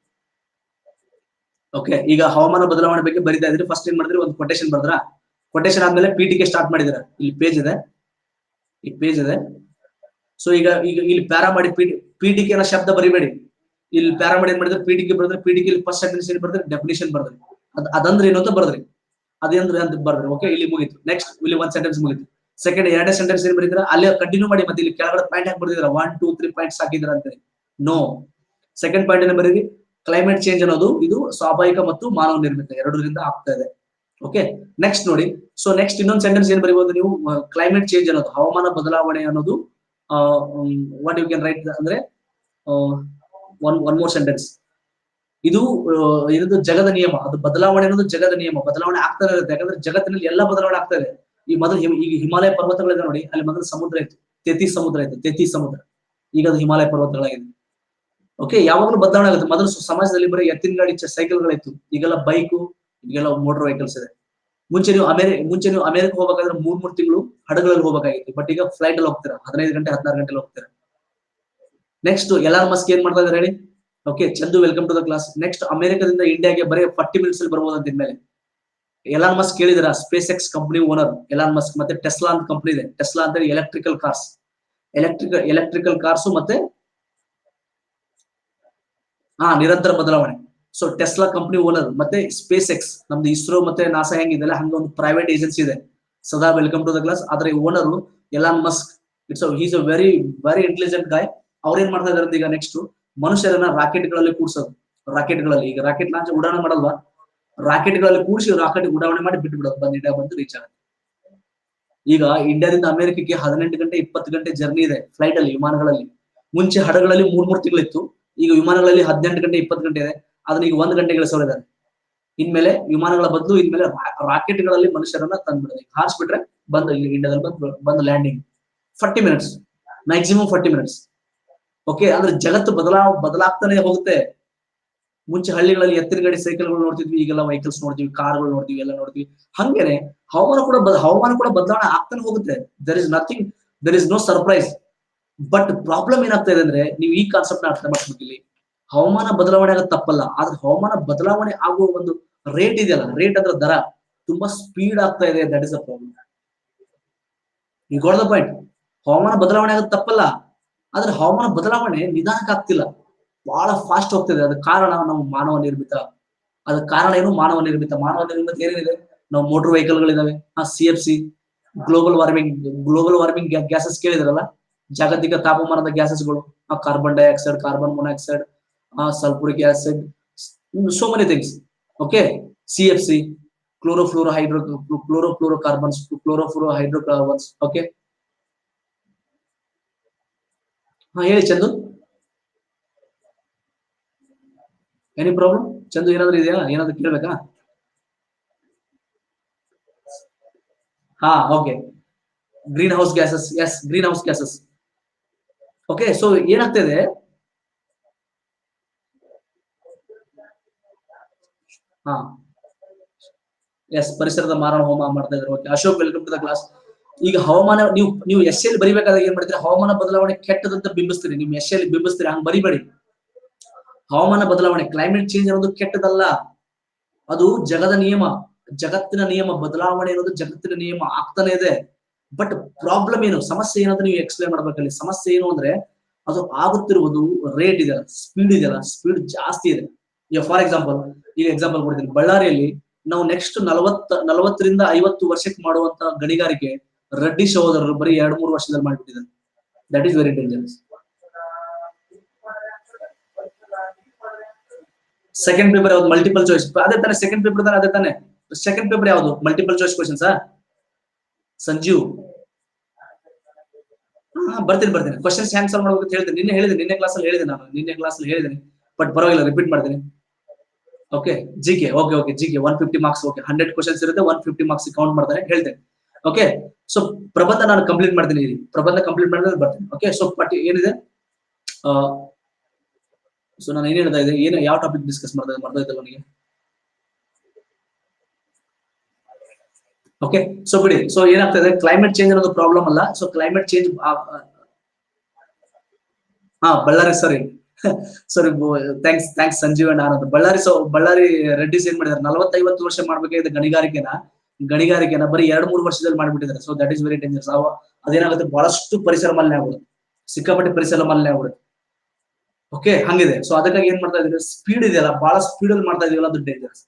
ಓಕೆ ಈಗ ಹವಾಮಾನ ಬದಲಾವಣೆ ಬಗ್ಗೆ ಬರಿತಾ ಇದ್ರಿ ಫಸ್ಟ್ ಏನ್ ಮಾಡಿದ್ರಿ ಒಂದು ಕೊಟೇಶನ್ ಬರ್ದ್ರ ಕೊಟೇಶನ್ ಆದ್ಮೇಲೆ ಪಿಟಿಕೆ ಸ್ಟಾರ್ಟ್ ಮಾಡಿದಿರ ಇಲ್ಲಿ ಪೇಜ್ ಇದೆ ಈ ಪೇಜ್ ಇದೆ ಸೊ ಈಗ ಈಗ ಇಲ್ಲಿ ಪ್ಯಾರಾ ಮಾಡಿ ಪಿಟಿಕೆ ಅನ್ನೋ ಶಬ್ದ ಬರಿಬೇಡಿ ಇಲ್ಲಿ ಪ್ಯಾರಾ ಮಾಡಿ ಏನ್ ಮಾಡಿದ್ರೆ ಪಿಟಿಕೆ ಬರೆದ್ರೆ ಪಿಟಿಕೆ ಫಸ್ಟ್ ಸೆಂಟೆನ್ಸ್ ಏನ್ ಬರೆದ್ರೆ ಡೆಫಿನೇಷನ್ ಬರೆದ್ರಿ ಅದ್ ಅದಂದ್ರೆ ಏನು ಅಂತ ಬರ್ದ್ರಿ ಅದೇಂದ್ರೆ ಅಂತ ಬರ್ದ್ರಿ ಓಕೆ ಇಲ್ಲಿ ಮುಗೀತು ನೆಕ್ಸ್ಟ್ ಇಲ್ಲಿ ಒಂದ್ ಸೆಂಟೆನ್ಸ್ ಮುಗೀತು ಸೆಕೆಂಡ್ ಎರಡನೇ ಸೆಂಟೆನ್ಸ್ ಏನ್ ಬರೀದ್ರ ಅಲ್ಲಿ ಕಂಟಿನ್ಯೂ ಮಾಡಿ ಮತ್ತೆ ಇಲ್ಲಿ ಕೆಳಗಡೆ ಪಾಯಿಂಟ್ ಹಾಕಿ ಬರ್ದಿದ್ರ ಒನ್ ಟೂ ತ್ರೀ ಪಾಯಿಂಟ್ಸ್ ಹಾಕಿದ್ರ ಅಂತೇಳಿ ನೋ ಸೆಕೆಂಡ್ ಪಾಯಿಂಟ್ ಏನ್ ಬರೀರಿ ಕ್ಲೈಮೇಟ್ ಚೇಂಜ್ ಅನ್ನೋದು ಇದು ಸ್ವಾಭಾವಿಕ ಮತ್ತು ಮಾನವ ನಿರ್ಮಿತ ಎರಡರಿಂದ ಆಗ್ತಾ ಇದೆ ಓಕೆ ನೆಕ್ಸ್ಟ್ ನೋಡಿ ಸೊ ನೆಕ್ಸ್ಟ್ ಇನ್ನೊಂದು ಸೆಂಟೆನ್ಸ್ ಏನ್ ಬರೀಬಹುದು ನೀವು ಕ್ಲೈಮೇಟ್ ಚೇಂಜ್ ಅನ್ನೋದು ಹವಾಮಾನ ಬದಲಾವಣೆ ಅನ್ನೋದು ವಾಟ್ ಯು ಕ್ಯಾನ್ ರೈಟ್ ಅಂದ್ರೆ ಒನ್ ಒನ್ ಮೋರ್ ಸೆಂಟೆನ್ಸ್ ಇದು ಇದು ಜಗದ ನಿಯಮ ಅದು ಬದಲಾವಣೆ ಅನ್ನೋದು ಜಗದ ನಿಯಮ ಬದಲಾವಣೆ ಆಗ್ತಾನೆ ಇರುತ್ತೆ ಯಾಕಂದ್ರೆ ಜಗತ್ತಿನಲ್ಲಿ ಎಲ್ಲ ಬದಲಾವಣೆ ಆಗ್ತಾ ಇದೆ ಈ ಮೊದಲು ಈಗ ಹಿಮಾಲಯ ಪರ್ವತಗಳಿದೆ ನೋಡಿ ಅಲ್ಲಿ ಮೊದಲು ಸಮುದ್ರ ಇತ್ತು ತೆತಿ ಸಮುದ್ರ ಇತ್ತು ತೆತಿ ಸಮುದ್ರ ಈಗ ಅದು ಹಿಮಾಲಯ ಪರ್ವತಗಳಾಗಿದೆ ಓಕೆ ಯಾವಾಗಲೂ ಬದಲಾವಣೆ ಆಗುತ್ತೆ ಮೊದಲು ಸಮಾಜದಲ್ಲಿ ಬರೀ ಎತ್ತಿನ ಗಾಡಿ ಸೈಕಲ್ಗಳಿತ್ತು ಈಗೆಲ್ಲ ಬೈಕು ಈಗೆಲ್ಲ ಮೋಟರ್ ವೆಹಿಕಲ್ಸ್ ಇದೆ ಮುಂಚೆ ನೀವು ಅಮೇರಿ ಮುಂಚೆ ನೀವು ಅಮೆರಿಕ ಹೋಗ್ಬೇಕಾದ್ರೆ ಮೂರ್ ಮೂರ್ ತಿಂಗಳು ಹಡಗಳಲ್ಲಿ ಹೋಗ್ಬೇಕಾಗಿತ್ತು ಬಟ್ ಈಗ ಫ್ಲೈಟ್ ಅಲ್ಲಿ ಹೋಗ್ತೀರಾ ಹದಿನೈದು ಗಂಟೆ ಹದಿನಾರು ಗಂಟೆ ಹೋಗ್ತೀರಾ ನೆಕ್ಸ್ಟ್ ಎಲ್ಲಾರ್ ಮಸ್ಕ್ ಏನ್ ಮಾಡ್ತಾ ಇದಾರೆ ಹೇಳಿ okay Chandu welcome to the class next ಅಮೆರಿಕದಿಂದ ಇಂಡಿಯಾಗೆ ಬರೀ ಫಾರ್ಟಿ ಮಿನಿಟ್ಸ್ ಅಲ್ಲಿ ಬರ್ಬೋದು ಅಂತ ಇನ್ಮೇಲೆ ಎಲಾನ್ ಮಸ್ಕ್ ಕೇಳಿದಿರ SpaceX company owner Elon Musk ಮತ್ತೆ ಟೆಸ್ಲಾ ಅಂತ ಕಂಪನಿ ಇದೆ ಟೆಸ್ಲಾ ಅಂತ electrical cars electrical electrical cars ಮತ್ತೆ ಹಾ ನಿರಂತರ ಬದಲಾವಣೆ ಸೊ ಟೆಸ್ಲಾ ಕಂಪನಿ ಓನರ್ ಮತ್ತೆ ಸ್ಪೇಸ್ ಎಕ್ಸ್ ನಮ್ದು ಇಸ್ರೋ ಮತ್ತೆ ನಾಸಾ ಹೆಂಗಿದೆಲ್ಲ ಹಂಗ ಒಂದು ಪ್ರೈವೇಟ್ ಏಜೆನ್ಸಿ ಇದೆ Sada welcome to the class ಆದ್ರೆ owner Elon Musk it's he's a very very intelligent guy ಅವ್ರೇನ್ ಮಾಡ್ತಾ ಇದಾರೆ ಈಗ ನೆಕ್ಸ್ಟ್ ಮನುಷ್ಯರನ್ನ ರಾಕೆಟ್ ಗಳಲ್ಲಿ ಕೂಡ್ಸೋದು ರಾಕೆಟ್ ಗಳಲ್ಲಿ ಈಗ ರಾಕೆಟ್ ಲಾಂಚ್ ಉಡಾವಣೆ ಮಾಡಲ್ವಾ ರಾಕೆಟ್ ಗಳಲ್ಲಿ ಕೂಡಿಸಿ ರಾಕೆಟ್ ಉಡಾವಣೆ ಮಾಡಿ ಬಿಟ್ಟು ಬಿಡೋದು ಬಂದ್ ಇಂಡಿಯಾ ಬಂದು ರೀಚ್ ಆಗುತ್ತೆ ಈಗ ಇಂಡಿಯಾದಿಂದ ಅಮೆರಿಕಕ್ಕೆ ಹದಿನೆಂಟು ಗಂಟೆ ಇಪ್ಪತ್ತು ಗಂಟೆ ಜರ್ನಿ ಇದೆ ಫ್ಲೈಟ್ ಅಲ್ಲಿ ವಿಮಾನಗಳಲ್ಲಿ ಮುಂಚೆ ಹಡಗಳಲ್ಲಿ ಮೂರ್ ಮೂರ್ ತಿಂಗಳಿತ್ತು ಈಗ ವಿಮಾನಗಳಲ್ಲಿ ಹದಿನೆಂಟು ಗಂಟೆ ಇಪ್ಪತ್ತು ಗಂಟೆ ಇದೆ ಅದನ್ನ ಈಗ ಒಂದು ಗಂಟೆಗಳ ಇದ್ದಾರೆ ಇನ್ಮೇಲೆ ವಿಮಾನಗಳ ಬದಲು ಇನ್ಮೇಲೆ ರಾಕೆಟ್ ಗಳಲ್ಲಿ ಮನುಷ್ಯರನ್ನ ತಂದ್ಬಿಡೋದು ಹಾರಿಸ್ಬಿಟ್ರೆ ಬಂದು ಇಲ್ಲಿ ಇಂಡಿಯಾದಲ್ಲಿ ಬಂದು ಬಂದು landing forty minutes maximum forty minutes okay ಅಂದ್ರೆ ಜಗತ್ತು ಬದಲಾ ಬದಲಾಗ್ತಾನೆ ಹೋಗುತ್ತೆ ಮುಂಚೆ ಹಳ್ಳಿಗಳಲ್ಲಿ ಎತ್ತಿನ ಗಾಡಿ ಸೈಕಲ್ಗಳು ನೋಡ್ತಿದ್ವಿ ಈಗೆಲ್ಲ ವೆಹಿಕಲ್ಸ್ ನೋಡ್ತೀವಿ ಕಾರ್ಗಳು ನೋಡ್ತೀವಿ ಎಲ್ಲ ನೋಡ್ತೀವಿ ಹಂಗೇನೆ ಹವಾಮಾನ ಕೂಡ ಹವಾಮಾನ ಕೂಡ ಬದಲಾವಣೆ ಆಗ್ತಾನೆ ಹೋಗುತ್ತೆ there is nothing there is no surprise but problem ಏನಾಗ್ತಾ ಇದೆ ಅಂದ್ರೆ ನೀವು ಈ ಕಾನ್ಸೆಪ್ಟ್ ನ ಅರ್ಥ ಮಾಡ್ಬೇಕು ಇಲ್ಲಿ ಹವಾಮಾನ ಬದಲಾವಣೆ ಆಗೋದು ತಪ್ಪಲ್ಲ ಆದ್ರೆ ಹವಾಮಾನ ಬದಲಾವಣೆ ಆಗುವ ಒಂದು ರೇಟ್ ಇದೆಯಲ್ಲ ರೇಟ್ ಅಂದ್ರೆ ದರ ತುಂಬಾ ಸ್ಪೀಡ್ ಆಗ್ತಾ ಇದೆ ದಟ್ ಇಸ್ ಅ ಪ್ರಾಬ್ಲಮ್ ಈ ಗಾಟ್ ದ ಪಾಯಿಂಟ್ ಹವಾಮಾನ ಬದಲಾವಣೆ ಆಗೋದು ತಪ್ಪಲ್ಲ ಆದ್ರೆ ಹವಾಮಾನ ಬದಲಾವಣೆ ನಿಧಾನಕ್ಕೆ ಆಗ್ತಿಲ್ಲ ಬಹಳ ಫಾಸ್ಟ್ ಹೋಗ್ತಿದೆ ಅದ ಕಾರಣ ನಾವು ಮಾನವ ನಿರ್ಮಿತ ಅದ ಕಾರಣ ಏನು ಮಾನವ ನಿರ್ಮಿತ ಮಾನವ ನಿರ್ಮಿತ ಏನೇನಿದೆ ನಾವು ಮೋಟರ್ ವೆಹಿಕಲ್ ಗಳಿದಾವೆ ಆ C F C global warming global warming gases ಕೇಳಿದ್ರಲ್ಲ ಜಾಗತಿಕ ತಾಪಮಾನದ ಗ್ಯಾಸಸ್ಗಳು ಆ ಕಾರ್ಬನ್ ಡೈಆಕ್ಸೈಡ್ ಕಾರ್ಬನ್ ಮೊನಾಕ್ಸೈಡ್ ಆ sulphuric acid so many things okay C F C chlorofluoro hydro chlorofluoro carbons chlorofluoro hydro carbons okay ಹಾ ಹೇಳಿ ಚಂದು ಎನಿ ಪ್ರಾಬ್ಲಮ್ ಚಂದು ಏನಾದ್ರು ಇದೆಯಾ ಏನಾದ್ರು ಕೇಳ್ಬೇಕಾ ಹಾ okay greenhouse gases yes greenhouse gases okay so ಏನಾಗ್ತಿದೆ ಹಾ ಎಸ್ ಪರಿಸರದ ಮಾರಣ ಹೋಮ ಮಾಡ್ತಾ ಇದ್ದಾರೆ okay Ashok welcome to the class ಈಗ ಹವಾಮಾನ ನೀವು ನೀವು ಎಸ್ ಎಲ್ ಬರಿಬೇಕಾದಾಗ ಏನ್ ಮಾಡ್ತೀರಿ ಹವಾಮಾನ ಬದಲಾವಣೆ ಕೆಟ್ಟದಂತ ಬಿಂಬಿಸ್ತೀರಿ ನಿಮ್ ಎಸ್ ಎಲ್ ಬಿಂಬಿಸ್ತೀರಿ ಹಂಗ್ ಬರಿಬೇಡಿ ಹವಾಮಾನ ಬದಲಾವಣೆ ಕ್ಲೈಮೇಟ್ ಚೇಂಜ್ ಅನ್ನೋದು ಕೆಟ್ಟದಲ್ಲ ಅದು ಜಗದ ನಿಯಮ ಜಗತ್ತಿನ ನಿಯಮ ಬದಲಾವಣೆ ಅನ್ನೋದು ಜಗತ್ತಿನ ನಿಯಮ ಆಗ್ತಾನೆ ಇದೆ ಬಟ್ ಪ್ರಾಬ್ಲಮ್ ಏನು ಸಮಸ್ಯೆ ಏನಂತ ನೀವು ಎಕ್ಸ್ಪ್ಲೇನ್ ಮಾಡ್ಬೇಕಲ್ಲಿ ಸಮಸ್ಯೆ ಏನು ಅಂದ್ರೆ ಅದು ಆಗುತ್ತಿರುವುದು ರೇಟ್ ಇದೆಯಲ್ಲ ಸ್ಪೀಡ್ ಇದೆಯಲ್ಲ ಸ್ಪೀಡ್ ಜಾಸ್ತಿ ಇದೆ ಈಗ ಫಾರ್ ಎಕ್ಸಾಂಪಲ್ ಈಗ ಎಕ್ಸಾಂಪಲ್ ಕೊಡ್ತೀನಿ ಬಳ್ಳಾರಿಯಲ್ಲಿ ನಾವು ನೆಕ್ಸ್ಟ್ ನಲವತ್ತ ನಲವತ್ತರಿಂದ ಐವತ್ತು ವರ್ಷಕ್ಕೆ ಮಾಡುವಂತ ಗಣಿಗಾರಿಕೆ ರೆಡ್ಡಿ ಸಹೋದರರು ಬರೀ ಎರಡ್ ಮೂರು ವರ್ಷದಲ್ಲಿ ಮಾಡ್ಬಿಟ್ಟಿದ್ದಾರೆ that is very dangerous second paper ಯಾವ್ದು ಮಲ್ಟಿಪಲ್ ಚಾಯ್ಸ್ ಅದೇ ತಾನೆ ಸೆಕೆಂಡ್ ಪೇಪರ್ ತಾನೆ ಅದೇ ತಾನೆ ಸೆಕೆಂಡ್ ಪೇಪರ್ ಯಾವ್ದು ಮಲ್ಟಿಪಲ್ ಚಾಯ್ಸ್ ಕ್ವಶನ್ಸ್ ಸಂಜೀವ್ ಹಾ ಬರ್ತೀನಿ ಬರ್ತೀನಿ ಕ್ವಶನ್ಸ್ ಹ್ಯಾಂಗ್ ಸಾಲ್ವ್ ಮಾಡ್ಬೇಕು ಅಂತ ಹೇಳ್ತೀನಿ ನಿನ್ನೆ ಹೇಳಿದ್ದೀನಿ ನಿನ್ನೆ ಕ್ಲಾಸಲ್ಲಿ ಹೇಳಿದೆ ನಾನು ನಿನ್ನೆ ಕ್ಲಾಸಲ್ಲಿ ಹೇಳಿದ್ದೀನಿ ಬಟ್ ಪರವಾಗಿಲ್ಲ ರಿಪೀಟ್ ಮಾಡ್ತೀನಿ okay G K okay okay G K one fifty marks okay hundred questions ಇರುತ್ತೆ ಒನ್ ಫಿಫ್ಟಿ ಮಾರ್ಕ್ಸ್ ಕೌಂಟ್ ಮಾಡ್ತಾರೆ ಹೇಳ್ತೇನೆ ಓಕೆ ಸೊ ಪ್ರಬಂಧ ನಾನು ಕಂಪ್ಲೀಟ್ ಮಾಡ್ತೀನಿ ಇಲ್ಲಿ ಪ್ರಬಂಧ ಕಂಪ್ಲೀಟ್ ಮಾಡಿದ್ರೆ ಬರ್ತೀನಿ ಓಕೆ ಸೊ ಪಟ್ಟಿ ಏನಿದೆ ಸೊ ನಾನು ಏನ್ ಹೇಳ್ತಾ ಇದ್ದೆ ಏನು ಯಾವ ಟಾಪಿಕ್ ಡಿಸ್ಕಸ್ ಮಾಡ್ತಾ ಮಾಡ್ತಾ ಇದ್ದೆ ನನಗೆ ಓಕೆ ಸೊ ಬಿಡಿ ಸೊ ಏನಾಗ್ತಾ ಇದೆ ಕ್ಲೈಮೇಟ್ ಚೇಂಜ್ ಅನ್ನೋದು ಪ್ರಾಬ್ಲಮ್ ಅಲ್ಲ ಸೊ ಕ್ಲೈಮೇಟ್ ಚೇಂಜ್ ಹಾ ಬಳ್ಳಾರಿ ಸಾರಿ ಸರಿ thanks thanks Sanjeev and Anand Ballari so Ballari Reddys ಏನ್ ಮಾಡಿದಾರೆ ನಲವತ್ತೈವತ್ತು ವರ್ಷ ಮಾಡ್ಬೇಕಾಗಿದೆ ಗಣಿಗಾರಿಕೆನ ಗಣಿಗಾರಿಕೆನ ಬರೀ ಎರಡ್ ಮೂರು ವರ್ಷದಲ್ಲಿ ಮಾಡ್ಬಿಟ್ಟಿದ್ದಾರೆ so that is very dangerous ಅವ ಅದೇನಾಗುತ್ತೆ ಬಹಳಷ್ಟು ಪರಿಸರ ಮಾಲಿನ್ಯ ಆಗ್ಬಿಡುತ್ತೆ ಸಿಕ್ಕಾಪಟ್ಟೆ ಪರಿಸರ ಮಾಲಿನ್ಯ ಆಗ್ಬಿಡುತ್ತೆ ಓಕೆ ಹಂಗಿದೆ ಸೊ ಅದಕ್ಕಾಗಿ ಏನ್ ಮಾಡ್ತಾ ಇದ್ರೆ ಸ್ಪೀಡ್ ಇದೆಯಲ್ಲ ಬಹಳ ಸ್ಪೀಡ್ ಅಲ್ಲಿ ಮಾಡ್ತಾ ಇದೀವಲ್ಲ ಅದು ಡೇಂಜರಸ್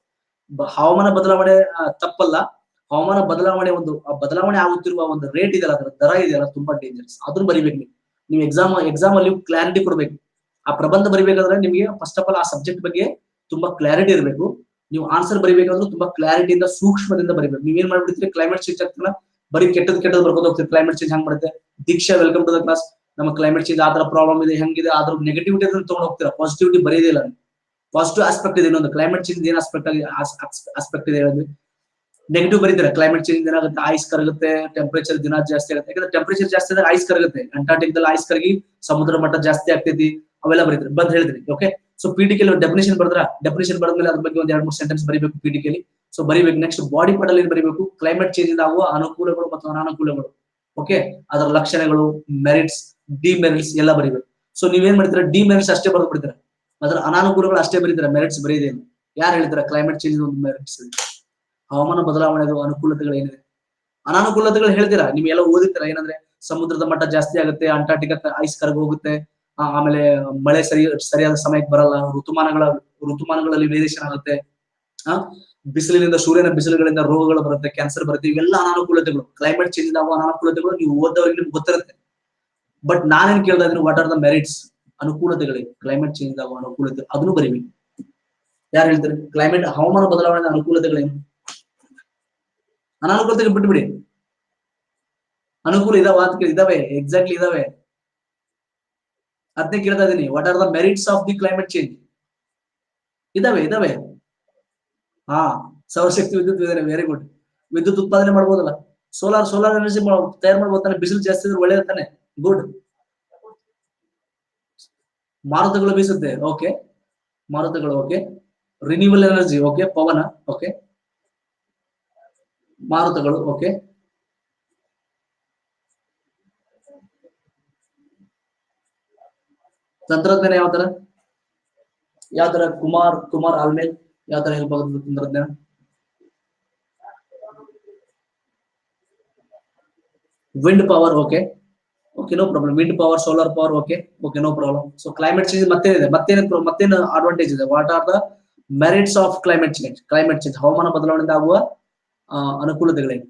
ಬ- ಹವಾಮಾನ ಬದಲಾವಣೆ ಆ, ತಪ್ಪಲ್ಲ ಹವಾಮಾನ ಬದಲಾವಣೆ ಒಂದು ಆ ಬದಲಾವಣೆ ಆಗುತ್ತಿರುವ ಒಂದು ರೇಟ್ ಇದೆಯಲ್ಲ ಅದರ ದರ ಇದೆಯಲ್ಲ ತುಂಬಾ ಡೇಂಜರಸ್ ಅದನ್ನ ಬರಿಬೇಕು ನೀವು ನೀವು ಎಕ್ಸಾಮ್ ಎಕ್ಸಾಮ್ ಅಲ್ಲಿ ಕ್ಲಾರಿಟಿ ಕೊಡ್ಬೇಕು ಆ ಪ್ರಬಂಧ ಬರಿಬೇಕಾದ್ರೆ ನಿಮಗೆ ಫಸ್ಟ್ ಆಫ್ ಆಲ್ ಆ ಸಬ್ಜೆಕ್ಟ್ ಬಗ್ಗೆ ತುಂಬಾ ಕ್ಲಾರಿಟಿ ಇರಬೇಕು ನೀವು ಆನ್ಸರ್ ಬರಿಬೇಕಾದ್ರೂ ತುಂಬಾ ಕ್ಲಾರಿಟಿಯಿಂದ ಸೂಕ್ಷ್ಮದಿಂದ ಬರಿಬೇಕು ನೀವೇನ್ ಮಾಡ್ಬಿಡ್ತೀರಿ ಕ್ಲೈಮೇಟ್ ಚೇಂಜ್ ಆಗ್ತಿಲ್ಲ ಬರೀ ಕೆಟ್ಟದ್ ಕೆಟ್ಟದ್ ಬರ್ಬೋದು ಹೋಗ್ತೀರಿ ಕ್ಲೈಮೇಟ್ ಚೇಂಜ್ ಹಂಗ್ ಮಾಡುತ್ತೆ Deeksha welcome to the class ನಮ್ಮ ಕ್ಲೈಮೇಟ್ ಚೇಂಜ್ ಆತರ ಪ್ರಾಬ್ಲಮ್ ಇದೆ ಹೆಂಗಿದೆ ಅದ್ರ ನೆಗೆಟಿವಿಟಿ ಅದನ್ನ ತಗೊಂಡ್ ಹೋಗ್ತೀರಾ ಪಾಸಿಟಿವಿಟಿ ಬರೀದೇ ಇಲ್ಲ ಪಾಸಿಟಿವ್ ಆಸ್ಪೆಕ್ಟ್ ಇದೆ ಇನ್ನೊಂದು ಕ್ಲೈಮೇಟ್ ಚೇಂಜ್ ಏನ್ ಆಸ್ಪೆಕ್ಟ್ ಆಗಿ ಆಸ್ಪೆಕ್ಟ್ ಇದೆ ಹೇಳಿದ್ರೆ ನೆಗೆಟಿವ್ ಬರೀತಾರೆ ಕ್ಲೈಮೇಟ್ ಚೇಂಜ್ ಏನಾಗುತ್ತೆ ಐಸ್ ಕರಗುತ್ತೆ ಟೆಂಪರೇಚರ್ ದಿನ ಜಾಸ್ತಿ ಆಗುತ್ತೆ ಯಾಕಂದ್ರೆ ಟೆಂಪರೇಚರ್ ಜಾಸ್ತಿ ಆದಾಗ ಐಸ್ ಕರಗುತ್ತೆ ಅಂಟಾರ್ಟಿಕ್ದಲ್ಲಿ ಐಸ್ ಕರಗಿ ಸಮುದ್ರ ಮಟ್ಟ ಜಾಸ್ತಿ ಆಗ್ತೈತಿ ಅವೆಲ್ಲ ಬರೀತಾರೆ ಬಂದ್ ಹೇಳಿದ್ರಿ okay so P T definition ಬರೆದ್ರ ಡೆಫಿನೇಷನ್ ಬರೆದ್ಮೇಲೆ ಅದ್ರ ಬಗ್ಗೆ ಒಂದ್ ಎರಡ್ ಮೂರು ಸೆಂಟೆನ್ಸ್ ಬರೀಬೇಕು ಪಿ ಟಿ ಸೊ ಬರೀಬೇಕು ನೆಕ್ಸ್ಟ್ ಬಾಡಿ ಪಾರ್ಟ್ ಅಲ್ಲಿ ಏನ್ ಬರೀಬೇಕು ಕ್ಲೈಮೇಟ್ ಚೇಂಜ್ ಇಂದ ಆಗುವ ಅನುಕೂಲಗಳು ಮತ್ತು ಅನಾನುಕೂಲಗಳು ಓಕೆ ಅದರ ಲಕ್ಷಣಗಳು ಮೆರಿಟ್ಸ್ ಡಿಮೆರಿಟ್ಸ್ ಎಲ್ಲ ಬರೀಬೇಕು ಸೊ ನೀವೇನ್ ಮಾಡ್ತೀರಾ ಡಿಮೆರಿಟ್ಸ್ ಅಷ್ಟೇ ಬರೆದು ಬಿಡ್ತೀರಾ ಅದರ ಅನಾನುಕೂಲಗಳು ಅಷ್ಟೇ ಬರೀತೀರಾ ಮೆರಿಟ್ಸ್ ಬರೀದೇ ಇಲ್ಲ ಯಾರು ಹೇಳ್ತಾರೆ ಕ್ಲೈಮೇಟ್ ಚೇಂಜ್ ಒಂದು ಮೆರಿಟ್ಸ್ ಹವಾಮಾನ ಬದಲಾವಣೆದು ಅನುಕೂಲತೆಗಳು ಏನಿದೆ ಅನಾನುಕೂಲತೆಗಳು ಹೇಳ್ತೀರಾ ನೀವು ಎಲ್ಲ ಓದಿರ್ತೀರಾ ಏನಂದ್ರೆ ಸಮುದ್ರದ ಮಟ್ಟ ಜಾಸ್ತಿ ಆಗುತ್ತೆ ಅಂಟಾರ್ಟಿಕಾ ಐಸ್ ಕರಗ ಹೋಗುತ್ತೆ ಆ, ಆಮೇಲೆ ಮಳೆ ಸರಿ ಸರಿಯಾದ ಸಮಯಕ್ಕೆ ಬರಲ್ಲ ಋತುಮಾನಗಳ ಋತುಮಾನಗಳಲ್ಲಿ ವೇರಿಯೇಷನ್ ಆಗುತ್ತೆ ಆ ಬಿಸಿಲಿನಿಂದ ಸೂರ್ಯನ ಬಿಸಿಲುಗಳಿಂದ ರೋಗಗಳು ಬರುತ್ತೆ ಕ್ಯಾನ್ಸರ್ ಬರುತ್ತೆ ಇವೆಲ್ಲ ಅನಾನುಕೂಲತೆಗಳು ಕ್ಲೈಮೇಟ್ ಚೇಂಜ್ ಆಗುವ ಅನಾನುಕೂಲತೆಗಳು ನೀವು ಓದೋರಿಗೆ ನಿಮ್ಗೆ ಗೊತ್ತಿರುತ್ತೆ ಬಟ್ ನಾನೇನ್ ಕೇಳ್ತಾ ಇದ್ದೀನಿ ವಾಟ್ ಆರ್ ದ ಮೆರಿಟ್ಸ್ ಅನುಕೂಲತೆಗಳಿಗೆ ಕ್ಲೈಮೇಟ್ ಚೇಂಜ್ ಆಗುವ ಅನುಕೂಲತೆ ಅದನ್ನು ಬರೀಬೇಕು ಯಾರು ಹೇಳ್ತಾರೆ ಕ್ಲೈಮೇಟ್ ಹವಾಮಾನ ಬದಲಾವಣೆ ಅನುಕೂಲತೆಗಳೇನು ಅನಾನುಕೂಲತೆಗೆ ಬಿಟ್ಬಿಡಿ ಅನುಕೂಲ ಇದಾವ ಅಂತ ಕೇಳಿ ಇದಾವೆ ಎಕ್ಸಾಕ್ಟ್ಲಿ ಇದಾವೆ ಅದನ್ನೇ ಕೇಳ್ತಾ ಇದೀನಿ what are the merits of the climate change ಇದಾವೆ ಇದಾವೆ ಹಾ ಸೌರಶಕ್ತಿ ವಿದ್ಯುತ್ ಇದೆ ವೆರಿ ಗುಡ್ ವಿದ್ಯುತ್ ಉತ್ಪಾದನೆ ಮಾಡ್ಬೋದಲ್ಲ ಸೋಲಾರ್ ಸೋಲಾರ್ ಎನರ್ಜಿ ತಯಾರು ಮಾಡ್ಬೋದು ತಾನೆ ಬಿಸಿಲು ಜಾಸ್ತಿ ಇದ್ರೆ ಒಳ್ಳೇದು ತಾನೆ ಗುಡ್ ಮಾರುತಗಳು ಬೀಸುತ್ತೆ ಓಕೆ ಮಾರುತಗಳು ಓಕೆ ರಿನ್ಯೂವಲ್ ಎನರ್ಜಿ ಓಕೆ ಪವನ ಓಕೆ ಮಾರುತಗಳು ಓಕೆ ತಂತ್ರಜ್ಞಾನ ಯಾವ ತರ ಯಾವ ತರ ಕುಮಾರ್ ಕುಮಾರ್ ಆಲ್ಮೇಲ್ ಯಾವ ತರ ಹೆಲ್ಪ್ ಆಗುತ್ತೆ ತಂತ್ರಜ್ಞಾನ wind power okay okay no problem wind power solar power okay okay no problem so climate change ಮತ್ತೇನಿದೆ ಮತ್ತೇನು ಮತ್ತೇನು ಅಡ್ವಾಂಟೇಜ್ ಇದೆ what are the merits of climate change climate change ಹವಾಮಾನ ಬದಲಾವಣೆಯಿಂದ ಆಗುವ ಆ, ಅನುಕೂಲತೆಗಳೇನು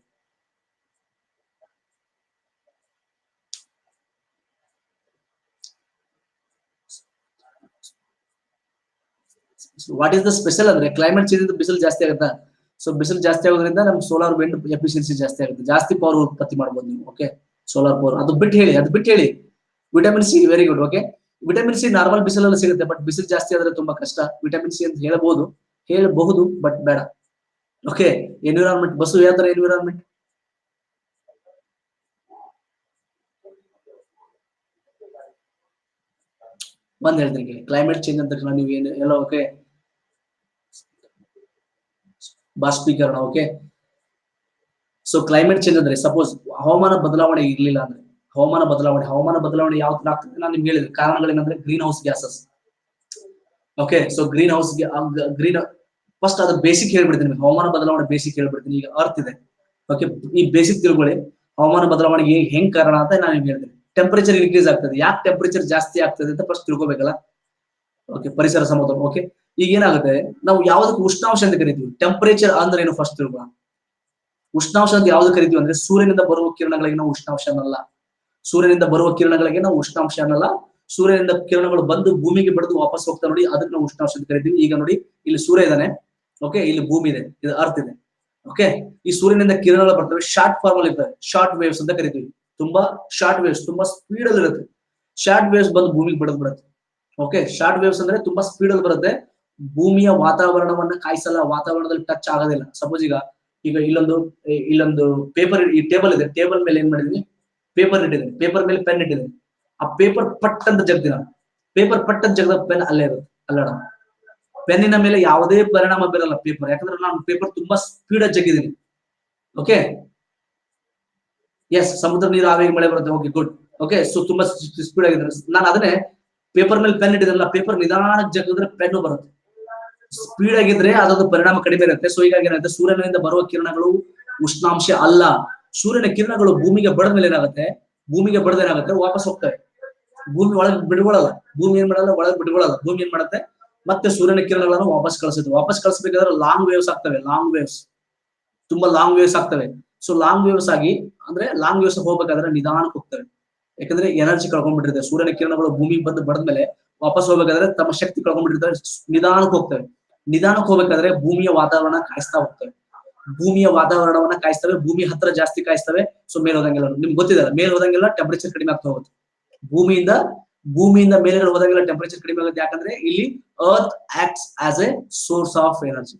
ವಾಟ್ ಇಸ್ ದ ಸ್ಪೆಷಲ್ ಅಂದ್ರೆ ಕ್ಲೈಮೇಟ್ ಚೇಂಜ್ ಬಿಸಿಲು ಜಾಸ್ತಿ ಆಗುತ್ತಾ ಸೊ ಬಿಸಿಲು ಜಾಸ್ತಿ ಆಗೋದ್ರಿಂದ ನಮ್ಗೆ ಸೋಲಾರ್ ವಿಂಡ್ ಎಫಿಷಿಯನ್ಸಿ ಜಾಸ್ತಿ ಆಗುತ್ತೆ ಜಾಸ್ತಿ ಪವರ್ ಉತ್ಪತ್ತಿ ಮಾಡ್ಬೋದು ನೀವು ಓಕೆ ಸೋಲಾರ್ ಪವರ್ ಅದು ಬಿಟ್ಟು ಹೇಳಿ ಅದು ಬಿಟ್ಟು ಹೇಳಿ vitamin C very good okay vitamin C normal ಬಿಸಿಲಲ್ಲಿ ಸಿಗುತ್ತೆ ಬಟ್ ಬಿಸಿಲು ಜಾಸ್ತಿ ಆದ್ರೆ ತುಂಬಾ ಕಷ್ಟ ವಿಟಮಿನ್ ಸಿ ಅಂತ ಹೇಳಬಹುದು ಹೇಳಬಹುದು ಬಟ್ ಬೇಡ ಓಕೆ ಎನ್ವಿರಾನ್ಮೆಂಟ್ ಬಸ್ಸು ಯಾವ ತರ ಎನ್ವಿರಾನ್ಮೆಂಟ್ ಒಂದ್ ಹೇಳ್ತೀನಿ ಕ್ಲೈಮೇಟ್ ಚೇಂಜ್ ಅಂತ ತಕ್ಷಣ ನೀವು ಏನು ಎಲ್ಲ ಓಕೆ ಬಾಷ್ಪೀಕರಣ ಓಕೆ ಸೊ ಕ್ಲೈಮೇಟ್ ಚೇಂಜ್ ಅಂದ್ರೆ ಸಪೋಸ್ ಹವಾಮಾನ ಬದಲಾವಣೆ ಇರ್ಲಿಲ್ಲ ಅಂದ್ರೆ ಹವಾಮಾನ ಬದಲಾವಣೆ ಹವಾಮಾನ ಬದಲಾವಣೆ ಯಾವ ತರ ಆಗ್ತದೆ ನಾನು ನಿಮ್ಗೆ ಹೇಳಿದೆ ಕಾರಣಗಳೇನಂದ್ರೆ greenhouse gases okay so greenhouse green first ಅದು ಬೇಸಿಕ್ ಹೇಳ್ಬಿಡ್ತೀನಿ ನಿಮ್ಗೆ. ಹವಾಮಾನ ಬದಲಾವಣೆ ಬೇಸಿಕ್ ಹೇಳ್ಬಿಡ್ತೀನಿ ಈಗ ಅರ್ತ್ ಇದೆ ಓಕೆ ಈ ಬೇಸಿಕ್ ತಿಳ್ಕೊಳ್ಳಿ ಹವಾಮಾನ ಬದಲಾವಣೆಗೆ ಹೆಂಗ್ ಕಾರಣ ಅಂತ ನಾನು ನಿಮ್ಗೆ ಹೇಳ್ತೀನಿ ಟೆಂಪರೇಚರ್ ಇನ್ಕ್ರೀಸ್ ಆಗ್ತದೆ ಯಾಕೆ ಟೆಂಪರೇಚರ್ ಜಾಸ್ತಿ ಆಗ್ತದೆ ಅಂತ ಫಸ್ಟ್ ತಿಳ್ಕೊಬೇಕಲ್ಲ ಓಕೆ ಪರಿಸರ ಸಮತೋಲ ಓಕೆ ಈಗ ಏನಾಗುತ್ತೆ ನಾವು ಯಾವ್ದಕ್ಕೆ ಉಷ್ಣಾಂಶ ಅಂತ ಕರಿತೀವಿ ಟೆಂಪರೇಚರ್ ಅಂದ್ರೆ ಏನು ಫಸ್ಟ್ ತಿಳ್ಕೊಳ್ಳೋಣ ಉಷ್ಣಾಂಶ ಅಂತ ಯಾವ್ದು ಕರಿತೀವಿ ಅಂದ್ರೆ ಸೂರ್ಯನಿಂದ ಬರುವ ಕಿರಣಗಳಿಗೆ ನಾವು ಉಷ್ಣಾಂಶ ಅನ್ನಲ್ಲ ಸೂರ್ಯನಿಂದ ಬರುವ ಕಿರಣಗಳಿಗೆ ನಾವು ಉಷ್ಣಾಂಶ ಅನ್ನಲ್ಲ ಸೂರ್ಯನಿಂದ ಕಿರಣಗಳು ಬಂದು ಭೂಮಿಗೆ ಬಡಿದು ವಾಪಸ್ ಹೋಗ್ತಾ ನೋಡಿ ಅದಕ್ಕೆ ನಾವು ಉಷ್ಣಾಂಶ ಅಂತ ಕರಿತೀವಿ ಈಗ ನೋಡಿ ಇಲ್ಲಿ ಸೂರ್ಯ ಇದಾನೆ ಓಕೆ ಇಲ್ಲಿ ಭೂಮಿ ಇದೆ ಇದು ಅರ್ಥ ಇದೆ ಓಕೆ ಈ ಸೂರ್ಯನಿಂದ ಕಿರಣಗಳು ಬರ್ತವೆ ಶಾರ್ಟ್ ಫಾರ್ಮ್ ಅಲ್ಲಿ ಇರ್ತವೆ ಶಾರ್ಟ್ ವೇವ್ಸ್ ಅಂತ ಕರಿತೀವಿ ತುಂಬಾ ಶಾರ್ಟ್ ವೇವ್ಸ್ ತುಂಬಾ ಸ್ಪೀಡ್ ಅಲ್ಲಿ ಇರುತ್ತೆ ಶಾರ್ಟ್ ವೇವ್ಸ್ ಬಂದು ಭೂಮಿಗೆ ಬಡದ್ ಬಿಡುತ್ತೆ ಓಕೆ ಶಾರ್ಟ್ ವೇವ್ಸ್ ಅಂದ್ರೆ ತುಂಬಾ ಸ್ಪೀಡ್ ಅಲ್ಲಿ ಬರುತ್ತೆ ಭೂಮಿಯ ವಾತಾವರಣವನ್ನ ಕಾಯಿಸಲ್ಲ ವಾತಾವರಣದಲ್ಲಿ ಟಚ್ ಆಗೋದಿಲ್ಲ ಸಪೋಸ್ ಈಗ ಈಗ ಇಲ್ಲೊಂದು ಇಲ್ಲೊಂದು ಪೇಪರ್ ಈ ಟೇಬಲ್ ಇದೆ ಟೇಬಲ್ ಮೇಲೆ ಏನ್ ಮಾಡಿದೀನಿ ಪೇಪರ್ ಇಟ್ಟಿದ್ದೀನಿ ಪೇಪರ್ ಮೇಲೆ ಪೆನ್ ಇಟ್ಟಿದ್ದೀನಿ ಆ ಪೇಪರ್ ಪಟ್ ಅಂತ ಜಗ್ದಿನ ಪೇಪರ್ ಪಟ್ ಅಂತ ಜಗದ ಪೆನ್ ಅಲ್ಲೇ ಇರುತ್ತೆ ಅಲ್ಲಡ ಪೆನ್ನಿನ ಮೇಲೆ ಯಾವುದೇ ಪರಿಣಾಮ ಬೀರಲ್ಲ ಪೇಪರ್ ಯಾಕಂದ್ರೆ ನಾನು ಪೇಪರ್ ತುಂಬಾ ಸ್ಪೀಡ್ ಜಗ್ಗಿದ್ದೀನಿ ಓಕೆ ಎಸ್ ಸಮುದ್ರ ನೀರು ಆವೇಗ ಮಳೆ ಬರುತ್ತೆ ಓಕೆ ಗುಡ್ ಓಕೆ ಸೊ ತುಂಬಾ ಸ್ಪೀಡ್ ಆಗಿದ್ರೆ ನಾನು ಅದನ್ನೇ ಪೇಪರ್ ಮೇಲೆ ಪೆನ್ ಇಟ್ಟಿದ್ರಲ್ಲ ಪೇಪರ್ ನಿಧಾನಕ್ಕೆ ಜಗ್ಗಿದ್ರೆ ಪೆನ್ನು ಬರುತ್ತೆ ಸ್ಪೀಡ್ ಆಗಿದ್ರೆ ಅದೊಂದು ಪರಿಣಾಮ ಕಡಿಮೆ ಇರುತ್ತೆ ಸೊ ಹೀಗಾಗಿ ಏನಾಗುತ್ತೆ ಸೂರ್ಯನಿಂದ ಬರುವ ಕಿರಣಗಳು ಉಷ್ಣಾಂಶ ಅಲ್ಲ ಸೂರ್ಯನ ಕಿರಣಗಳು ಭೂಮಿಗೆ ಬಡದ ಮೇಲೆ ಏನಾಗುತ್ತೆ ಭೂಮಿಗೆ ಬಡದ ಏನಾಗುತ್ತೆ ವಾಪಸ್ ಹೋಗ್ತವೆ ಭೂಮಿ ಒಳಗೆ ಬಿಡ್ಕೊಳ್ಳಲ್ಲ ಭೂಮಿ ಏನ್ ಮಾಡಲ್ಲ ಒಳಗೆ ಬಿಡ್ಕೊಳ್ಳಲ್ಲ ಭೂಮಿ ಏನ್ ಮಾಡುತ್ತೆ ಮತ್ತೆ ಸೂರ್ಯನ ಕಿರಣಗಳನ್ನು ವಾಪಸ್ ಕಳಿಸುತ್ತೆ ವಾಪಸ್ ಕಳಿಸ್ಬೇಕಾದ್ರೆ ಲಾಂಗ್ ವೇವ್ಸ್ ಆಗ್ತವೆ ಲಾಂಗ್ ವೇವ್ಸ್ ತುಂಬಾ ಲಾಂಗ್ ವೇವ್ಸ್ ಆಗ್ತವೆ ಸೊ ಲಾಂಗ್ ವೇವ್ಸ್ ಆಗಿ ಅಂದ್ರೆ ಲಾಂಗ್ ವೇವ್ಸ್ ಹೋಗ್ಬೇಕಾದ್ರೆ ನಿಧಾನಕ್ಕೆ ಹೋಗ್ತವೆ ಯಾಕಂದ್ರೆ ಎನರ್ಜಿ ಕಳ್ಕೊಂಡ್ಬಿಟ್ಟಿರುತ್ತೆ ಸೂರ್ಯನ ಕಿರಣಗಳು ಭೂಮಿಗೆ ಬಂದು ಬಡದ್ಮೇಲೆ ವಾಪಸ್ ಹೋಗ್ಬೇಕಾದ್ರೆ ತಮ್ಮ ಶಕ್ತಿ ಕಳ್ಕೊಂಡ್ಬಿಟ್ಟಿರ್ತಾರೆ ನಿಧಾನಕ್ಕೆ ಹೋಗ್ತವೆ ನಿಧಾನಕ್ಕೆ ಹೋಗ್ಬೇಕಾದ್ರೆ ಭೂಮಿಯ ವಾತಾವರಣ ಕಾಯಿಸ್ತಾ ಹೋಗ್ತವೆ ಭೂಮಿಯ ವಾತಾವರಣವನ್ನ ಕಾಯಿಸ್ತವೆ ಭೂಮಿ ಹತ್ರ ಜಾಸ್ತಿ ಕಾಯಿಸ್ತವೆ ಸೊ ಮೇಲೆ ಹೋದಂಗೆಲ್ಲ ನಿಮ್ಗೆ ಗೊತ್ತಿದಲ್ಲ ಮೇಲೆ ಹೋದಂಗೆಲ್ಲ ಟೆಂಪರೇಚರ್ ಕಡಿಮೆ ಆಗ್ತಾ ಹೋಗುತ್ತೆ ಭೂಮಿಯಿಂದ ಭೂಮಿಯಿಂದ ಮೇಲ್ಗಡೆ ಹೋದಂಗೆಲ್ಲ ಟೆಂಪರೇಚರ್ ಕಡಿಮೆ ಆಗುತ್ತೆ ಯಾಕಂದ್ರೆ ಇಲ್ಲಿ earth acts as a source of energy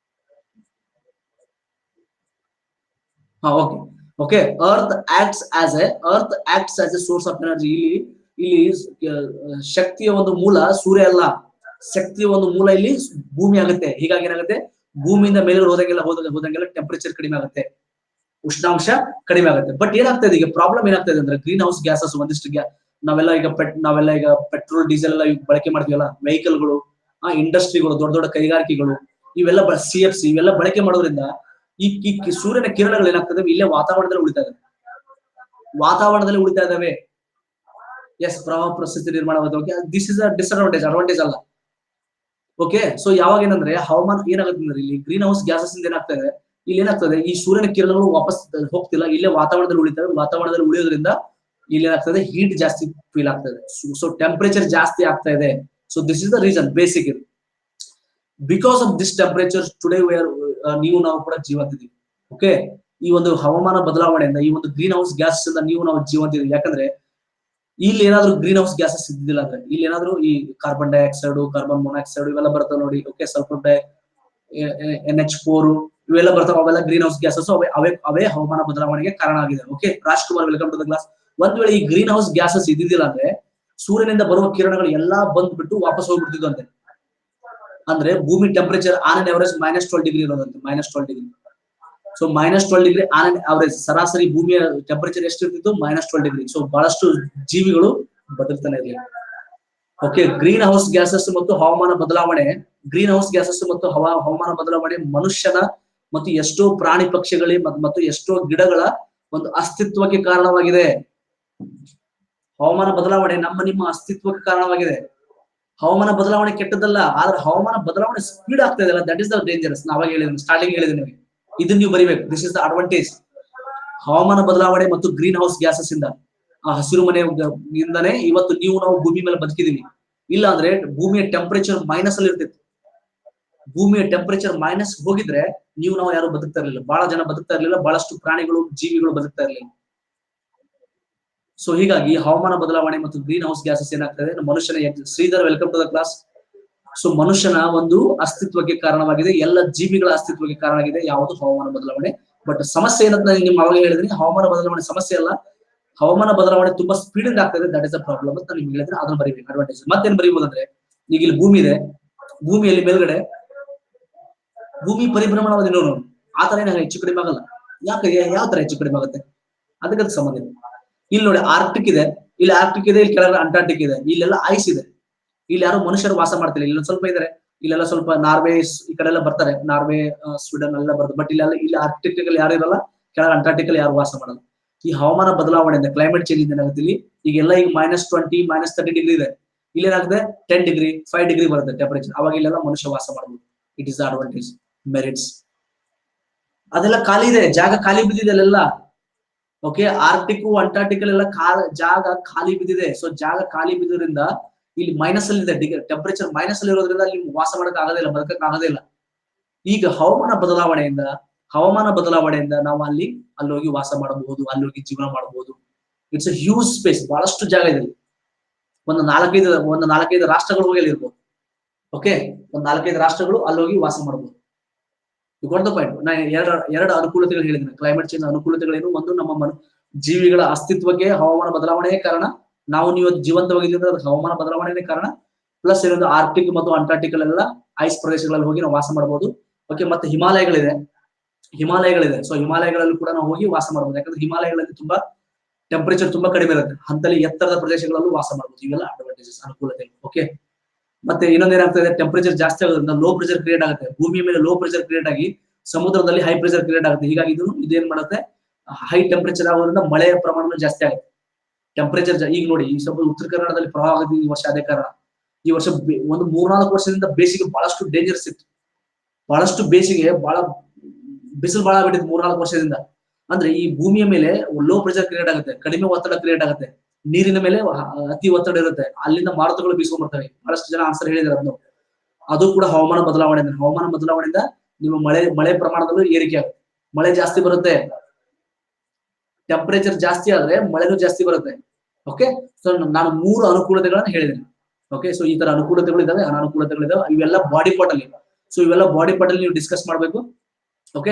ಹಾ okay okay earth acts as a earth acts as a source of energy ಇಲ್ಲಿ ಇಲ್ಲಿ ಅಹ್, ಶಕ್ತಿಯ ಒಂದು ಮೂಲ ಸೂರ್ಯ ಅಲ್ಲ ಶಕ್ತಿಯ ಒಂದು ಮೂಲ ಇಲ್ಲಿ ಭೂಮಿ ಆಗುತ್ತೆ ಹೀಗಾಗಿ ಏನಾಗುತ್ತೆ ಭೂಮಿಯಿಂದ ಮೇಲ್ಗಡೆ ಹೋದಂಗೆಲ್ಲ ಹೋದಾಗ ಹೋದಂಗೆಲ್ಲ ಟೆಂಪರೇಚರ್ ಕಡಿಮೆ ಆಗುತ್ತೆ ಉಷ್ಣಾಂಶ ಕಡಿಮೆ ಆಗುತ್ತೆ ಬಟ್ ಏನಾಗ್ತದೆ ಈಗ ಪ್ರಾಬ್ಲಮ್ ಏನಾಗ್ತದೆ ಅಂದ್ರೆ ಗ್ರೀನ್ ಹೌಸ್ ಗ್ಯಾಸಸ್ ಒಂದಿಷ್ಟು ಗ್ಯಾ ನಾವೆಲ್ಲ ಈಗ ಪೆಟ್ ನಾವೆಲ್ಲ ಈಗ ಪೆಟ್ರೋಲ್ ಡೀಸೆಲ್ ಎಲ್ಲ ಈಗ ಬಳಕೆ ಮಾಡ್ತೀವಲ್ಲ ವೆಹಿಕಲ್ಗಳು ಆ ಇಂಡಸ್ಟ್ರಿಗಳು ದೊಡ್ಡ ದೊಡ್ಡ ಕೈಗಾರಿಕೆಗಳು ಇವೆಲ್ಲ ಸಿ ಎಫ್ ಸಿ ಇವೆಲ್ಲ ಬಳಕೆ ಮಾಡೋದ್ರಿಂದ ಈ ಈ ಕಿ- ಸೂರ್ಯನ ಕಿರಣಗಳು ಏನಾಗ್ತದೆ ಇಲ್ಲೇ ವಾತಾವರಣದಲ್ಲಿ ಉಳಿತಾ ಇದಾವೆ ವಾತಾವರಣದಲ್ಲಿ ಉಳಿತಾ ಇದಾವೆ ಎಸ್ ಪ್ರವಾಹ ಪರಿಸ್ಥಿತಿ ನಿರ್ಮಾಣ ಆಗುತ್ತೆ this is a disadvantage advantage ಅಲ್ಲ ಓಕೆ ಸೊ ಯಾವಾಗ ಏನಂದ್ರೆ ಹವಾಮಾನ ಏನಾಗುತ್ತೆ ಅಂದ್ರೆ ಇಲ್ಲಿ ಗ್ರೀನ್ ಹೌಸ್ ಗ್ಯಾಸಸ್ ಇಂದ ಏನಾಗ್ತದೆ ಇಲ್ಲಿ ಏನಾಗ್ತದೆ ಈ ಸೂರ್ಯನ ಕಿರಣಗಳು ವಾಪಸ್ ಹೋಗ್ತಿಲ್ಲ ಇಲ್ಲೇ ವಾತಾವರಣದಲ್ಲಿ ಉಳಿತವೆ ವಾತಾವರಣದಲ್ಲಿ ಉಳಿಯೋದ್ರಿಂದ ಇಲ್ಲಿ ಏನಾಗ್ತದೆ ಹೀಟ್ ಜಾಸ್ತಿ ಫೀಲ್ ಆಗ್ತದೆ ಸೊ ಟೆಂಪರೇಚರ್ ಜಾಸ್ತಿ ಆಗ್ತಾ ಇದೆ so this is the reason basic ಇದು because of this temperature today where ನೀವು ನಾವು ಕೂಡ ಜೀವಂತ ಇದೀವಿ ಓಕೆ ಈ ಒಂದು ಹವಾಮಾನ ಬದಲಾವಣೆಯಿಂದ ಈ ಒಂದು ಗ್ರೀನ್ ಹೌಸ್ ಗ್ಯಾಸ್ ಇಂದ ನೀವು ನಾವು ಜೀವಂತ ಇದೀವಿ ಯಾಕಂದ್ರೆ ಇಲ್ಲಿ ಏನಾದ್ರು ಗ್ರೀನ್ ಹೌಸ್ ಗ್ಯಾಸಸ್ ಇದ್ದಿಲ್ಲ ಅಂದ್ರೆ ಇಲ್ಲಿ ಏನಾದ್ರು ಈ ಕಾರ್ಬನ್ ಡೈಆಕ್ಸೈಡ್ ಕಾರ್ಬನ್ ಮೊನಾಕ್ಸೈಡ್ ಇವೆಲ್ಲ ಬರ್ತವೆ ನೋಡಿ okay sulphur di N H four ಇವೆಲ್ಲ ಬರ್ತಾವ ಅವೆಲ್ಲ ಗ್ರೀನ್ ಹೌಸ್ ಗ್ಯಾಸಸ್ ಅವೇ ಅವೇ ಅವೇ ಹವಾಮಾನ ಬದಲಾವಣೆಗೆ ಕಾರಣ ಆಗಿದೆ okay Rajkumar welcome to the class ಒಂದ್ ವೇಳೆ ಈ ಗ್ರೀನ್ ಹೌಸ್ ಗ್ಯಾಸಸ್ ಇದ್ದಿದ್ದಿಲ್ಲ ಅಂದ್ರೆ ಸೂರ್ಯನಿಂದ ಬರುವ ಕಿರಣಗಳು ಎಲ್ಲಾ ಬಂದ್ಬಿಟ್ಟು ವಾಪಸ್ ಹೋಗ್ಬಿಡ್ತಿದ್ವು ಅಂತೆ ಅಂದ್ರೆ ಭೂಮಿ temperature on an average minus twelve degree ಇರೋದಂತೆ minus twelve degree so minus twelve degree on an average ಸರಾಸರಿ ಭೂಮಿಯ ಟೆಂಪರೇಚರ್ ಎಷ್ಟು ಇರ್ತಿತ್ತು ಮೈನಸ್ ಟ್ವೆಲ್ ಡಿಗ್ರಿ ಸೊ ಬಹಳಷ್ಟು ಜೀವಿಗಳು ಬದುಕ್ತಾನೆ ಇರಲಿಲ್ಲ ಓಕೆ ಗ್ರೀನ್ ಹೌಸ್ ಗ್ಯಾಸಸ್ ಮತ್ತು ಹವಾಮಾನ ಬದಲಾವಣೆ ಗ್ರೀನ್ ಹೌಸ್ ಗ್ಯಾಸಸ್ ಮತ್ತು ಹವಾ ಹವಾಮಾನ ಬದಲಾವಣೆ ಮನುಷ್ಯನ ಮತ್ತು ಎಷ್ಟೋ ಪ್ರಾಣಿ ಪಕ್ಷಿಗಳಿಗೆ ಮತ್- ಮತ್ತು ಎಷ್ಟೋ ಗಿಡಗಳ ಒಂದು ಅಸ್ತಿತ್ವಕ್ಕೆ ಕಾರಣವಾಗಿದೆ ಹವಾಮಾನ ಬದಲಾವಣೆ ನಮ್ಮ ನಿಮ್ಮ ಅಸ್ತಿತ್ವಕ್ಕೆ ಕಾರಣವಾಗಿದೆ ಹವಾಮಾನ ಬದಲಾವಣೆ ಕೆಟ್ಟದಲ್ಲ ಆದ್ರೆ ಹವಾಮಾನ ಬದಲಾವಣೆ ಸ್ಪೀಡ್ ಆಗ್ತಾ ಇದೆಯಲ್ಲ ದಟ್ ಇಸ್ ದ ಡೇಂಜರಸ್ ನಾವಾಗ ಹೇಳಿದ್ದೀನಿ ಸ್ಟಾರ್ಟಿಂಗ್ ಹೇಳಿದೆ ನಿಮಗೆ ಇದನ್ನ ನೀವು ಬರಿಬೇಕು ದಿಸ್ ಇಸ್ ದ ಅಡ್ವಾಂಟೇಜ್ ಹವಾಮಾನ ಬದಲಾವಣೆ ಮತ್ತು ಗ್ರೀನ್ ಹೌಸ್ ಗ್ಯಾಸಸ್ ಇಂದ ಆ ಹಸಿರು ಮನೆ ಇಂದನೇ ಇವತ್ತು ನೀವು ನಾವು ಭೂಮಿ ಮೇಲೆ ಬದುಕಿದೀವಿ ಇಲ್ಲ ಅಂದ್ರೆ ಭೂಮಿಯ ಟೆಂಪರೇಚರ್ ಮೈನಸ್ ಅಲ್ಲಿ ಇರ್ತಿತ್ತು ಭೂಮಿಯ ಟೆಂಪರೇಚರ್ ಮೈನಸ್ ಹೋಗಿದ್ರೆ ನೀವು ನಾವು ಯಾರು ಬದುಕ್ತಾ ಇರ್ಲಿಲ್ಲ ಬಹಳ ಜನ ಬದುಕ್ತಾ ಇರ್ಲಿಲ್ಲ ಬಹಳಷ್ಟು ಪ್ರಾಣಿಗಳು ಜೀವಿಗಳು ಬದುಕ್ತಾ ಇರ್ಲಿಲ್ಲ ಸೊ ಹೀಗಾಗಿ ಹವಾಮಾನ ಬದಲಾವಣೆ ಮತ್ತು ಗ್ರೀನ್ ಹೌಸ್ ಗ್ಯಾಸಸ್ ಏನಾಗ್ತದೆ ಮನುಷ್ಯನ ಎಗ್- Sridhar welcome to the class so ಮನುಷ್ಯನ ಒಂದು ಅಸ್ತಿತ್ವಕ್ಕೆ ಕಾರಣವಾಗಿದೆ ಎಲ್ಲ ಜೀವಿಗಳ ಅಸ್ತಿತ್ವಕ್ಕೆ ಕಾರಣ ಆಗಿದೆ ಯಾವುದು ಹವಾಮಾನ ಬದಲಾವಣೆ ಬಟ್ ಸಮಸ್ಯೆ ಏನಂತ ನಾನು ನಿಮ್ಗೆ ಅವಾಗ ಹೇಳಿದ್ರೆ ಹವಾಮಾನ ಬದಲಾವಣೆ ಸಮಸ್ಯೆ ಅಲ್ಲ ಹವಾಮಾನ ಬದಲಾವಣೆ ತುಂಬಾ ಸ್ಪೀಡ್ ಇಂದ ಆಗ್ತದೆ ದಟ್ ಇಸ್ ಅ ಪ್ರಾಬ್ಲಮ್ ಅಂತ ನಿಮ್ಗೆ ಹೇಳಿದ್ರೆ ಅದನ್ನ ಬರೀಬೇಕು ಅಡ್ವಾಂಟೇಜ್ ಮತ್ತೇನ್ ಬರೀಬಹುದು ಅಂದ್ರೆ ಈಗ ಇಲ್ಲಿ ಭೂಮಿ ಇದೆ ಭೂಮಿಯಲ್ಲಿ ಮೇಲ್ಗಡೆ ಭೂಮಿ ಪರಿಭ್ರಮಣವಾದ ನೋಡು ಆ ತರ ಏನಾಗ ಹೆಚ್ಚು ಕಡಿಮೆ ಆಗಲ್ಲ ಯಾಕೆ ಯಾವ ತರ ಹೆಚ್ಚು ಕಡಿಮೆ ಆಗುತ್ತೆ ಅದಕ್ಕೆ ಅದಕ್ಕೆ ಸಂಬಂಧ ಇಲ್ಲ ಇಲ್ಲಿ ನೋಡಿ ಆರ್ಕ್ಟಿಕ್ ಇದೆ ಇಲ್ಲಿ ಆರ್ಕ್ಟಿಕ್ ಇದೆ ಇಲ್ಲಿ ಕೆಳಗಡೆ ಅಂಟಾರ್ಟಿಕ್ ಇದೆ ಇಲ್ಲೆಲ್ಲ ಐಸ್ ಇದೆ ಇಲ್ಲಿ ಯಾರು ಮನುಷ್ಯರು ವಾಸ ಮಾಡ್ತಿಲ್ಲ ಇಲ್ಲಿ ಸ್ವಲ್ಪ ಇದಾರೆ ಇಲ್ಲೆಲ್ಲ ಸ್ವಲ್ಪ ನಾರ್ವೆ ಈ ಕಡೆ ಎಲ್ಲ ಬರ್ತಾರೆ ನಾರ್ವೆ ಆ, ಸ್ವೀಡನ್ ಎಲ್ಲ ಬರ್ತಾರೆ ಬಟ್ ಇಲ್ಲೆಲ್ಲ ಇಲ್ಲಿ ಆರ್ಕ್ಟಿಕ್ ಅಲ್ಲಿ ಯಾರು ಇರಲ್ಲ ಕೆಳಗೆ ಅಂಟಾರ್ಟಿಕ್ ಅಲ್ಲಿ ಯಾರು ವಾಸ ಮಾಡಲ್ಲ ಈ ಹವಾಮಾನ ಬದಲಾವಣೆಯಿಂದ ಕ್ಲೈಮೇಟ್ ಚೇಂಜ್ ಇಂದ ಏನಾಗುತ್ತೆ ಇಲ್ಲಿ ಈಗೆಲ್ಲ ಈಗ minus twenty minus thirty degree ಇದೆ ಇಲ್ಲಿ ಏನಾಗುತ್ತೆ ಟೆನ್ ಡಿಗ್ರಿ ಫೈವ್ ಡಿಗ್ರಿ ಬರುತ್ತೆ ಟೆಂಪರೇಚರ್ ಅವಾಗ ಇಲ್ಲೆಲ್ಲ ಮನುಷ್ಯ ವಾಸ ಮಾಡಬಹುದು ಇಟ್ ಇಸ್ ಅಡ್ವಾಂಟೇಜ್ ಮೆರಿಟ್ಸ್ ಅದೆಲ್ಲ ಖಾಲಿ ಇದೆ ಜಾಗ ಖಾಲಿ ಬಿದ್ದಿದೆ ಅಲ್ಲೆಲ್ಲ ಓಕೆ ಆರ್ಟಿಕ್ ಅಂಟಾರ್ಟಿಕ್ ಎಲ್ಲ ಜಾಗ ಖಾಲಿ ಬಿದ್ದಿದೆ ಸೊ ಜಾಗ ಖಾಲಿ ಬಿದ್ದೋದ್ರಿಂದ ಇಲ್ಲಿ ಮೈನಸ್ ಅಲ್ಲಿ ಇದೆ ಡಿಗ್ರಿ ಟೆಂಪರೇಚರ್ ಮೈನಸ್ ಅಲ್ಲಿ ಇರೋದ್ರಿಂದ ಅಲ್ಲಿ ವಾಸ ಮಾಡಕ್ ಆಗೋದಿಲ್ಲ ಬದುಕಕ್ ಆಗೋದಿಲ್ಲ ಈಗ ಹವಾಮಾನ ಬದಲಾವಣೆಯಿಂದ ಹವಾಮಾನ ಬದಲಾವಣೆಯಿಂದ ನಾವು ಅಲ್ಲಿ ಅಲ್ಲಿ ಹೋಗಿ ವಾಸ ಮಾಡಬಹುದು ಅಲ್ಲಿ ಹೋಗಿ ಜೀವನ ಮಾಡಬಹುದು ಇಟ್ಸ್ ಅ ಹ್ಯೂಜ್ ಸ್ಪೇಸ್ ಬಹಳಷ್ಟು ಜಾಗ ಇದೆ ಇಲ್ಲಿ. ಒಂದು ನಾಲ್ಕೈದು ಒಂದು ನಾಲ್ಕೈದು ರಾಷ್ಟ್ರಗಳು ಹೋಗಿ ಅಲ್ಲಿ ಇರ್ಬೋದು ಓಕೆ ಒಂದು ನಾಲ್ಕೈದು ರಾಷ್ಟ್ರಗಳು ಅಲ್ಲಿ ಹೋಗಿ ವಾಸ ಮಾಡಬಹುದು ದ ಪಾಯಿಂಟ್ ನಾ ಎರಡು ಎರಡು ಅನುಕೂಲತೆಗಳು ಹೇಳಿದ್ದೀನಿ ಕ್ಲೈಮೇಟ್ ಚೇಂಜ್ ಅನುಕೂಲತೆಗಳೇನು ಒಂದು ನಮ್ಮ ಮನು ಜೀವಿಗಳ ಅಸ್ತಿತ್ವಕ್ಕೆ ಹವಾಮಾನ ಬದಲಾವಣೆಯೇ ಕಾರಣ ನಾವು ನೀವು ಜೀವಂತವಾಗಿದ್ದರೆ ಅದಕ್ಕೆ ಹವಾಮಾನ ಬದಲಾವಣೆನೇ ಕಾರಣ ಪ್ಲಸ್ ಏನೊಂದು ಆರ್ಟಿಕ್ ಮತ್ತು ಅಂಟಾರ್ಟಿಕ್ ಎಲ್ಲ ಐಸ್ ಪ್ರದೇಶಗಳಲ್ಲಿ ಹೋಗಿ ನಾವು ವಾಸ ಮಾಡಬಹುದು ಓಕೆ ಮತ್ತೆ ಹಿಮಾಲಯಗಳಿದೆ ಹಿಮಾಲಯಗಳಿದೆ ಸೊ ಹಿಮಾಲಯಗಳಲ್ಲಿ ಕೂಡ ನಾವು ಹೋಗಿ ವಾಸ ಮಾಡಬಹುದು ಯಾಕಂದ್ರೆ ಹಿಮಾಲಯಗಳಲ್ಲಿ ತುಂಬಾ ಟೆಂಪರೇಚರ್ ತುಂಬಾ ಕಡಿಮೆ ಇರುತ್ತೆ ಅಂತಲ್ಲಿ ಎತ್ತರದ ಪ್ರದೇಶಗಳಲ್ಲೂ ವಾಸ ಮಾಡಬಹುದು ಇವೆಲ್ಲ ಅಡ್ವಾಂಟೇಜಸ್ ಅನುಕೂಲತೆ ಓಕೆ ಮತ್ತೆ ಇನ್ನೊಂದ್ ಏನಾಗ್ತದೆ ಟೆಂಪರೇಚರ್ ಜಾಸ್ತಿ ಆಗೋದ್ರಿಂದ ಲೋ ಪ್ರೆಷರ್ ಕ್ರಿಯೇಟ್ ಆಗುತ್ತೆ ಭೂಮಿಯ ಮೇಲೆ ಲೋ ಪ್ರೆಷರ್ ಕ್ರಿಯೇಟ್ ಆಗಿ ಸಮುದ್ರದಲ್ಲಿ ಹೈ ಪ್ರೆಷರ್ ಕ್ರಿಯೇಟ್ ಆಗುತ್ತೆ ಹೀಗಾಗಿ ಇದು ಇದೇನ್ ಮಾಡುತ್ತೆ ಹೈ ಟೆಂಪರೇಚರ್ ಆಗೋದ್ರಿಂದ ಮಳೆಯ ಪ್ರಮಾಣ ಜಾಸ್ತಿ ಆಗುತ್ತೆ ಟೆಂಪರೇಚರ್ ಈಗ ನೋಡಿ ಈ ಸ್ವಲ್ಪ ಉತ್ತರ ಕನ್ನಡದಲ್ಲಿ ಪ್ರವಾಹ ಆಗೋದು ಈ ವರ್ಷ ಅದೇ ಕಾರಣ ಈ ವರ್ಷ ಬೆ- ಒಂದು ಮೂರ್ನಾಲ್ಕು ವರ್ಷದಿಂದ ಬೇಸಿಗೆ ಬಹಳಷ್ಟು ಡೇಂಜರ್ಸ್ ಇತ್ತು ಬಹಳಷ್ಟು ಬೇಸಿಗೆ ಬಹಳ ಬಿಸಿಲು ಬಹಳ ಆಗ್ಬಿಟ್ಟಿತ್ತು ಮೂರ್ನಾಲ್ಕು ವರ್ಷದಿಂದ ಅಂದ್ರೆ ಈ ಭೂಮಿಯ ಮೇಲೆ ಲೋ ಪ್ರೆಷರ್ ಕ್ರಿಯೇಟ್ ಆಗುತ್ತೆ ಕಡಿಮೆ ಒತ್ತಡ ಕ್ರಿಯೇಟ್ ಆಗುತ್ತೆ ನೀರಿನ ಮೇಲೆ ಹ- ಅತಿ ಒತ್ತಡ ಇರುತ್ತೆ ಅಲ್ಲಿಂದ ಮಾರುತಗಳು ಬೀಸ್ಕೊಂಡ್ ಬರ್ತವೆ ಬಹಳಷ್ಟು ಜನ ಆನ್ಸರ್ ಹೇಳಿದಾರೆ ಅದನ್ನು ಅದು ಕೂಡ ಹವಾಮಾನ ಬದಲಾವಣೆಯಿಂದ ಹವಾಮಾನ ಬದಲಾವಣೆಯಿಂದ ನಿಮ್ಮ ಮಳೆ ಮಳೆ ಪ್ರಮಾಣದಲ್ಲೂ ಏರಿಕೆ ಆಗುತ್ತೆ ಮಳೆ ಜಾಸ್ತಿ ಬರುತ್ತೆ ಟೆಂಪರೇಚರ್ ಜಾಸ್ತಿ ಆದ್ರೆ ಮಳೆನೂ ಜಾಸ್ತಿ ಬರುತ್ತೆ ಓಕೆ ಸೊ ನಾನು ಮೂರು ಅನುಕೂಲತೆಗಳನ್ನ ಹೇಳಿದ್ದೀನಿ ಓಕೆ ಸೊ ಈ ತರ ಅನುಕೂಲತೆಗಳು ಇದಾವೆ ಅನಾನುಕೂಲತೆಗಳಿದಾವೆ ಇವೆಲ್ಲ ಬಾಡಿ ಪಾರ್ಟ್ ಅಲ್ಲಿ ಸೊ ಇವೆಲ್ಲ ಬಾಡಿ ಪಾರ್ಟ್ ಅಲ್ಲಿ ನೀವು ಡಿಸ್ಕಸ್ ಮಾಡಬೇಕು ಓಕೆ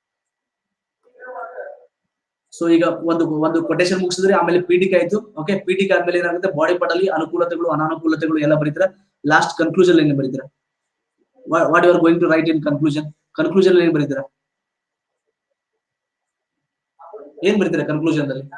ಸೊ ಈಗ ಒಂದು ಒಂದು ಕೊಟೇಶನ್ ಮುಗಿಸಿದ್ರೆ ಆಮೇಲೆ ಪೀಠಿಕೆ ಆಯ್ತು ಓಕೆ ಪೀಠಿಕೆ ಆದ್ಮೇಲೆ ಏನಾಗುತ್ತೆ ಬಾಡಿ ಪಾರ್ಟ್ ಅಲ್ಲಿ ಅನುಕೂಲತೆಗಳು ಅನಾನುಕೂಲತೆಗಳು ಎಲ್ಲ ಬರೀತೀರಾ ಲಾಸ್ಟ್ ಕನ್ಕ್ಲೂಷನ್ ಏನ್ ಬರೀತೀರಾ what you are going to write in conclusion conclusion ಏನ್ ಬರೀತೀರಾ ಏನ್ ಬರೀತೀರಾ ಕನ್ಕ್ಲೂಷನ್ ಅಲ್ಲಿ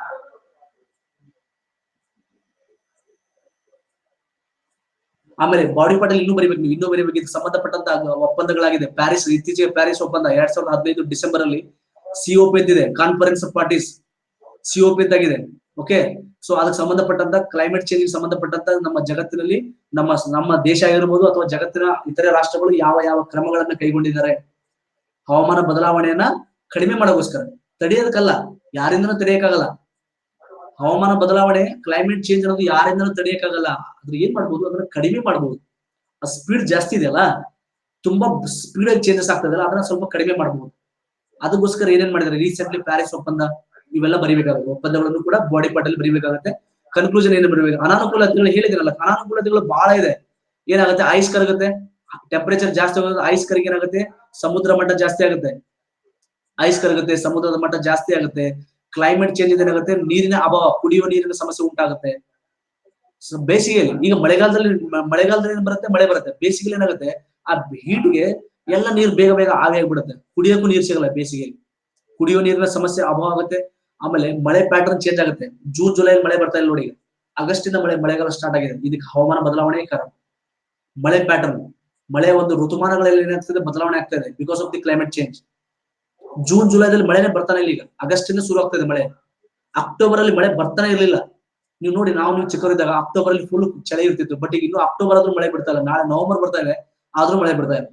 ಆಮೇಲೆ ಬಾಡಿ ಪಾರ್ಟ್ ಅಲ್ಲಿ ಇನ್ನೂ ಬರೀಬೇಕು ನೀವು ಇನ್ನೂ ಬರೀಬೇಕು ಇದಕ್ಕೆ ಸಂಬಂಧಪಟ್ಟಂತ ಒಪ್ಪಂದಗಳಾಗಿದೆ ಪ್ಯಾರಿಸ್ ಇತ್ತೀಚೆಗೆ ಪ್ಯಾರಿಸ್ ಒಪ್ಪಂದ ಎರಡ್ ಸಾವಿರದ ಹದಿನೈದು ಡಿಸೆಂಬರ್ ಅಲ್ಲಿ ಸಿಒಪಿ ಅಂತಿದೆ ಕಾನ್ಫರೆನ್ಸ್ ಆಫ್ ಪಾರ್ಟೀಸ್ ಸಿಒಪಿ ಅಂತಾಗಿದೆ ಓಕೆ ಸೊ ಅದಕ್ಕೆ ಸಂಬಂಧಪಟ್ಟಂತ ಕ್ಲೈಮೇಟ್ ಚೇಂಜ್ ಸಂಬಂಧಪಟ್ಟಂತ ನಮ್ಮ ಜಗತ್ತಿನಲ್ಲಿ ನಮ್ಮ ನಮ್ಮ ದೇಶ ಆಗಿರ್ಬೋದು ಅಥವಾ ಜಗತ್ತಿನ ಇತರೆ ರಾಷ್ಟ್ರಗಳು ಯಾವ ಯಾವ ಕ್ರಮಗಳನ್ನ ಕೈಗೊಂಡಿದ್ದಾರೆ ಹವಾಮಾನ ಬದಲಾವಣೆಯನ್ನ ಕಡಿಮೆ ಮಾಡೋಗೋಸ್ಕರ ತಡೆಯೋದಕ್ಕಲ್ಲ ಯಾರಿಂದನೂ ತಡೆಯಕ್ಕಾಗಲ್ಲ ಹವಾಮಾನ ಬದಲಾವಣೆ ಕ್ಲೈಮೇಟ್ ಚೇಂಜ್ ಅನ್ನೋದು ಯಾರಿಂದನೂ ತಡೆಯಕ್ಕಾಗಲ್ಲ ಅದ್ರ ಏನ್ ಮಾಡ್ಬೋದು ಅದನ್ನ ಕಡಿಮೆ ಮಾಡ್ಬೋದು ಆ ಸ್ಪೀಡ್ ಜಾಸ್ತಿ ಇದೆಯಲ್ಲ ತುಂಬಾ ಸ್ಪೀಡ್ ಆಗಿ ಚೇಂಜಸ್ ಆಗ್ತದಲ್ಲ ಅದನ್ನ ಸ್ವಲ್ಪ ಕಡಿಮೆ ಮಾಡ್ಬೋದು ಅದಕ್ಕೋಸ್ಕರ ಏನೇನ್ ಮಾಡಿದ್ದಾರೆ ರೀಸೆಂಟ್ಲಿ ಪ್ಯಾರಿಸ್ ಒಪ್ಪಂದ ಇವೆಲ್ಲ ಬರಿಬೇಕಾಗುತ್ತೆ ಒಪ್ಪಂದಗಳನ್ನು ಕೂಡ ಬಾಡಿ ಪಾರ್ಟ್ ಅಲ್ಲಿ ಬರಿಬೇಕಾಗುತ್ತೆ ಕನ್ಕ್ಲೂಷನ್ ಏನು ಬರಬೇಕು ಅನಾನುಕೂಲತೆಗಳು ಹೇಳಿದಿರಲ್ಲ ಅನಾನುಕೂಲತೆಗಳು ಬಹಳ ಇದೆ ಏನಾಗುತ್ತೆ ಐಸ್ ಕರಗುತ್ತೆ ಟೆಂಪರೇಚರ್ ಜಾಸ್ತಿ ಆಗೋದು ಐಸ್ ಕರಗಿ ಏನಾಗುತ್ತೆ ಸಮುದ್ರ ಮಟ್ಟ ಜಾಸ್ತಿ ಆಗುತ್ತೆ ಐಸ್ ಕರಗುತ್ತೆ ಸಮುದ್ರದ ಮಟ್ಟ ಜಾಸ್ತಿ ಆಗುತ್ತೆ ಕ್ಲೈಮೇಟ್ ಚೇಂಜ್ ಏನಾಗುತ್ತೆ ನೀರಿನ ಅಭಾವ ಕುಡಿಯುವ ನೀರಿನ ಸಮಸ್ಯೆ ಉಂಟಾಗುತ್ತೆ So, ಬೇಸಿಗೆಯಲ್ಲಿ ಈಗ ಮಳೆಗಾಲದಲ್ಲಿ ಮ- ಮಳೆಗಾಲದಲ್ಲಿ ಏನ್ ಬರುತ್ತೆ ಮಳೆ ಬರುತ್ತೆ ಬೇಸಿಗೆಯಲ್ಲಿ ಏನಾಗುತ್ತೆ ಆ ಹೀಟ್ಗೆ ಎಲ್ಲ ನೀರು ಬೇಗ ಬೇಗ ಆವಿ ಆಗ್ಬಿಡುತ್ತೆ ಕುಡಿಯೋಕ್ಕೂ ನೀರು ಸಿಗಲ್ಲ ಬೇಸಿಗೆಯಲ್ಲಿ ಕುಡಿಯೋ ನೀರಿನ ಸಮಸ್ಯೆ ಅಭಾವ ಆಗುತ್ತೆ ಆಮೇಲೆ ಮಳೆ ಪ್ಯಾಟರ್ನ್ ಚೇಂಜ್ ಆಗುತ್ತೆ ಜೂನ್ ಜುಲೈ ಮಳೆ ಬರ್ತಾ ಇಲ್ಲ ನೋಡಿ ಈಗ ಆಗಸ್ಟ್ ಇಂದ ಮಳೆ ಮಳೆಗಾಲ ಸ್ಟಾರ್ಟ್ ಆಗಿದೆ ಇದಕ್ಕೆ ಹವಾಮಾನ ಬದಲಾವಣೆ ಕಾರಣ ಮಳೆ ಪ್ಯಾಟರ್ನ್ ಮಳೆ ಒಂದು ಋತುಮಾನಗಳಲ್ಲಿ ಏನಾಗ್ತದೆ ಬದಲಾವಣೆ ಆಗ್ತಾ ಇದೆ because of the climate change June ಜುಲೈದಲ್ಲಿ ಮಳೆನೇ ಬರ್ತಾನೆ ಇಲ್ಲ ಈಗ ಆಗಸ್ಟ್ ಇಂದ ಶುರು ಆಗ್ತದೆ ಮಳೆ ಅಕ್ಟೋಬರ್ ಅಲ್ಲಿ ಮಳೆ ಬರ್ತಾನೆ ಇರಲಿಲ್ಲ ನೀವು ನೋಡಿ ನಾವು ನೀವು ಚಿಕ್ಕವರಿದ್ದಾಗ ಅಕ್ಟೋಬರ್ ಅಲ್ಲಿ ಫುಲ್ ಚಳಿ ಇರ್ತಿತ್ತು ಬಟ್ ಈಗ ಇನ್ನು ಅಕ್ಟೋಬರ್ ಆದ್ರೂ ಮಳೆ ಬಿಡ್ತಾ ಇಲ್ಲ ನಾಳೆ ನವೆಂಬರ್ ಬರ್ತಾ ಇದೆ ಆದ್ರೂ ಮಳೆ ಬಿಡ್ತಾ ಇದೆ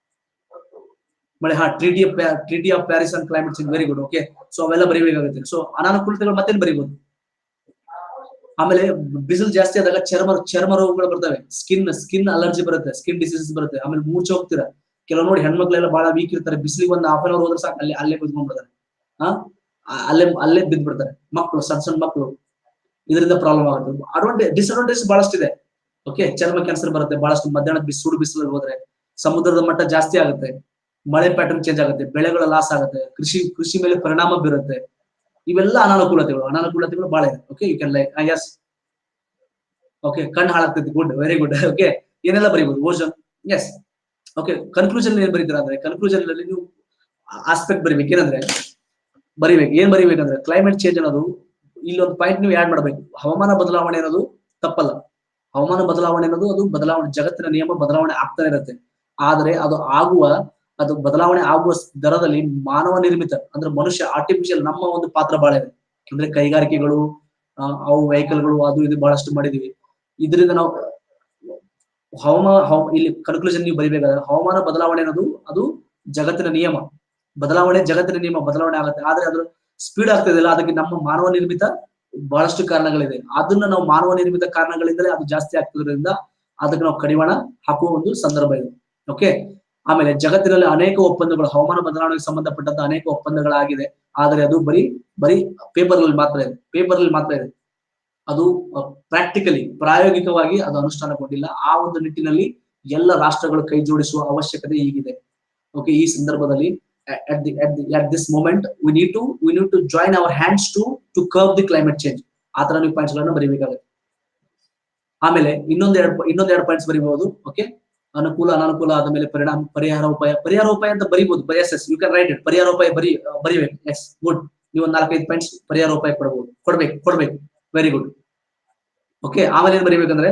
ಮಳೆ ಹಾ treaty treaty of Paris and climate change very good okay so ಅವೆಲ್ಲ ಬರೀಬೇಕಾಗುತ್ತೆ ಸೊ ಅನಾನುಕೂಲತೆಗಳು ಮತ್ತೇನ್ ಬರೀಬಹುದು ಆಮೇಲೆ ಬಿಸಿಲು ಜಾಸ್ತಿ ಆದಾಗ ಚರ್ಮ ಚರ್ಮ ರೋಗಗಳು ಬರ್ತವೆ ಸ್ಕಿನ್ ಸ್ಕಿನ್ ಅಲರ್ಜಿ ಬರುತ್ತೆ ಸ್ಕಿನ್ ಡಿಸೀಸಸ್ ಬರುತ್ತೆ ಆಮೇಲೆ ಮೂರ್ಛೆ ಹೋಗ್ತೀರಾ ಕೆಲವು ನೋಡಿ ಹೆಣ್ಮಕ್ಳೆಲ್ಲ ಬಹಳ ವೀಕ್ ಇರ್ತಾರೆ ಬಿಸಿಲಿಗೆ ಒಂದು ಹಾಫ್ ಅನ್ ಅವರ್ ಹೋದ್ರೆ ಸಾಕು ಅಲ್ಲಿ ಅಲ್ಲೇ ಬಿದ್ಕೊಂಡ್ಬಿಡ್ತಾರೆ ಹಾ ಆ- ಅಲ್ಲೇ ಅಲ್ಲೇ ಬಿದ್ದು ಬಿಡ್ತಾರೆ ಮಕ್ಕಳು ಸಣ್ಣ ಸಣ್ಣ ಮಕ್ಕಳು ಇದರಿಂದ ಪ್ರಾಬ್ಲಮ್ ಆಗುತ್ತೆ ಅಡ್ವಾಂಟೇಜ್ ಡಿಸ್ಅಡ್ವಾಂಟೇಜ್ ಬಹಳಷ್ಟಿದೆ ಓಕೆ ಚರ್ಮ ಕ್ಯಾನ್ಸರ್ ಬರುತ್ತೆ ಬಹಳಷ್ಟು ಮಧ್ಯಾಹ್ನದ ಬಿಸಿ ಸುಡು ಬಿಸಿಲಲ್ಲಿ ಹೋದ್ರೆ ಸಮುದ್ರದ ಮಟ್ಟ ಜಾಸ್ತಿ ಆಗುತ್ತೆ ಮಳೆ ಪ್ಯಾಟರ್ನ್ ಚೇಂಜ್ ಆಗುತ್ತೆ ಬೆಳೆಗಳ ಲಾಸ್ ಆಗುತ್ತೆ ಕೃಷಿ ಕೃಷಿ ಮೇಲೆ ಪರಿಣಾಮ ಬೀರುತ್ತೆ ಇವೆಲ್ಲ ಅನಾನುಕೂಲತೆಗಳು ಅನಾನುಕೂಲತೆಗಳು ಬಹಳ ಇದೆ okay you can like yes okay ಕಣ್ಣು ಹಾಳಾಗ್ತೈತಿ ಗುಡ್ ವೆರಿ ಗುಡ್ ಓಕೆ ಏನೆಲ್ಲ ಬರೀಬಹುದು ಓಜನ್ ಎಸ್ ಓಕೆ ಕನ್ಕ್ಲೂಷನ್ ಏನ್ ಬರೀತೀರಾ ಅಂದ್ರೆ ಕನ್ಕ್ಲೂಷನ್ ಅಲ್ಲಿ ನೀವು ಆಸ್ಪೆಕ್ಟ್ ಬರಿಬೇಕು ಏನಂದ್ರೆ ಬರಿಬೇಕು ಏನ್ ಬರಿಬೇಕಂದ್ರೆ ಕ್ಲೈಮೇಟ್ ಚೇಂಜ್ ಅನ್ನೋದು ಇಲ್ಲೊಂದು ಪಾಯಿಂಟ್ ನೀವು ಆಡ್ ಮಾಡ್ಬೇಕು ಹವಾಮಾನ ಬದಲಾವಣೆ ಅನ್ನೋದು ತಪ್ಪಲ್ಲ ಹವಾಮಾನ ಬದಲಾವಣೆ ಅನ್ನೋದು ಅದು ಬದಲಾವಣೆ ಜಗತ್ತಿನ ನಿಯಮ ಬದಲಾವಣೆ ಆಗ್ತಾನೆ ಇರುತ್ತೆ ಆದ್ರೆ ಅದು ಆಗುವ ಅದು ಬದಲಾವಣೆ ಆಗುವ ದರದಲ್ಲಿ ಮಾನವ ನಿರ್ಮಿತ ಅಂದ್ರೆ ಮನುಷ್ಯ ಆರ್ಟಿಫಿಷಿಯಲ್ ನಮ್ಮ ಒಂದು ಪಾತ್ರ ಬಹಳ ಇದೆ ಅಂದ್ರೆ ಕೈಗಾರಿಕೆಗಳು ಆ, ಅವು ವೆಹಿಕಲ್ಗಳು ಅದು ಇದು ಬಹಳಷ್ಟು ಮಾಡಿದೀವಿ ಇದರಿಂದ ನಾವು ಹವಾಮಾನ ಹವ ಇಲ್ಲಿ ಕನ್ಕ್ಲೂಷನ್ ನೀವು ಬರಿಬೇಕಾದ್ರೆ ಹವಾಮಾನ ಬದಲಾವಣೆ ಅನ್ನೋದು ಅದು ಜಗತ್ತಿನ ನಿಯಮ ಬದಲಾವಣೆ ಜಗತ್ತಿನ ನಿಯಮ ಬದಲಾವಣೆ ಆಗುತ್ತೆ ಆದ್ರೆ ಅದ್ರ ಸ್ಪೀಡ್ ಆಗ್ತದಿಲ್ಲ ಅದಕ್ಕೆ ನಮ್ಮ ಮಾನವ ನಿರ್ಮಿತ ಬಹಳಷ್ಟು ಕಾರಣಗಳಿದೆ ಅದನ್ನ ನಾವು ಮಾನವ ನಿರ್ಮಿತ ಕಾರಣಗಳಿಂದಲೇ ಅದು ಜಾಸ್ತಿ ಆಗ್ತಿರೋದ್ರಿಂದ ಅದಕ್ಕೆ ನಾವು ಕಡಿವಾಣ ಹಾಕುವ ಒಂದು ಸಂದರ್ಭ ಇದೆ ಓಕೆ ಆಮೇಲೆ ಜಗತ್ತಿನಲ್ಲಿ ಅನೇಕ ಒಪ್ಪಂದಗಳು ಹವಾಮಾನ ಬದಲಾವಣೆಗೆ ಸಂಬಂಧಪಟ್ಟಂತ ಅನೇಕ ಒಪ್ಪಂದಗಳಾಗಿದೆ ಆದರೆ ಅದು ಬರೀ ಬರೀ ಪೇಪರ್ ಅಲ್ಲಿ ಮಾತ್ರ ಇದೆ ಪೇಪರ್ ಅಲ್ಲಿ ಮಾತ್ರ ಇದೆ ಅದು ಪ್ರಾಕ್ಟಿಕಲಿ ಪ್ರಾಯೋಗಿಕವಾಗಿ ಅದು ಅನುಷ್ಠಾನಗೊಂಡಿಲ್ಲ ಆ ಒಂದು ನಿಟ್ಟಿನಲ್ಲಿ ಎಲ್ಲ ರಾಷ್ಟ್ರಗಳು ಕೈ ಜೋಡಿಸುವ ಅವಶ್ಯಕತೆ ಈಗಿದೆ ಓಕೆ ಈ ಸಂದರ್ಭದಲ್ಲಿ at the at the at this moment we need to we need to join our hands to to curb the climate change ಆ ತರ ನೀವು ಪಾಯಿಂಟ್ಸ್ ಗಳನ್ನ ಬರೀಬೇಕಾಗುತ್ತೆ ಆಮೇಲೆ ಇನ್ನೊಂದ್ ಎರಡು ಇನ್ನೊಂದ್ ಎರಡು ಪಾಯಿಂಟ್ಸ್ ಬರೀಬಹುದು ಓಕೆ ಅನುಕೂಲ ಅನಾನುಕೂಲ ಆದ ಮೇಲೆ ಪರಿಣಾಮ ಪರಿಹಾರ ಉಪಾಯ ಪರಿಹಾರ ಉಪಾಯ ಅಂತ ಬರೀಬಹುದು yes yes you can write it ಪರಿಹಾರ ಉಪಾಯ ಬರಿ ಬರೀಬೇಕು ಎಸ್ ಗುಡ್ ನೀವು ಒಂದ್ ನಾಲ್ಕೈದು ಪಾಯಿಂಟ್ಸ್ ಪರಿಹಾರ ಉಪಾಯ ಕೊಡಬಹುದು ಕೊಡ್ಬೇಕು ಕೊಡ್ಬೇಕು ವೆರಿ ಗುಡ್ ಓಕೆ ಆಮೇಲೆ ಏನ್ ಬರೀಬೇಕಂದ್ರೆ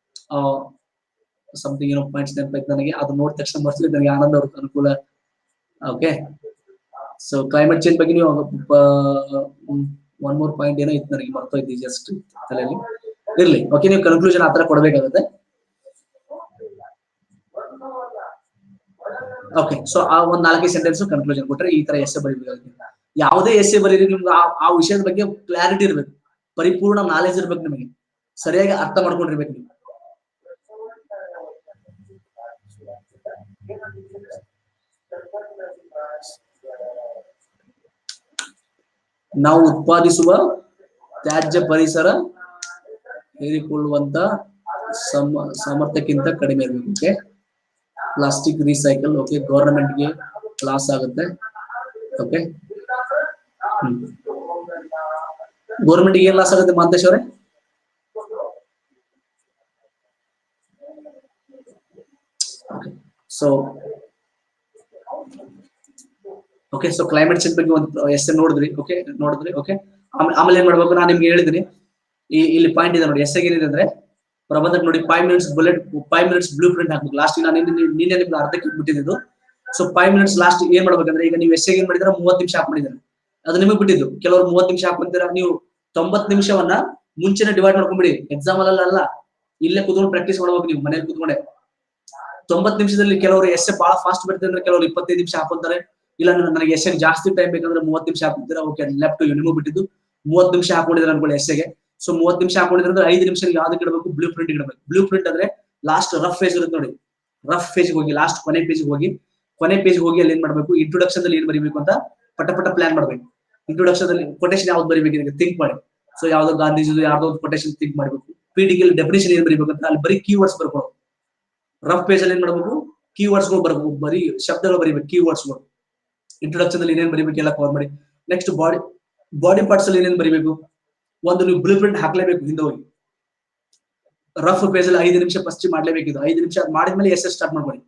ಸಮಥಿಂಗ್ ಏನೋ ಪಾಯಿಂಟ್ಸ್ ನೆನಪಾಯ್ತು ನನಗೆ ಅದು ನೋಡಿದ ತಕ್ಷಣ ಬರ್ತಿಲ್ಲ ನನಗೆ ಆನಂದ ಅವ್ರ ಅನುಕೂಲ ಓಕೆ ಸೊ ಕ್ಲೈಮೇಟ್ ಚೇಂಜ್ ಬಗ್ಗೆ ನೀವು ಒನ್ ಮೋರ್ ಪಾಯಿಂಟ್ ಏನೋ ಇತ್ತು ನನಗೆ ಮರ್ತೋಯ್ತು ಜಸ್ಟ್ ತಲೆಯಲ್ಲಿ ಇರ್ಲಿ ಓಕೆ ನೀವು ಕನ್ಕ್ಲೂಷನ್ ಆತರ ಕೊಡ್ಬೇಕಾಗುತ್ತೆ ಓಕೆ ಸೊ ಆ ಒಂದ್ ನಾಲ್ಕೈದು ಸೆಂಟೆನ್ಸ್ ಕನ್ಕ್ಲೂಷನ್ ಕೊಟ್ರೆ ಈ ತರ ಎಸ್ಸೆ ಬರೀಬೇಕಾಗುತ್ತೆ ಯಾವುದೇ ಎಸ್ಸೆ ಬರೀರಿ ನಿಮ್ಗೆ ಆ ಆ ವಿಷಯದ ಬಗ್ಗೆ ಕ್ಲಾರಿಟಿ ಇರ್ಬೇಕು ಪರಿಪೂರ್ಣ ನಾಲೆಜ್ ಇರ್ಬೇಕು ನಿಮಗೆ ಸರಿಯಾಗಿ ಅರ್ಥ ಮಾಡ್ಕೊಂಡಿರ್ಬೇಕು ನೀವು ನಾವು ಉತ್ಪಾದಿಸುವ ತ್ಯಾಜ್ಯ ಪರಿಸರ ಹೀರಿಕೊಳ್ಳುವಂತ ಸಮ ಸಾಮರ್ಥ್ಯಕ್ಕಿಂತ ಕಡಿಮೆ ಇರಬೇಕು ಓಕೆ ಪ್ಲಾಸ್ಟಿಕ್ ರೀಸೈಕಲ್ ಓಕೆ ಗವರ್ನಮೆಂಟ್ಗೆ ಲಾಸ್ ಆಗುತ್ತೆ ಓಕೆ ಗೌರ್ಮೆಂಟ್ಗೆ ಏನ್ ಲಾಸ್ ಆಗುತ್ತೆ ಮಹಂತೇಶ್ ಅವರೇ so okay so climate change ಬಗ್ಗೆ ಒಂದು ಎಸ್ ನೋಡಿದ್ರಿ ಓಕೆ ನೋಡಿದ್ರಿ ಓಕೆ ಆಮೇಲೆ ಆಮೇಲೆ ಏನ್ ಮಾಡ್ಬೇಕು ನಾನು ನಿಮ್ಗೆ ಹೇಳಿದೀನಿ ಈ ಇಲ್ಲಿ ಪಾಯಿಂಟ್ ಇದೆ ನೋಡಿ ಎಸ್ ಏನಿದೆ ಅಂದ್ರೆ ಪ್ರಬಂಧಕ್ ನೋಡಿ five minutes bullet five minutes blueprint ಹಾಕ್ಬೇಕು ಲಾಸ್ಟ್ ನಾನು ನಿನ್ನೆ ನಿನ್ನೆ ನಿಮ್ಗೆ ಅರ್ಧಕ್ಕೆ ಬಿಟ್ಟಿದ್ದು ಸೊ ಫೈವ್ ಮಿನಿಟ್ಸ್ ಲಾಸ್ಟ್ ಏನ್ ಮಾಡ್ಬೇಕಂದ್ರೆ ಈಗ ನೀವು ಎಸ್ ಏನ್ ಮಾಡಿದ್ರೆ ಮೂವತ್ತು ನಿಮಿಷ ಹಾಕೊಂಡಿದ್ದೀರ ಅದು ನಿಮಗೆ ಬಿಟ್ಟಿದ್ದು ಕೆಲವರು ಮೂವತ್ತು ನಿಮಿಷ ಹಾಕೊಂತೀರಾ ನೀವು ತೊಂಬತ್ ನಿಮಿಷವನ್ನ ಮುಂಚೆನೆ ಡಿವೈಡ್ ಮಾಡ್ಕೊಂಡ್ಬಿಡಿ ಎಕ್ಸಾಮ್ ಅಲ್ಲ ಅಲ್ಲ ಇಲ್ಲೇ ಕುತ್ಕೊಂಡು ಪ್ರಾಕ್ಟೀಸ್ ಮಾಡ್ಬೇಕು ನೀವು ಮನೇಲಿ ಕುತ್ಕೊಂಡೆ ತೊಂಬತ್ ನಿಮಿಷದಲ್ಲಿ ಕೆಲವರು ಎಸ್ ಬಹಳ ಫಾಸ್ಟ್ ಬರ್ತದೆ ಅಂದ್ರೆ ಕೆಲವರು ಇಪ್ಪತ್ತೈದು ನಿಮಿಷ ಹಾಕೊಂತಾರೆ ಇಲ್ಲ ನಾನು- ನನಗೆ ಎಸ್ ಜಾಸ್ತಿ ಟೈಮ್ ಬೇಕಂದ್ರೆ ಮೂವತ್ತು ನಿಮಿಷ ಹಾಕೊಂತೀರಾ ಓಕೆ ಲೆಫ್ಟ್ ನಿಮಗೂ ಬಿಟ್ಟಿದ್ದು ಮೂವತ್ತು ನಿಮಿಷ ಹಾಕೊಂಡಿದ್ರೆ ಅನ್ಕೊಳ್ಳಿ ಎಸ್ಸೆಗೆ ಸೊ ಮೂವತ್ತು ನಿಮಿಷ ಹಾಕೊಂಡಿದ್ರೆ ಅಂದ್ರೆ ಐದು ನಿಮಿಷ ಯಾವ್ದಕ್ಕೆ ಇಡಬೇಕು ಬ್ಲೂ ಪ್ರಿಂಟ್ ಇಡಬೇಕು ಬ್ಲೂ ಪ್ರಿಂಟ್ ಅಂದ್ರೆ ಲಾಸ್ಟ್ ರಫ್ ಪೇಜ್ ಇರುತ್ತೆ ನೋಡಿ ರಫ್ ಪೇಜ್ ಹೋಗಿ ಲಾಸ್ಟ್ ಕೊನೆ ಪೇಜ್ ಹೋಗಿ ಕೊನೆ ಪೇಜ್ ಹೋಗಿ ಅಲ್ಲಿ ಏನ್ ಮಾಡ್ಬೇಕು ಇಂಟ್ರೊಡಕ್ಷನ್ ಅಲ್ಲಿ ಏನ್ ಬರೀಬೇಕು ಅಂತ ಪಟ ಪಟ ಪ್ಲಾನ್ ಮಾಡ್ಬೇಕು ಇಂಟ್ರೊಡಕ್ಷನ್ ಅಲ್ಲಿ ಕೊಟೇಶನ್ ಯಾವ್ದು ಬರೀಬೇಕು ಥಿಂಕ್ ಮಾಡಿ ಸೊ ಯಾವ್ದೋ ಗಾಂಧೀಜಿ ಯಾವ್ದೋ ಒಂದು ಕೊಟೇಶನ್ ಥಿಂಕ್ ಮಾಡ್ಬೇಕು ಪಿ ಡಿ ಡೆಫಿನೇಷನ್ ಏನ್ ಬರೀಬೇಕು ಅಂತ ಅಲ್ಲಿ ಬರೀ ಕೀವರ್ಡ್ಸ್ ಬರ್ಬೋದು ರಫ್ ಪೇಜ್ ಅಲ್ಲಿ ಏನ್ ಮಾಡ್ಬೇಕು ಕೀವರ್ಡ್ಸ್ ಗಳು ಬರ್ಬೇಕು ಬರೀ ಶಬ್ದಗಳು ಬರೀಬೇಕು ಕೀವರ್ಡ್ಸ್ ಗಳು ಇಂಟ್ರೊಡಕ್ಷನ್ ಅಲ್ಲಿ ಏನೇನ್ ಬರೀಬೇಕು ಎಲ್ಲ ಕವರ್ ಮಾಡಿ ನೆಕ್ಸ್ಟ್ ಬಾಡಿ ಬಾಡಿ ಪಾರ್ಟ್ಸ್ ಅಲ್ಲಿ ಏನೇನ್ ಬರೀಬೇಕು ಒಂದು ನೀವು ಬ್ಲೂ ಪ್ರಿಂಟ್ ಹಾಕ್ಲೇಬೇಕು ಹಿಂದೆ ಹೋಗಿ ರಫ್ ಪೇಜ್ ಅಲ್ಲಿ ಐದು ನಿಮಿಷ ಫಸ್ಟ್ ಮಾಡ್ಲೇಬೇಕಿದು ಐದು ನಿಮಿಷ ಮಾಡಿದ್ಮೇಲೆ ಎಸ್ ಎಸ್ ಸ್ಟಾರ್ಟ್ ಮಾಡ್ಕೊಳ್ಳಿ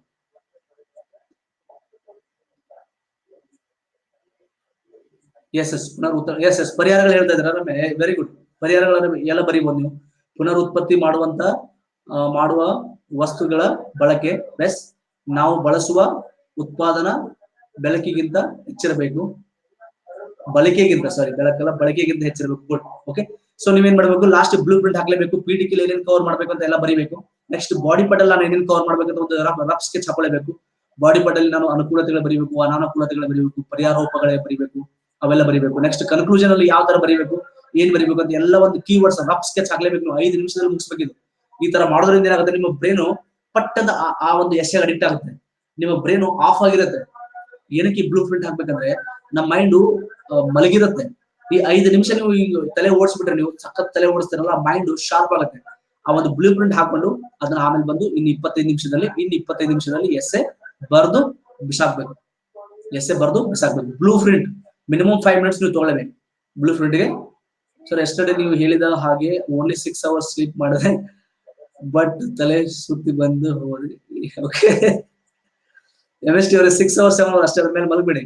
ಎಸ್ ಎಸ್ ಪುನರುತ್ತರ ಎಸ್ ಎಸ್ ಪರಿಹಾರಗಳು ಹೇಳ್ತಾ ಇದ್ದಾರೆ ವೆರಿ ಗುಡ್ ಪರಿಹಾರಗಳ ಎಲ್ಲ ಬರೀಬಹುದು ನೀವು ಪುನರುತ್ಪತ್ತಿ ಮಾಡುವಂತ ಆ, ಮಾಡುವ ವಸ್ತುಗಳ ಬಳಕೆ ಪ್ಲಸ್ ನಾವು ಬಳಸುವ ಉತ್ಪಾದನಾ ಬೆಳಕಿಗಿಂತ ಹೆಚ್ಚಿರಬೇಕು ಬಳಕೆಗಿಂತ ಸಾರಿ ಬೆಳಕಲ್ಲ ಬಳಕೆಗಿಂತ ಹೆಚ್ಚಿರಬೇಕು ಗುಡ್ ಓಕೆ ಸೊ ನೀವೇನ್ ಮಾಡ್ಬೇಕು ಲಾಸ್ಟ್ ಬ್ಲೂ ಪ್ರಿಂಟ್ ಹಾಕ್ಲೇಬೇಕು ಪಿ ಡಿ ಏನೇನ್ ಕವರ್ ಮಾಡ್ಬೇಕು ಅಂತ ಎಲ್ಲ ಬರೀಬೇಕು ನೆಕ್ಸ್ಟ್ ಬಾಡಿ ಪಟಲ್ ನಾನು ಏನೇನ್ ಕವರ್ ಮಾಡ್ಬೇಕಂತ ಒಂದು ರಫ್ ಸ್ಕೆಚ್ ಹಾಕೊಳ್ಳೇಬೇಕು ಬಾಡಿ ಪಟಲ್ ನಾನು ಅನುಕೂಲತೆಗಳು ಬರೀಬೇಕು ಅನಾನುಕೂಲತೆಗಳು ಬರೀಬೇಕು ಪರಿಹಾರೋಪಗಳೇ ಬರೀಬೇಕು ಅವೆಲ್ಲ ಬರೀಬೇಕು ನೆಕ್ಸ್ಟ್ ಕನ್ಕ್ಲೂಷನ್ ಅಲ್ಲಿ ಯಾವ ತರ ಬರೀಬೇಕು ಏನ್ ಬರೀಬೇಕು ಅಂತ ಎಲ್ಲ ಒಂದು ಕೀವರ್ಡ್ಸ್ ರಫ್ ಸ್ಕೆಚ್ ಹಾಕ್ಲೇಬೇಕು ನೀವು ಐದು ನಿಮಿಷದಲ್ಲಿ ಮುಗಿಸ್ಬೇಕಿದು ಈ ತರ ಮಾಡೋದ್ರಿಂದ ಏನಾಗುತ್ತೆ ನಿಮ್ಮ ಬ್ರೈನು ಪಟ್ಟದ ಆ- ಆ ಒಂದು ಎಸೆ ಅಡಿಕ್ಟ್ ಆಗುತ್ತೆ ನಿಮ್ಮ ಬ್ರೈನು ಆಫ್ ಆಗಿರುತ್ತೆ ಏನಕ್ಕೆ ಈ ಬ್ಲೂ ಪ್ರಿಂಟ್ ಹಾಕ್ಬೇಕಂದ್ರೆ ನಮ್ಮ ಮೈಂಡು ಮಲಗಿರುತ್ತೆ ಈ ಐದು ನಿಮಿಷ ನೀವು ಈಗ ತಲೆ ಓಡಿಸ್ಬಿಟ್ರೆ ನೀವು ಸಖತ್ ತಲೆ ಓಡಿಸ್ತೀರಲ್ಲ ಮೈಂಡ್ ಶಾರ್ಪ್ ಆಗುತ್ತೆ ಆ ಒಂದು ಬ್ಲೂ ಪ್ರಿಂಟ್ ಹಾಕೊಂಡು ಅದನ್ನ ಆಮೇಲೆ ಬಂದು ಇನ್ನು ಇಪ್ಪತ್ತೈದು ನಿಮಿಷದಲ್ಲಿ ಇನ್ನು ಇಪ್ಪತ್ತೈದು ನಿಮಿಷದಲ್ಲಿ ಎಸ್ಸೆ ಬರ್ದು ಬಿಸಾಕ್ಬೇಕು ಎಸ್ಸೆ ಬರ್ದು ಬಿಸಾಕ್ಬೇಕು blueprint minimum five minutes ನೀವು ತಗೊಳ್ಳೇಬೇಕು ಬ್ಲೂ ಪ್ರಿಂಟ್ಗೆ ಸರ್ ಎಸ್ಟರ್ಡೇ ನೀವು ಹೇಳಿದ ಹಾಗೆ ಓನ್ಲಿ ಸಿಕ್ಸ್ ಅವರ್ಸ್ ಸ್ಲೀಪ್ ಮಾಡಿದ್ರೆ ಬಟ್ ತಲೆ ಸುತ್ತಿ ಬಂದು ಹೋದ್ರಿ ಓಕೆ ಎಂ ಎಸ್ ಟಿ ಅವರೇ ಸಿಕ್ಸ್ ಅವರ್ಸ್ ಸೆವೆನ್ ಅವರ್ ಅಷ್ಟೇ ಅದ್ರ ಮೇಲೆ ಮಲಗಬೇಡಿ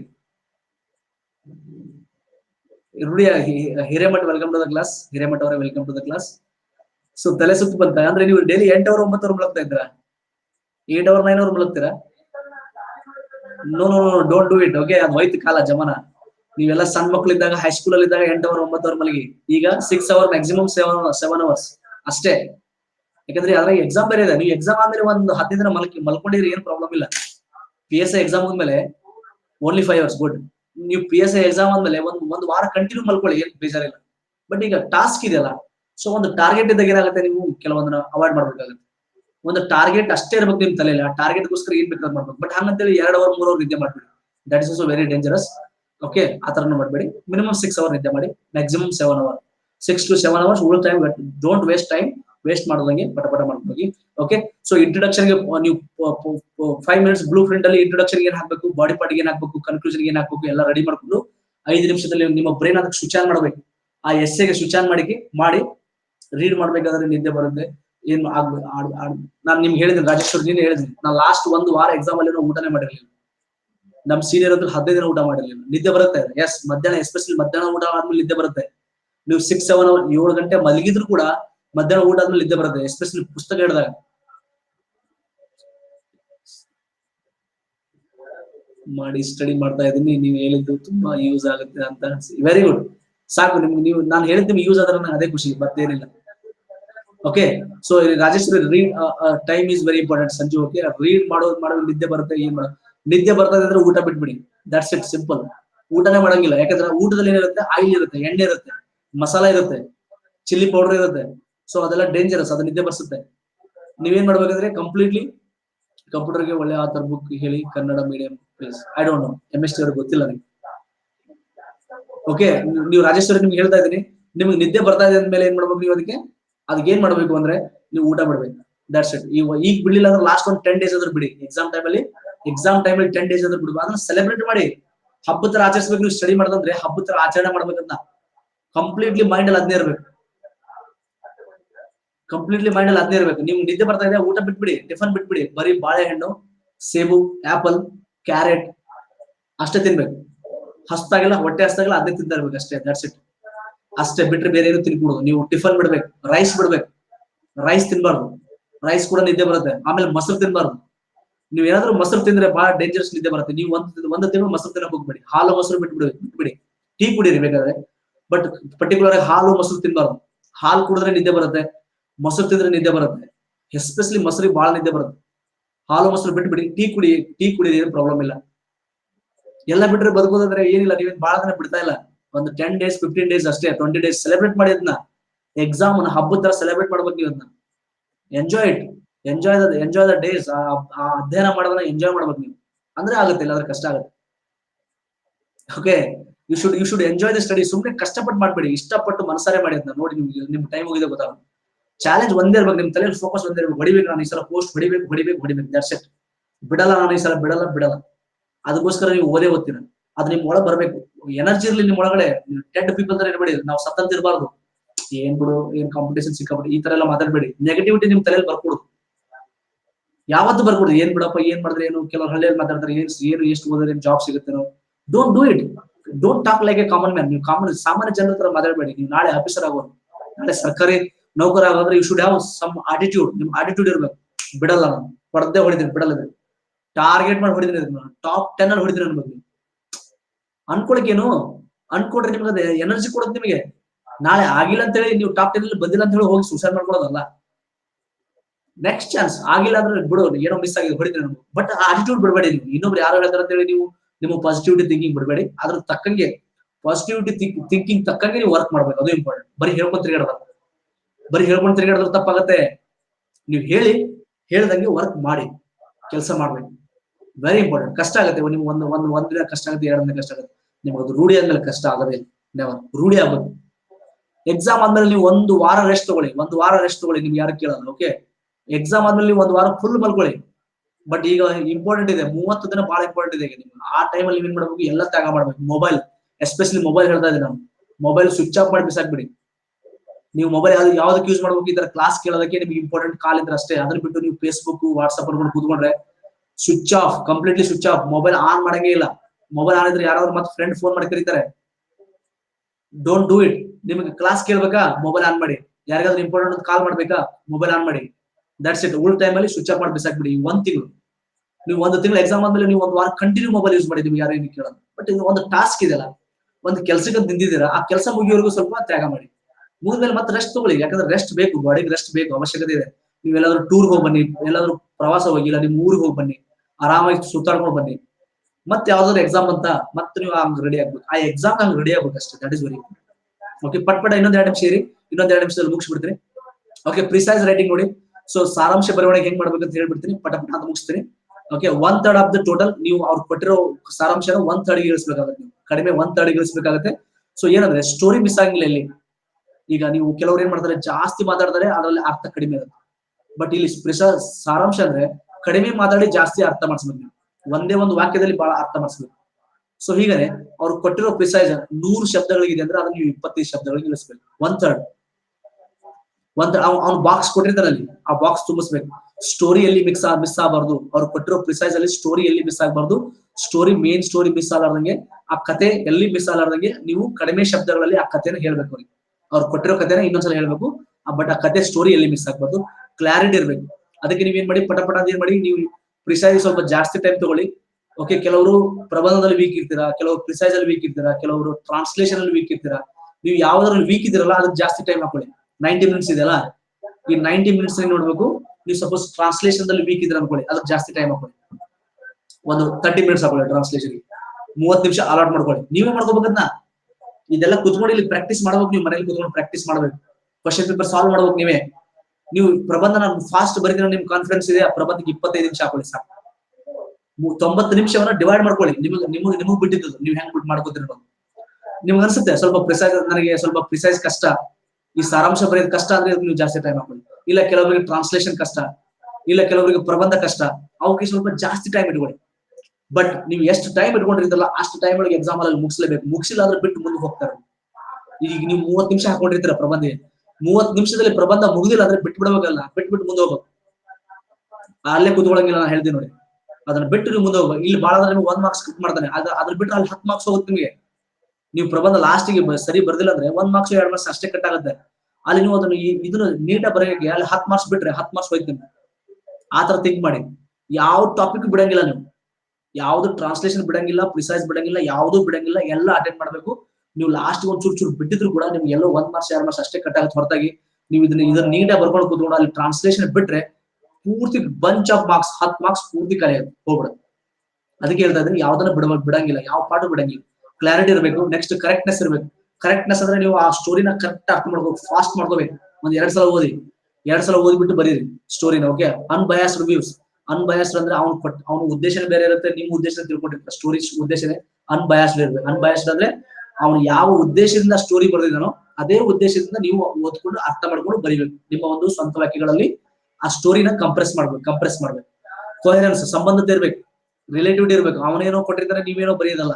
ರೂಢಿ Hiremath welcome to the class Hiremath ಅವರೇ welcome to the class so ತಲೆ ಸುತ್ತು ಬಂತ ಅಂದ್ರೆ ನೀವು ಡೈಲಿ ಎಂಟು ಅವರ್ ಒಂಬತ್ತು ಅವರ್ ಮಲಗ್ತಾ ಇದ್ದೀರಾ ಏಟ್ ಅವರ್ ನೈನ್ ಅವರ್ ಮಲಗ್ತೀರಾ no no no don't do it okay ಅದು ಹೋಯ್ತು ಕಾಲ ಜಮಾನ ನೀವೆಲ್ಲ ಸಣ್ಣ ಮಕ್ಕಳಿದ್ದಾಗ ಹೈಸ್ಕೂಲ್ ಅಲ್ಲಿ ಇದ್ದಾಗ ಎಂಟು ಅವರ್ ಒಂಬತ್ತು ಅವರ್ ಮಲಗಿ ಈಗ six hour maximum seven seven hours ಅಷ್ಟೇ ಯಾಕಂದ್ರೆ ಅದ್ರಾಗ ಎಕ್ಸಾಮ್ ಬೇರೆ ಇದೆ ನೀವು ಎಕ್ಸಾಮ್ ಆದ್ಮೇಲೆ ಒಂದು ಹದಿನೈದು ದಿನ ಮಲ್ಕಿ ಮಲ್ಕೊಂಡಿದ್ರೆ ಏನ್ ಪ್ರಾಬ್ಲಮ್ ಇಲ್ಲ ಪಿ ಎಸ್ ಐ ಎಕ್ಸಾಮ್ ಆದ್ಮೇಲೆ ಓನ್ಲಿ ಫೈವ್ ಅವರ್ಸ್ ಗುಡ್ ನೀವು ಪಿ ಎಸ್ ಐ ಎಕ್ಸಾಮ್ ಆದ್ಮೇಲೆ ಒಂದು ಒಂದು ವಾರ ಕಂಟಿನ್ಯೂ ಮಲ್ಕೊಳ್ಳಿ ಏನ್ ಬೇಜಾರಿಲ್ಲ ಬಟ್ ಈಗ ಟಾಸ್ಕ್ ಇದೆಯಲ್ಲ ಸೊ ಒಂದು ಟಾರ್ಗೆಟ್ ಇದ್ದಾಗ ಏನಾಗುತ್ತೆ ನೀವು ಕೆಲವೊಂದನ್ನ ಅವಾಯ್ಡ್ ಮಾಡ್ಬೇಕಾಗುತ್ತೆ ಒಂದು ಟಾರ್ಗೆಟ್ ಅಷ್ಟೇ ಇರ್ಬೇಕು ನಿಮ್ ತಲೆಯಲ್ಲಿ ಆ ಟಾರ್ಗೆಟ್ಗೋಸ್ಕರ ಏನ್ ಬೇಕಾದ್ರೆ ಮಾಡ್ಬೇಕು ಬಟ್ ಹಂಗಂತೇಳಿ ಎರಡು ಅವರ್ ಮೂರ್ ಅವರ್ ನಿದ್ದೆ ಮಾಡ್ಬೇಡಿ that is also very dangerous okay ಆ ತರನು ಮಾಡಬೇಡಿ ಮಿನಿಮಮ್ ಸಿಕ್ಸ್ ಅವರ್ ನಿದ್ದೆ ಮಾಡಿ maximum seven hour six to seven hours ಉಳಿದ time don't waste time waste ಮಾಡೋದಂಗೆ ಪಟ ಪಟ ಮಾಡ್ಕೋಗಿ ಓಕೆ ಸೊ ಇಂಟ್ರೊಡಕ್ಷನ್ ಗೆ ನೀವು ಫೈವ್ ಮಿನಿಟ್ಸ್ ಬ್ಲೂ ಪ್ರಿಂಟ್ ಅಲ್ಲಿ ಇಂಟ್ರೊಡಕ್ಷನ್ ಏನ್ ಹಾಕ್ಬೇಕು ಬಾಡಿ ಪಾರ್ಟ್ ಏನ್ ಹಾಕ್ಬೇಕು ಕನ್ಕ್ಲೂಷನ್ ಏನ್ ಹಾಕ್ಬೇಕು ಎಲ್ಲ ರೆಡಿ ಮಾಡ್ಕೊಂಡು ಐದು ನಿಮಿಷದಲ್ಲಿ ನಿಮ್ಮ ಬ್ರೈನ್ ಅದಕ್ಕೆ ಸ್ವಿಚ್ ಆನ್ ಮಾಡ್ಬೇಕು ಆ ಎಸ್ಸೆಗೆ ಸ್ವಿಚ್ ಆನ್ ಮಾಡಿ ಮಾಡಿ ರೀಡ್ ಮಾಡ್ಬೇಕಾದ್ರೆ ನಿದ್ದೆ ಬರುತ್ತೆ ಏನ್ ಆಗ್ಬೇಕು ನಾನು ನಿಮ್ಗೆ ಹೇಳಿದ್ದೀನಿ ರಾಜೇಶ್ವರ್ ನೀನು ಹೇಳಿದ್ದೀನಿ ನಾನು ಲಾಸ್ಟ್ ಒಂದು ವಾರ ಎಕ್ಸಾಮ್ ಅಲ್ಲಿ ಊಟನೇ ಮಾಡಿರ್ಲಿಲ್ಲ ನಮ್ ಸೀನಿಯರ್ ಹತ್ರ ಹದಿನೈದು ದಿನ ಊಟ ಮಾಡಿರ್ಲಿಲ್ಲ ನಿದ್ದೆ ಬರುತ್ತೆ ಎಸ್ ಮಧ್ಯಾಹ್ನ ಎಸ್ಪೆಷಲಿ ಮಧ್ಯಾಹ್ನ ಊಟ ಆದ್ಮೇಲೆ ನಿದ್ದೆ ಬರುತ್ತೆ ನೀವು ಸಿಕ್ಸ್ ಸೆವೆನ್ ಏಳು ಗಂಟೆ ಮಲಗಿದ್ರು ಕೂಡ ಮಧ್ಯಾಹ್ನ ಊಟ ಆದ್ಮೇಲೆ ನಿದ್ದೆ ಬರುತ್ತೆ ಎಸ್ಪೆಷಲಿ ಪುಸ್ತಕ ಹಿಡಿದಾಗ ಮಾಡಿ ಸ್ಟಡಿ ಮಾಡ್ತಾ ಇದ್ದೀನಿ ನೀವು ಹೇಳಿದ್ದು ತುಂಬಾ ಯೂಸ್ ಆಗುತ್ತೆ ಅಂತ ವೆರಿ ಗುಡ್ ಸಾಕು ನಿಮ್ಗೆ ನೀವು ನಾನು ಹೇಳಿದ್ ನಿಮ್ಗೆ ಯೂಸ್ ಆದ್ರೆ ನಂಗೆ ಅದೇ ಖುಷಿ ಮತ್ತೇನಿಲ್ಲ okay so Rajeshwari read time is very important Sanju okay read ಮಾಡೋದು ಮಾಡೋದು ನಿದ್ದೆ ಬರುತ್ತೆ ಏನ್ ಮಾಡೋದು ನಿದ್ದೆ ಬರ್ತಾ ಇದೆ ಅಂದ್ರೆ ಊಟ ಬಿಟ್ಬಿಡಿ ದಟ್ಸ್ ಇಟ್ ಸಿಂಪಲ್ ಊಟನೇ ಮಾಡಂಗಿಲ್ಲ ಯಾಕಂದ್ರೆ ಊಟದಲ್ಲಿ ಏನಿರುತ್ತೆ ಆಯಿಲ್ ಇರುತ್ತೆ ಎಣ್ಣೆ ಇರುತ್ತೆ ಮಸಾಲ ಇರುತ್ತೆ ಚಿಲ್ಲಿ ಪೌಡರ್ ಇರುತ್ತೆ ಸೊ ಅದೆಲ್ಲ ಡೇಂಜರಸ್ ಅದು ನಿದ್ದೆ ಬರ್ಸುತ್ತೆ ನೀವೇನ್ ಮಾಡ್ಬೇಕಂದ್ರೆ ಕಂಪ್ಲೀಟ್ಲಿ ಕಂಪ್ಯೂಟರ್ಗೆ ಒಳ್ಳೆ ಆತರ ಬುಕ್ ಹೇಳಿ Kannada medium please I don't know M S T ಅವ್ರಿಗೆ ಗೊತ್ತಿಲ್ಲ ನನಗೆ ಓಕೆ ನೀವು ರಾಜೇಶ್ವರಿ ನಿಮ್ಗೆ ಹೇಳ್ತಾ ಇದ್ದೀನಿ ನಿಮ್ಗೆ ನಿದ್ದೆ ಬರ್ತಾ ಇದೆ ಅಂದ್ಮೇಲೆ ಏನ್ ಮಾಡ್ಬೇಕು ನೀವು ಅದಕ್ಕೆ ಅದಕ್ಕೆ ಏನ್ ಮಾಡ್ಬೇಕು ಅಂದ್ರೆ ನೀವು ಊಟ ಮಾಡ್ಬೇಕು ದಟ್ಸ್ ಇಟ್ ಈಗ ಈಗ ಬಿಡ್ಲಿಲ್ಲ ಅಂದ್ರೆ ಲಾಸ್ಟ್ ಒಂದು ಟೆನ್ ಡೇಸ್ ಆದ್ರೂ ಬಿಡಿ ಎಕ್ಸಾಮ್ ಟೈಮಲ್ಲಿ ಎಕ್ಸಾಮ್ ಟೈಮಲ್ಲಿ ಟೆನ್ ಡೇಸ್ ಆದ್ರೂ ಬಿಡ್ಬೇಕು ಅದನ್ನ ಸೆಲೆಬ್ರೇಟ್ ಮಾಡಿ ಹಬ್ಬದ ತರ ಆಚರಿಸ್ಬೇಕು ನೀವು ಸ್ಟಡಿ ಮಾಡೋದಂದ್ರೆ ಹಬ್ಬದ ತರ ಆಚರಣೆ ಮಾಡ್ಬೇಕಂತ ಕಂಪ್ಲೀಟ್ಲಿ ಮೈಂಡ್ ಅಲ್ಲಿ ಅದನ್ನೇ ಇರ್ಬೇಕು ಕಂಪ್ಲೀಟ್ಲಿ ಮೈಂಡ್ ಅಲ್ಲಿ ಅದನ್ನೇ ಇರ್ಬೇಕು ನಿಮ್ಗೆ ನಿದ್ದೆ ಬರ್ತಾ ಇದೆ ಊಟ ಬಿಟ್ಬಿಡಿ ಟಿಫನ್ ಬಿಟ್ಬಿಡಿ ಬರೀ ಬಾಳೆಹಣ್ಣು ಸೇಬು ಆಪಲ್ ಕ್ಯಾರೆಟ್ ಅಷ್ಟೇ ತಿನ್ಬೇಕು ಹಸ್ತಾಗಿಲ್ಲ ಹೊಟ್ಟೆ ಹಸ್ತಾಗಿಲ್ಲ ಅದೇ ತಿಂತಾ ಇರ್ಬೇಕು ಅಷ್ಟೇ ದಟ್ಸ್ ಇಟ್ ಅಷ್ಟೇ ಬಿಟ್ರೆ ಬೇರೆ ಏನು ತಿನ್ಕೊಡುದು ನೀವು ಟಿಫನ್ ಬಿಡ್ಬೇಕು ರೈಸ್ ಬಿಡ್ಬೇಕು ರೈಸ್ ತಿನ್ಬಾರ್ದು ರೈಸ್ ಕೂಡ ನಿದ್ದೆ ಬರುತ್ತೆ ಆಮೇಲೆ ಮೊಸರು ತಿನ್ಬಾರ್ದು ನೀವು ಏನಾದ್ರೂ ಮೊಸರು ತಿಂದ್ರೆ ಬಹಳ ಡೇಂಜರಸ್ ನಿದ್ದೆ ಬರುತ್ತೆ ನೀವು ಒಂದ್ ಒಂದು ತಿಂಗಳು ಮೊಸರು ತಿನ್ನಕ್ ಹೋಗ್ಬೇಡಿ ಹಾಲು ಮೊಸರು ಬಿಟ್ಬಿಡಿ ಬಿಟ್ಬಿಡಿ ಟೀ ಕುಡೀರಿ ಬೇಕಾದ್ರೆ ಬಟ್ ಪರ್ಟಿಕ್ಯುಲರ್ ಆಗಿ ಹಾಲು ಮೊಸರು ತಿನ್ಬಾರ್ದು ಹಾಲು ಕುಡಿದ್ರೆ ನಿದ್ದೆ ಬರುತ್ತೆ ಮೊಸರು ತಿಂದ್ರೆ ನಿದ್ದೆ ಬರುತ್ತೆ ಎಸ್ಪೆಷಲಿ ಮೊಸರಿಗೆ ಬಹಳ ನಿದ್ದೆ ಬರುತ್ತೆ ಹಾಲು ಮೊಸರು ಬಿಟ್ಬಿಡಿ ಟೀ ಕುಡಿ ಟೀ ಕುಡಿಯೋದು ಏನು ಪ್ರಾಬ್ಲಮ್ ಇಲ್ಲ ಎಲ್ಲ ಬಿಟ್ರೆ ಬದುಕೋದಂದ್ರೆ ಏನಿಲ್ಲ ನೀವೇನ್ ಬಹಳ ದಿನ ಬಿಡ್ತಾ ಇಲ್ಲ ಒಂದು ಟೆನ್ ಡೇಸ್ ಫಿಫ್ಟೀನ್ ಡೇಸ್ ಅಷ್ಟೇ ಟ್ವೆಂಟಿ ಡೇಸ್ ಸೆಲೆಬ್ರೇಟ್ ಮಾಡಿ ಅದನ್ನ ಎಕ್ಸಾಮ್ ಹಬ್ಬದ ತರ ಸೆಲೆಬ್ರೇಟ್ ಮಾಡ್ಬೇಕು ನೀವು ಅದನ್ನ enjoy it enjoy the enjoy the days ಆ ಅಧ್ಯಯನ ಮಾಡೋದನ್ನ ಎಂಜಾಯ್ ಮಾಡ್ಬೇಕು ನೀವು ಅಂದ್ರೆ ಆಗುತ್ತೆ ಇಲ್ಲಾಂದ್ರೆ ಕಷ್ಟ ಆಗುತ್ತೆ okay you should you should enjoy the study ಸುಮ್ಮನೆ ಕಷ್ಟಪಟ್ಟು ಮಾಡ್ಬೇಡಿ ಇಷ್ಟಪಟ್ಟು ಮನಸಾರೆ ಮಾಡಿ ಅದನ್ನ ನೋಡಿ ನಿಮ್ಗೆ ನಿಮ್ ಟೈಮ್ ಹೋಗಿದೆ ಗೊತ್ತಾಗುತ್ತೆ ಚಾಲೆಂಜ್ ಒಂದೇ ಇರ್ಬೇಕು ನಿಮ್ ತಲೆಯಲ್ಲಿ ಫೋಕಸ್ ಒಂದೇ ಇರ್ಬೇಕು ಹೊಡಿಬೇಕು ನಾನು ಈ ಸಲ ಪೋಸ್ಟ್ ಹೊಡಿಬೇಕು ಹೊಡಿಬೇಕು ಹೊಡಿಬೇಕು ದಟ್ಸ್ ಇಟ್ ಬಿಡಲ್ಲ ನಾನು ಈ ಸಲ ಬಿಡಲ್ಲ ಬಿಡಲ್ಲ ಅದಕ್ಕೋಸ್ಕರ ನೀವು ಓದೇ ಓದ್ತೀರ ಅದು ನಿಮ್ ಒಳಗೆ ಬರ್ಬೇಕು ಎನರ್ಜಿ ಇರ್ಲಿ ನಿಮ್ ಒಳಗಡೆ ಟೆಡ್ ಪೀಪಲ್ ತರ ಇರಬೇಡಿ ನಾವು ಸತ್ತಂತ ಇರಬಾರ್ದು ಏನ್ ಬಿಡು ಏನ್ ಕಾಂಪಿಟೇಷನ್ ಸಿಕ್ಕಾಬಿಡಿ ಈ ತರ ಎಲ್ಲ ಮಾತಾಡ್ಬೇಡಿ ನೆಗೆಟಿವಿಟಿ ನಿಮ್ ತಲೆಯಲ್ಲಿ ಬರ್ಕೊಡುದು ಯಾವತ್ತು ಬರ್ಕೊಡುದು ಏನ್ ಬಿಡಪ್ಪ ಏನ್ ಮಾಡಿದ್ರೆ ಏನು ಕೆಲವ್ರು ಹಳ್ಳಿಯಲ್ಲಿ ಮಾತಾಡ್ತಾರೆ ಏನ್ ಏನು ಎಷ್ಟು ಓದಿದ್ರೆ ಏನ್ ಜಾಬ್ ಸಿಗುತ್ತೇನೋ don't do it don't talk like a common man ನೀವು ಕಾಮನ್ ಸಾಮಾನ್ಯ ಜನರ ತರ ಮಾತಾಡಬೇಡಿ ನೀವು ನಾಳೆ ಆಫೀಸರ್ ಆಗೋರು ನಾಳೆ ಸರ್ಕಾರಿ ನೌಕರ ಆಗೋದ್ರೆ you should have some attitude ನಿಮ್ ಆಟಿಟ್ಯೂಡ್ ಇರ್ಬೇಕು ಬಿಡಲ್ಲ ನಾನು ಹೊಡೆದೇ ಹೊಡಿತೀನಿ ಬಿಡಲ್ಲ ಟಾರ್ಗೆಟ್ ಮಾಡಿ ಹೊಡಿತೀನಿ ಟಾಪ್ ಟೆನ್ ಅಲ್ಲಿ ಹೊಡಿತೀನಿ ಅನ್ಬೇಕು ನೀವು ಅನ್ಕೊಳಕೇನು ಅನ್ಕೊಂಡ್ರೆ ನಿಮ್ಗೆ ಅದೇ ಎನರ್ಜಿ ಕೊಡೋದು ನಿಮಗೆ ನಾಳೆ ಆಗಿಲ್ಲ ಅಂತ ಹೇಳಿ ನೀವು ಟಾಪ್ ಟೆನ್ ಅಲ್ಲಿ ಬಂದಿಲ್ಲ ಅಂತ ಹೇಳಿ ಹೋಗಿ ಸೂಸೈಡ್ ಮಾಡ್ಕೊಳ್ಳೋದಲ್ಲ ನೆಕ್ಸ್ಟ್ ಚಾನ್ಸ್ ಆಗಿಲ್ಲ ಅಂದ್ರೆ ಬಿಡು ಏನೋ ಮಿಸ್ ಆಗಿದೆ ಹೊಡಿತೀನಿ ನಮ್ಗೆ ಬಟ್ ಆಟಿಟ್ಯೂಡ್ ಬಿಡಬೇಡಿ ನೀವು ಇನ್ನೊಬ್ರು ಯಾರು ಹೇಳ್ತಾರೆ ಅಂತ ಹೇಳಿ ನೀವು ನಿಮ್ಮ ಪಾಸಿಟಿವಿಟಿ ಥಿಂಕಿಂಗ್ ಬಿಡಬೇಡಿ ಅದ್ರ ತಕ್ಕಂಗೆ ಪಾಸಿಟಿವಿಟಿ ಥಿಂಕಿಂಗ್ ತಕ್ಕಂಗೆ ನೀವು ವರ್ಕ್ ಮಾಡ್ಬೇಕು ಅದು ಇಂಪಾರ್ಟೆಂಟ್ ಬರೀ ಹೇಳ್ಕೊಂಡ್ ತಿರ್ಗಾಡದ ಬರೀ ಹೇಳ್ಕೊಂಡ್ ತಿರ್ಗಾಡಿದ್ರೆ ತಪ್ಪಾಗತ್ತೆ ನೀವು ಹೇಳಿ ಹೇಳ್ದಂಗೆ ವರ್ಕ್ ಮಾಡಿ ಕೆಲಸ ಮಾಡ್ಬೇಕು ವೆರಿ ಇಂಪಾರ್ಟೆಂಟ್ ಕಷ್ಟ ಆಗುತ್ತೆ ನಿಮ್ಗೆ ಒಂದು ಒಂದು ಒಂದ್ ದಿನ ಕಷ್ಟ ಆಗುತ್ತೆ ಎರಡು ದಿನ ಕಷ್ಟ ಆಗುತ್ತೆ ನಿಮ್ಗೆ ಅದು ರೂಢಿ ಆದ್ಮೇಲೆ ಕಷ್ಟ ಆಗೋದೇ ಇಲ್ಲ ನೆವರ್ ರೂಢಿ ಆಗ್ಬೇಕು ಎಕ್ಸಾಮ್ ಆದ್ಮೇಲೆ ನೀವು ಒಂದು ವಾರ ರೆಸ್ಟ್ ತಗೊಳ್ಳಿ ಒಂದು ವಾರ ರೆಸ್ಟ್ ತಗೊಳ್ಳಿ ನಿಮ್ಗೆ ಯಾರು ಕೇಳಲ್ಲ ಓಕೆ ಎಕ್ಸಾಮ್ ಆದ್ಮೇಲೆ ನೀವು ಒಂದು ವಾರ ಫುಲ್ ಮಲ್ಕೊಳ್ಳಿ ಬಟ್ ಈಗ ಇಂಪಾರ್ಟೆಂಟ್ ಇದೆ ಮೂವತ್ತು ದಿನ ಬಹಳ ಇಂಪಾರ್ಟೆಂಟ್ ಇದೆ ಈಗ ನಿಮ್ಗೆ ಆ ಟೈಮಲ್ಲಿ ನೀವ್ ಏನ್ ಮಾಡ್ಬೇಕು ಎಲ್ಲ ತ್ಯಾಗ ಮಾಡ್ಬೇಕು ಮೊಬೈಲ್ ಎಸ್ಪೆಷಲಿ ಮೊಬೈಲ್ ಹೇಳ್ತಾ ಇದ್ದೀನಿ ನಾನು ಮೊಬೈಲ್ ಸ್ವಿಚ್ ಆಫ್ ಮಾಡಿ ಬಿಸಾಕ್ಬಿಡಿ ನೀವು ಮೊಬೈಲ್ ಯಾವ್ದು ಯಾವ್ದಕ್ಕೆ ಯೂಸ್ ಮಾಡ್ಬೇಕು ಈ ತರ ಕ್ಲಾಸ್ ಕೇಳೋದಕ್ಕೆ ನಿಮ್ಗೆ ಇಂಪಾರ್ಟೆಂಟ್ ಕಾಲ್ ಇದ್ರೆ ಅಷ್ಟೇ ಅದ್ರ ಬಿಟ್ಟು ನೀವು ಫೇಸ್ಬುಕ್ ವಾಟ್ಸ್ಆಪ್ ಅನ್ಕೊಂಡು ಕೂತ್ಕೊಂಡ್ರೆ switch off completely switch off mobile on ಮಾಡಂಗೇ ಇಲ್ಲ ಮೊಬೈಲ್ ಆನ್ ಇದ್ರೆ ಯಾರಾದ್ರೂ ಮತ್ತೆ ಫ್ರೆಂಡ್ ಫೋನ್ ಮಾಡಿ ಕರೀತಾರೆ ಡೋಂಟ್ ಡೂ ಇಟ್ ನಿಮಗೆ ಕ್ಲಾಸ್ ಕೇಳ್ಬೇಕಾ ಮೊಬೈಲ್ ಆನ್ ಮಾಡಿ ಯಾರಿಗಾದ್ರೂ ಇಂಪಾರ್ಟೆಂಟ್ ಕಾಲ್ ಮಾಡ್ಬೇಕಾ ಮೊಬೈಲ್ ಆನ್ ಮಾಡಿ ದಟ್ಸ್ ಇಟ್ ಉಳ್ ಟೈಮಲ್ಲಿ ಸ್ವಿಚ್ ಆಫ್ ಮಾಡಿ ಬಿಸಾಕ್ಬಿಡಿ ಒಂದ್ ತಿಂಗಳು ನೀವು ಒಂದು ತಿಂಗಳು ಎಕ್ಸಾಮ್ ಆದ್ಮೇಲೆ ನೀವು ಒಂದು ವಾರ ಕಂಟಿನ್ಯೂ ಮೊಬೈಲ್ ಯೂಸ್ ಮಾಡಿ ನಿಮ್ಗೆ ಯಾರು ಏನು ಕೇಳೋದು ಬಟ್ ಇದು ಒಂದು ಟಾಸ್ಕ್ ಇದೆಯಲ್ಲ ಒಂದು ಕೆಲಸಕ್ಕೆ ನಿಂತಿದ್ದೀರಾ ಆ ಕೆಲಸ ಮುಗಿಯೋವರೆಗೂ ಸ್ವಲ್ಪ ತ್ಯಾಗ ಮಾಡಿ ಮುಗಿದ್ಮೇಲೆ ಮತ್ತೆ ರೆಸ್ಟ್ ತಗೊಳ್ಳಿ ಯಾಕಂದ್ರೆ ರೆಸ್ಟ್ ಬೇಕು ಬಾಡಿಗೆ ರೆಸ್ಟ್ ಬೇಕು ಅವಶ್ಯಕತೆ ಇದೆ ನೀವು ಎಲ್ಲಾದ್ರೂ ಟೂರ್ ಹೋಗಿ ಬನ್ನಿ ಎಲ್ಲಾದ್ರೂ ಪ್ರವಾಸ ಹೋಗಿ ಇಲ್ಲ ನಿಮ್ ಊರಿಗೆ ಹೋಗಿ ಬನ್ನಿ ಆರಾಮಾಗಿ ಸುತ್ತಾಡ್ಕೊಂಡು ಬನ್ನಿ ಮತ್ತೆ ಯಾವ್ದಾದ್ರು ಎಕ್ಸಾಮ್ ಅಂತ ಮತ್ತೆ ನೀವು ಹಂಗ್ ರೆಡಿ ಆಗ್ಬೇಕು ಆ ಎಕ್ಸಾಮ್ ಹಂಗ್ ರೆಡಿ ಆಗ್ಬೇಕು ಅಷ್ಟೇ ದಟ್ ಇಸ್ ವೆರಿ ಓಕೆ ಪಟ್ ಪಟ ಇನ್ನೊಂದ್ ಎರಡು ನಿಮಿಷ ಇರಿ ಇನ್ನೊಂದ್ ಎರಡು ನಿಮಿಷದಲ್ಲಿ ಮುಗಿಸ್ಬಿಡ್ತೀನಿ ಓಕೆ ಪ್ರಿಸೈಸ್ ರೈಟಿಂಗ್ ನೋಡಿ ಸೊ ಸಾರಾಂಶ ಬರವಣಿಗೆ ಹೆಂಗ್ ಮಾಡ್ಬೇಕು ಅಂತ ಹೇಳ್ಬಿಡ್ತೀನಿ ಪಟ ಪಟ ಅಂತ ಮುಗಿಸ್ತೀನಿ okay one third of the total ನೀವು ಅವ್ರು ಕೊಟ್ಟಿರೋ ಸಾರಾಂಶನ ಒನ್ ಥರ್ಡ್ ಇಳಿಸ್ಬೇಕಾಗುತ್ತೆ ನೀವು ಕಡಿಮೆ ಒನ್ ಥರ್ಡ್ ಇಳಿಸ್ಬೇಕಾಗುತ್ತೆ ಸೊ ಏನಂದ್ರೆ ಸ್ಟೋರಿ ಮಿಸ್ ಆಗಿಲ್ಲ ಇಲ್ಲಿ ಈಗ ನೀವು ಕೆಲವ್ರು ಏನ್ ಮಾಡ್ತಾರೆ ಜಾಸ್ತಿ ಮಾತಾಡ್ತಾರೆ ಅದರಲ್ಲಿ ಅರ್ಥ ಕಡಿಮೆ ಇರುತ್ತೆ ಬಟ್ ಇಲ್ಲಿ ಪ್ರಿಸ ಸಾರಾಂಶ ಅಂದ್ರೆ ಕಡಿಮೆ ಮಾತಾಡಿ ಜಾಸ್ತಿ ಅರ್ಥ ಮಾಡಿಸ್ಬೇಕು ನೀವು ಒಂದೇ ಒಂದು ವಾಕ್ಯದಲ್ಲಿ ಬಹಳ ಅರ್ಥ ಮಾಡಿಸ್ಬೇಕು ಸೊ ಹೀಗನೆ ಅವ್ರು ಕೊಟ್ಟಿರೋ ಪ್ರಿಸೈಸ್ ನೂರು ಶಬ್ದಗಳಿಗಿದೆ ಅಂದ್ರೆ ಅದನ್ನ ನೀವು ಇಪ್ಪತ್ತೈದು ಶಬ್ದಗಳಿಗೆ ಇಳಿಸ್ಬೇಕು ಒನ್ ಥರ್ಡ್ ಒಂದ್ ಅವ್ನು ಬಾಕ್ಸ್ ಕೊಟ್ಟಿರ್ತಾರೆ ಅಲ್ಲಿ ಆ ಬಾಕ್ಸ್ ತುಂಬಿಸ್ಬೇಕು ಸ್ಟೋರಿ ಎಲ್ಲಿ ಮಿಕ್ಸ್ ಮಿಸ್ ಆಗಬಾರ್ದು ಅವ್ರು ಕೊಟ್ಟಿರೋ ಪ್ರಿಸೈಸ್ ಅಲ್ಲಿ ಸ್ಟೋರಿ ಎಲ್ಲಿ ಮಿಸ್ ಆಗಬಾರ್ದು ಸ್ಟೋರಿ ಮೇನ್ ಸ್ಟೋರಿ ಮಿಸ್ ಆಗಲಾರ್ದಂಗೆ ಆ ಕತೆ ಎಲ್ಲಿ ಮಿಸ್ ಆಗಲಾರ್ದಂಗೆ ನೀವು ಕಡಿಮೆ ಶಬ್ದಗಳಲ್ಲಿ ಆ ಕಥೆನ ಹೇಳ್ಬೇಕು ಅವ್ರಿಗೆ ಅವ್ರು ಕೊಟ್ಟಿರೋ ಕಥೆನ ಇನ್ನೊಂದ್ಸಲ ಹೇಳ್ಬೇಕು ಬಟ್ ಆ ಕತೆ ಸ್ಟೋರಿ ಎಲ್ಲಿ ಮಿಸ್ ಆಗ್ಬಾರ್ದು ಕ್ಲಾರಿಟಿ ಇರ್ಬೇಕು ಅದಕ್ಕೆ ನೀವ್ ಏನ್ ಮಾಡಿ ಪಟ ಪಟ ಅಂತ ಏನ್ ಮಾಡಿ ನೀವು ಪ್ರಿಸೈಸ್ ಸ್ವಲ್ಪ ಜಾಸ್ತಿ ಟೈಮ್ ತಗೊಳ್ಳಿ ಓಕೆ ಕೆಲವರು ಪ್ರಬಂಧದಲ್ಲಿ ವೀಕ್ ಇರ್ತೀರಾ ಕೆಲವರು ಪ್ರಿಸೈಸ್ ಅಲ್ಲಿ ವೀಕ್ ಇರ್ತೀರಾ ಕೆಲವರು ಟ್ರಾನ್ಸ್ಲೇಷನ್ ಅಲ್ಲಿ ವೀಕ್ ಇರ್ತೀರಾ ನೀವು ಯಾವ್ದ್ರಲ್ಲಿ ವೀಕ್ ಇದ್ದೀರಲ್ಲ ಅದಕ್ಕೆ ಜಾಸ್ತಿ ಟೈಮ್ ಹಾಕೊಳ್ಳಿ ನೈಂಟಿ ಮಿನಿಟ್ಸ್ ಇದೆಯಲ್ಲ ಈ ನೈಂಟಿ ಮಿನಿಟ್ಸ್ ನೋಡ್ಬೇಕು ನೀವು ಸಪೋಸ್ ಟ್ರಾನ್ಸ್ಲೇಷನ್ ದಲ್ಲಿ ವೀಕ್ ಇದ್ರೆ ಅನ್ಕೊಳ್ಳಿ ಅದಕ್ಕೆ ಜಾಸ್ತಿ ಟೈಮ್ ಹಾಕೊಳ್ಳಿ ಒಂದು ತರ್ಟಿ ಮಿನಿಟ್ಸ್ ಹಾಕೊಳ್ಳಿ ಟ್ರಾನ್ಸ್ಲೇಷನ್ ಮೂವತ್ತು ನಿಮಿಷ ಅಲಾಟ್ ಮಾಡ್ಕೊಳ್ಳಿ ನೀವೇ ಮಾಡ್ಕೋಬೇಕದ್ನ ಇದೆಲ್ಲ ಕುತ್ಕೊಂಡು ಇಲ್ಲಿ ಪ್ರಾಕ್ಟೀಸ್ ಮಾಡ್ಬೇಕು ನೀವು ಮನೇಲಿ ಕುತ್ಕೊಂಡು ಪ್ರಾಕ್ಟೀಸ್ ಮಾಡ್ಬೇಕು ಕ್ವಶನ್ ಪೇಪರ್ ಸಾಲ್ವ್ ಮಾಡ್ಬೇಕು ನೀವೇ ನೀವು ಪ್ರಬಂಧ ನಾನು ಫಾಸ್ಟ್ ಬರೀದಿರೋ ನಿಮ್ ಕಾನ್ಫಿಡೆನ್ಸ್ ಇದೆ ಆ ಪ್ರಬಂಧಕ್ಕೆ ಇಪ್ಪತ್ತೈದು ನಿಮಿಷ ಹಾಕೊಳ್ಳಿ ಸಾಕು ಮು- ತೊಂಬತ್ತು ನಿಮಿಷವನ್ನ ಡಿವೈಡ್ ಮಾಡ್ಕೊಳ್ಳಿ ನಿಮಗೆ ನಿಮಗೆ ನಿಮಗೆ ಬಿಟ್ಟಿದ್ದು ನೀವು ಹೆಂಗ್ ಬಿಟ್ಟು ಮಾಡ್ಕೋತೀರಿ ಅನ್ನೋದು ನಿಮ್ಗೆ ಅನ್ಸುತ್ತೆ ಸ್ವಲ್ಪ ಪ್ರಿಸೈಸ್ ನನಗೆ ಸ್ವಲ್ಪ ಪ್ರಿಸೈಸ್ ಕಷ್ಟ ಈ ಸಾರಾಂಶ ಬರೆಯೋದು ಕಷ್ಟ ಅಂದ್ರೆ ಇದಕ್ಕೆ ನೀವು ಜಾಸ್ತಿ ಟೈಮ್ ಹಾಕೊಳ್ಳಿ ಇಲ್ಲ ಕೆಲವರಿಗೆ ಟ್ರಾನ್ಸ್ಲೇಷನ್ ಕಷ್ಟ ಇಲ್ಲ ಕೆಲವರಿಗೆ ಪ್ರಬಂಧ ಕಷ್ಟ ಅವಕ್ಕೆ ಸ್ವಲ್ಪ ಜಾಸ್ತಿ ಟೈಮ್ ಇಟ್ಕೊಳ್ಳಿ ಬಟ್ ನೀವು ಎಷ್ಟು ಟೈಮ್ ಇಟ್ಕೊಂಡಿರ್ತಾರಲ್ಲ ಅಷ್ಟು ಟೈಮ್ ಒಳಗೆ ಎಕ್ಸಾಮ್ ಅಲ್ಲಿ ಮುಗಿಸ್ಲೇಬೇಕು ಮುಗಿಸಿಲ್ಲ ಅಂದ್ರೆ ಬಿಟ್ಟು ಮುಂದೆ ಹೋಗ್ತಾರೆ ಈಗ ನೀವು ಮೂವತ್ತು ನಿಮಿಷ ಹಾಕೊಂಡಿರ್ತೀರ ಪ್ರಬಂಧ ಮೂವತ್ ನಿಮಿಷದಲ್ಲಿ ಪ್ರಬಂಧ ಮುಗಿದಿಲ್ಲ ಅಂದ್ರೆ ಬಿಟ್ಟು ಬಿಡ್ಬೇಕಲ್ಲ ಬಿಟ್ಟು ಬಿಟ್ಟು ಮುಂದೆ ಹೋಗ್ಬೇಕು ಅಲ್ಲೇ ಕುತ್ಕೊಳಂಗಿಲ್ಲ ನಾನು ಹೇಳ್ತೀನಿ ನೋಡಿ ಅದನ್ನ ಬಿಟ್ಟು ನೀವು ಮುಂದೆ ಹೋಗ್ಬೇಕು ಇಲ್ಲಿ ಬಾಳ ಅಂದ್ರೆ ನಿಮ್ಗೆ ಒಂದ್ ಮಾರ್ಕ್ಸ್ ಕಟ್ ಮಾಡ್ತಾನೆ ಅದ ಅದ್ರ ಬಿಟ್ಟು ಅಲ್ಲಿ ಹತ್ತು ಮಾರ್ಕ್ಸ್ ಹೋಗುತ್ತೆ ನಿಮಗೆ ನೀವು ಪ್ರಬಂಧ ಲಾಸ್ಟಿಗೆ ಸರಿ ಬರ್ದಿಲ್ಲ ಅಂದ್ರೆ ಒಂದ್ ಮಾರ್ಕ್ಸ್ ಎರಡ್ ಮಾರ್ಕ್ಸ್ ಅಷ್ಟೇ ಕಟ್ ಆಗುತ್ತೆ ಅಲ್ಲಿ ನೀವು ಅದನ್ನ ಈ- ಇದನ್ನ ನೀಟಾಗಿ ಬರೆಯೋಕೆ ಅಲ್ಲಿ ಹತ್ತು ಮಾರ್ಕ್ಸ್ ಬಿಟ್ರೆ ಹತ್ತು ಮಾರ್ಕ್ಸ್ ಹೋಯ್ತು ನಿಮ್ಗೆ ಆ ತರ ಥಿಂಕ್ ಮಾಡಿ ಯಾವ ಟಾಪಿಕ್ ಬಿಡಂಗಿಲ್ಲ ನೀವು ಯಾವ್ದು ಟ್ರಾನ್ಸ್ಲೇಷನ್ ಬಿಡಂಗಿಲ್ಲ ಪ್ರಿಸೈಸ್ ಬಿಡಂಗಿಲ್ಲ ಯಾವ್ದು ಬಿಡಂಗಿಲ್ಲ ಎಲ್ಲ ಅಟೆಂಡ್ ಮಾಡ್ಬೇಕು ನೀವು ಲಾಸ್ಟ್ ಒಂದ್ ಚೂರು ಚೂರು ಬಿಟ್ಟಿದ್ರು ಕೂಡ ನಿಮ್ಗೆ ಎಲ್ಲೋ ಒಂದ್ ಮಾರ್ಕ್ಸ್ ಎರಡ್ ಮಾರ್ಕ್ಸ್ ಅಷ್ಟೇ ಕಟ್ ಆಗುತ್ತೆ ಹೊರತಾಗಿ ನೀವು ಇದನ್ನ ಇದನ್ನ ನೀಟಾಗಿ ಬರ್ಕೊಂಡು ಕೂತ್ಕೊಂಡು ಅಲ್ಲಿ ಟ್ರಾನ್ಸ್ಲೇಷನ್ ಬಿಟ್ರೆ ಪೂರ್ತಿ ಬಂಚ್ ಆಫ್ ಮಾರ್ಕ್ಸ್ ಹತ್ತು ಮಾರ್ಕ್ಸ್ ಪೂರ್ತಿ ಕಲೆ ಹೋಗ್ಬಿಡುತ್ತೆ ಅದಕ್ಕೆ ಹೇಳ್ತಾ ಇದ್ದೀನಿ ಯಾವ್ದನ್ನ ಬಿಡ ಬಿಡಂಗಿಲ್ಲ ಯಾವ ಪಾಠ ಬಿಡಂಗಿಲ್ಲ ಕ್ಲಾರಿಟಿ ಇರಬೇಕು ನೆಕ್ಸ್ಟ್ ಕರೆಕ್ಟ್ನೆಸ್ ಇರಬೇಕು ಕರೆಕ್ಟ್ನೆಸ್ ಅಂದ್ರೆ ನೀವು ಆ ಸ್ಟೋರಿನ ಕರೆಕ್ಟ್ ಅರ್ಥ ಮಾಡ್ಬೇಕು ಫಾಸ್ಟ್ ಮಾಡ್ಕೋಬೇಕು ಒಂದ್ ಎರಡ್ ಸಲ ಓದಿ ಎರಡ್ ಸಲ ಓದ್ಬಿಟ್ಟು ಬರೀರಿ ಸ್ಟೋರಿನ ಓಕೆ ಅನ್ಬಯಾಸ್ ರಿವ್ಯೂಸ್ ಅನ್ಬಯಾಸ್ಡ್ ಅಂದ್ರೆ ಅವ್ನು ಕೊಟ್ ಅವ್ನ ಉದ್ದೇಶನೇ ಬೇರೆ ಇರುತ್ತೆ ನಿಮ್ಮ ಉದ್ದೇಶ ತಿಳ್ಕೊಂಡಿರ್ತಾರೆ ಸ್ಟೋರಿ ಉದ್ದೇಶನೇ ಅನ್ಬಯಾಸ್ಡ್ ಇರ್ಬೇಕು ಅನ್ಬಯಾಸ್ಡ್ ಅಂದ್ರೆ ಅವ್ನು ಯಾವ ಉದ್ದೇಶದಿಂದ ಸ್ಟೋರಿ ಬರೆದಿದ್ದಾನೋ ಅದೇ ಉದ್ದೇಶದಿಂದ ನೀವು ಓದ್ಕೊಂಡು ಅರ್ಥ ಮಾಡ್ಕೊಂಡು ಬರಿಬೇಕು ನಿಮ್ಮ ಒಂದು ಸ್ವಂತ ವಾಕ್ಯಗಳಲ್ಲಿ ಆ ಸ್ಟೋರಿನ ಕಂಪ್ರೆಸ್ ಮಾಡ್ಬೇಕು ಕಂಪ್ರೆಸ್ ಮಾಡ್ಬೇಕು ಕೊಹರೆನ್ಸ್ ಸಂಬಂಧತೆ ಇರ್ಬೇಕು ರಿಲೇಟಿವಿಟಿ ಇರ್ಬೇಕು ಅವನೇನೋ ಕೊಟ್ಟಿರ್ತಾನೆ ನೀವೇನೋ ಬರೆಯೋದಲ್ಲ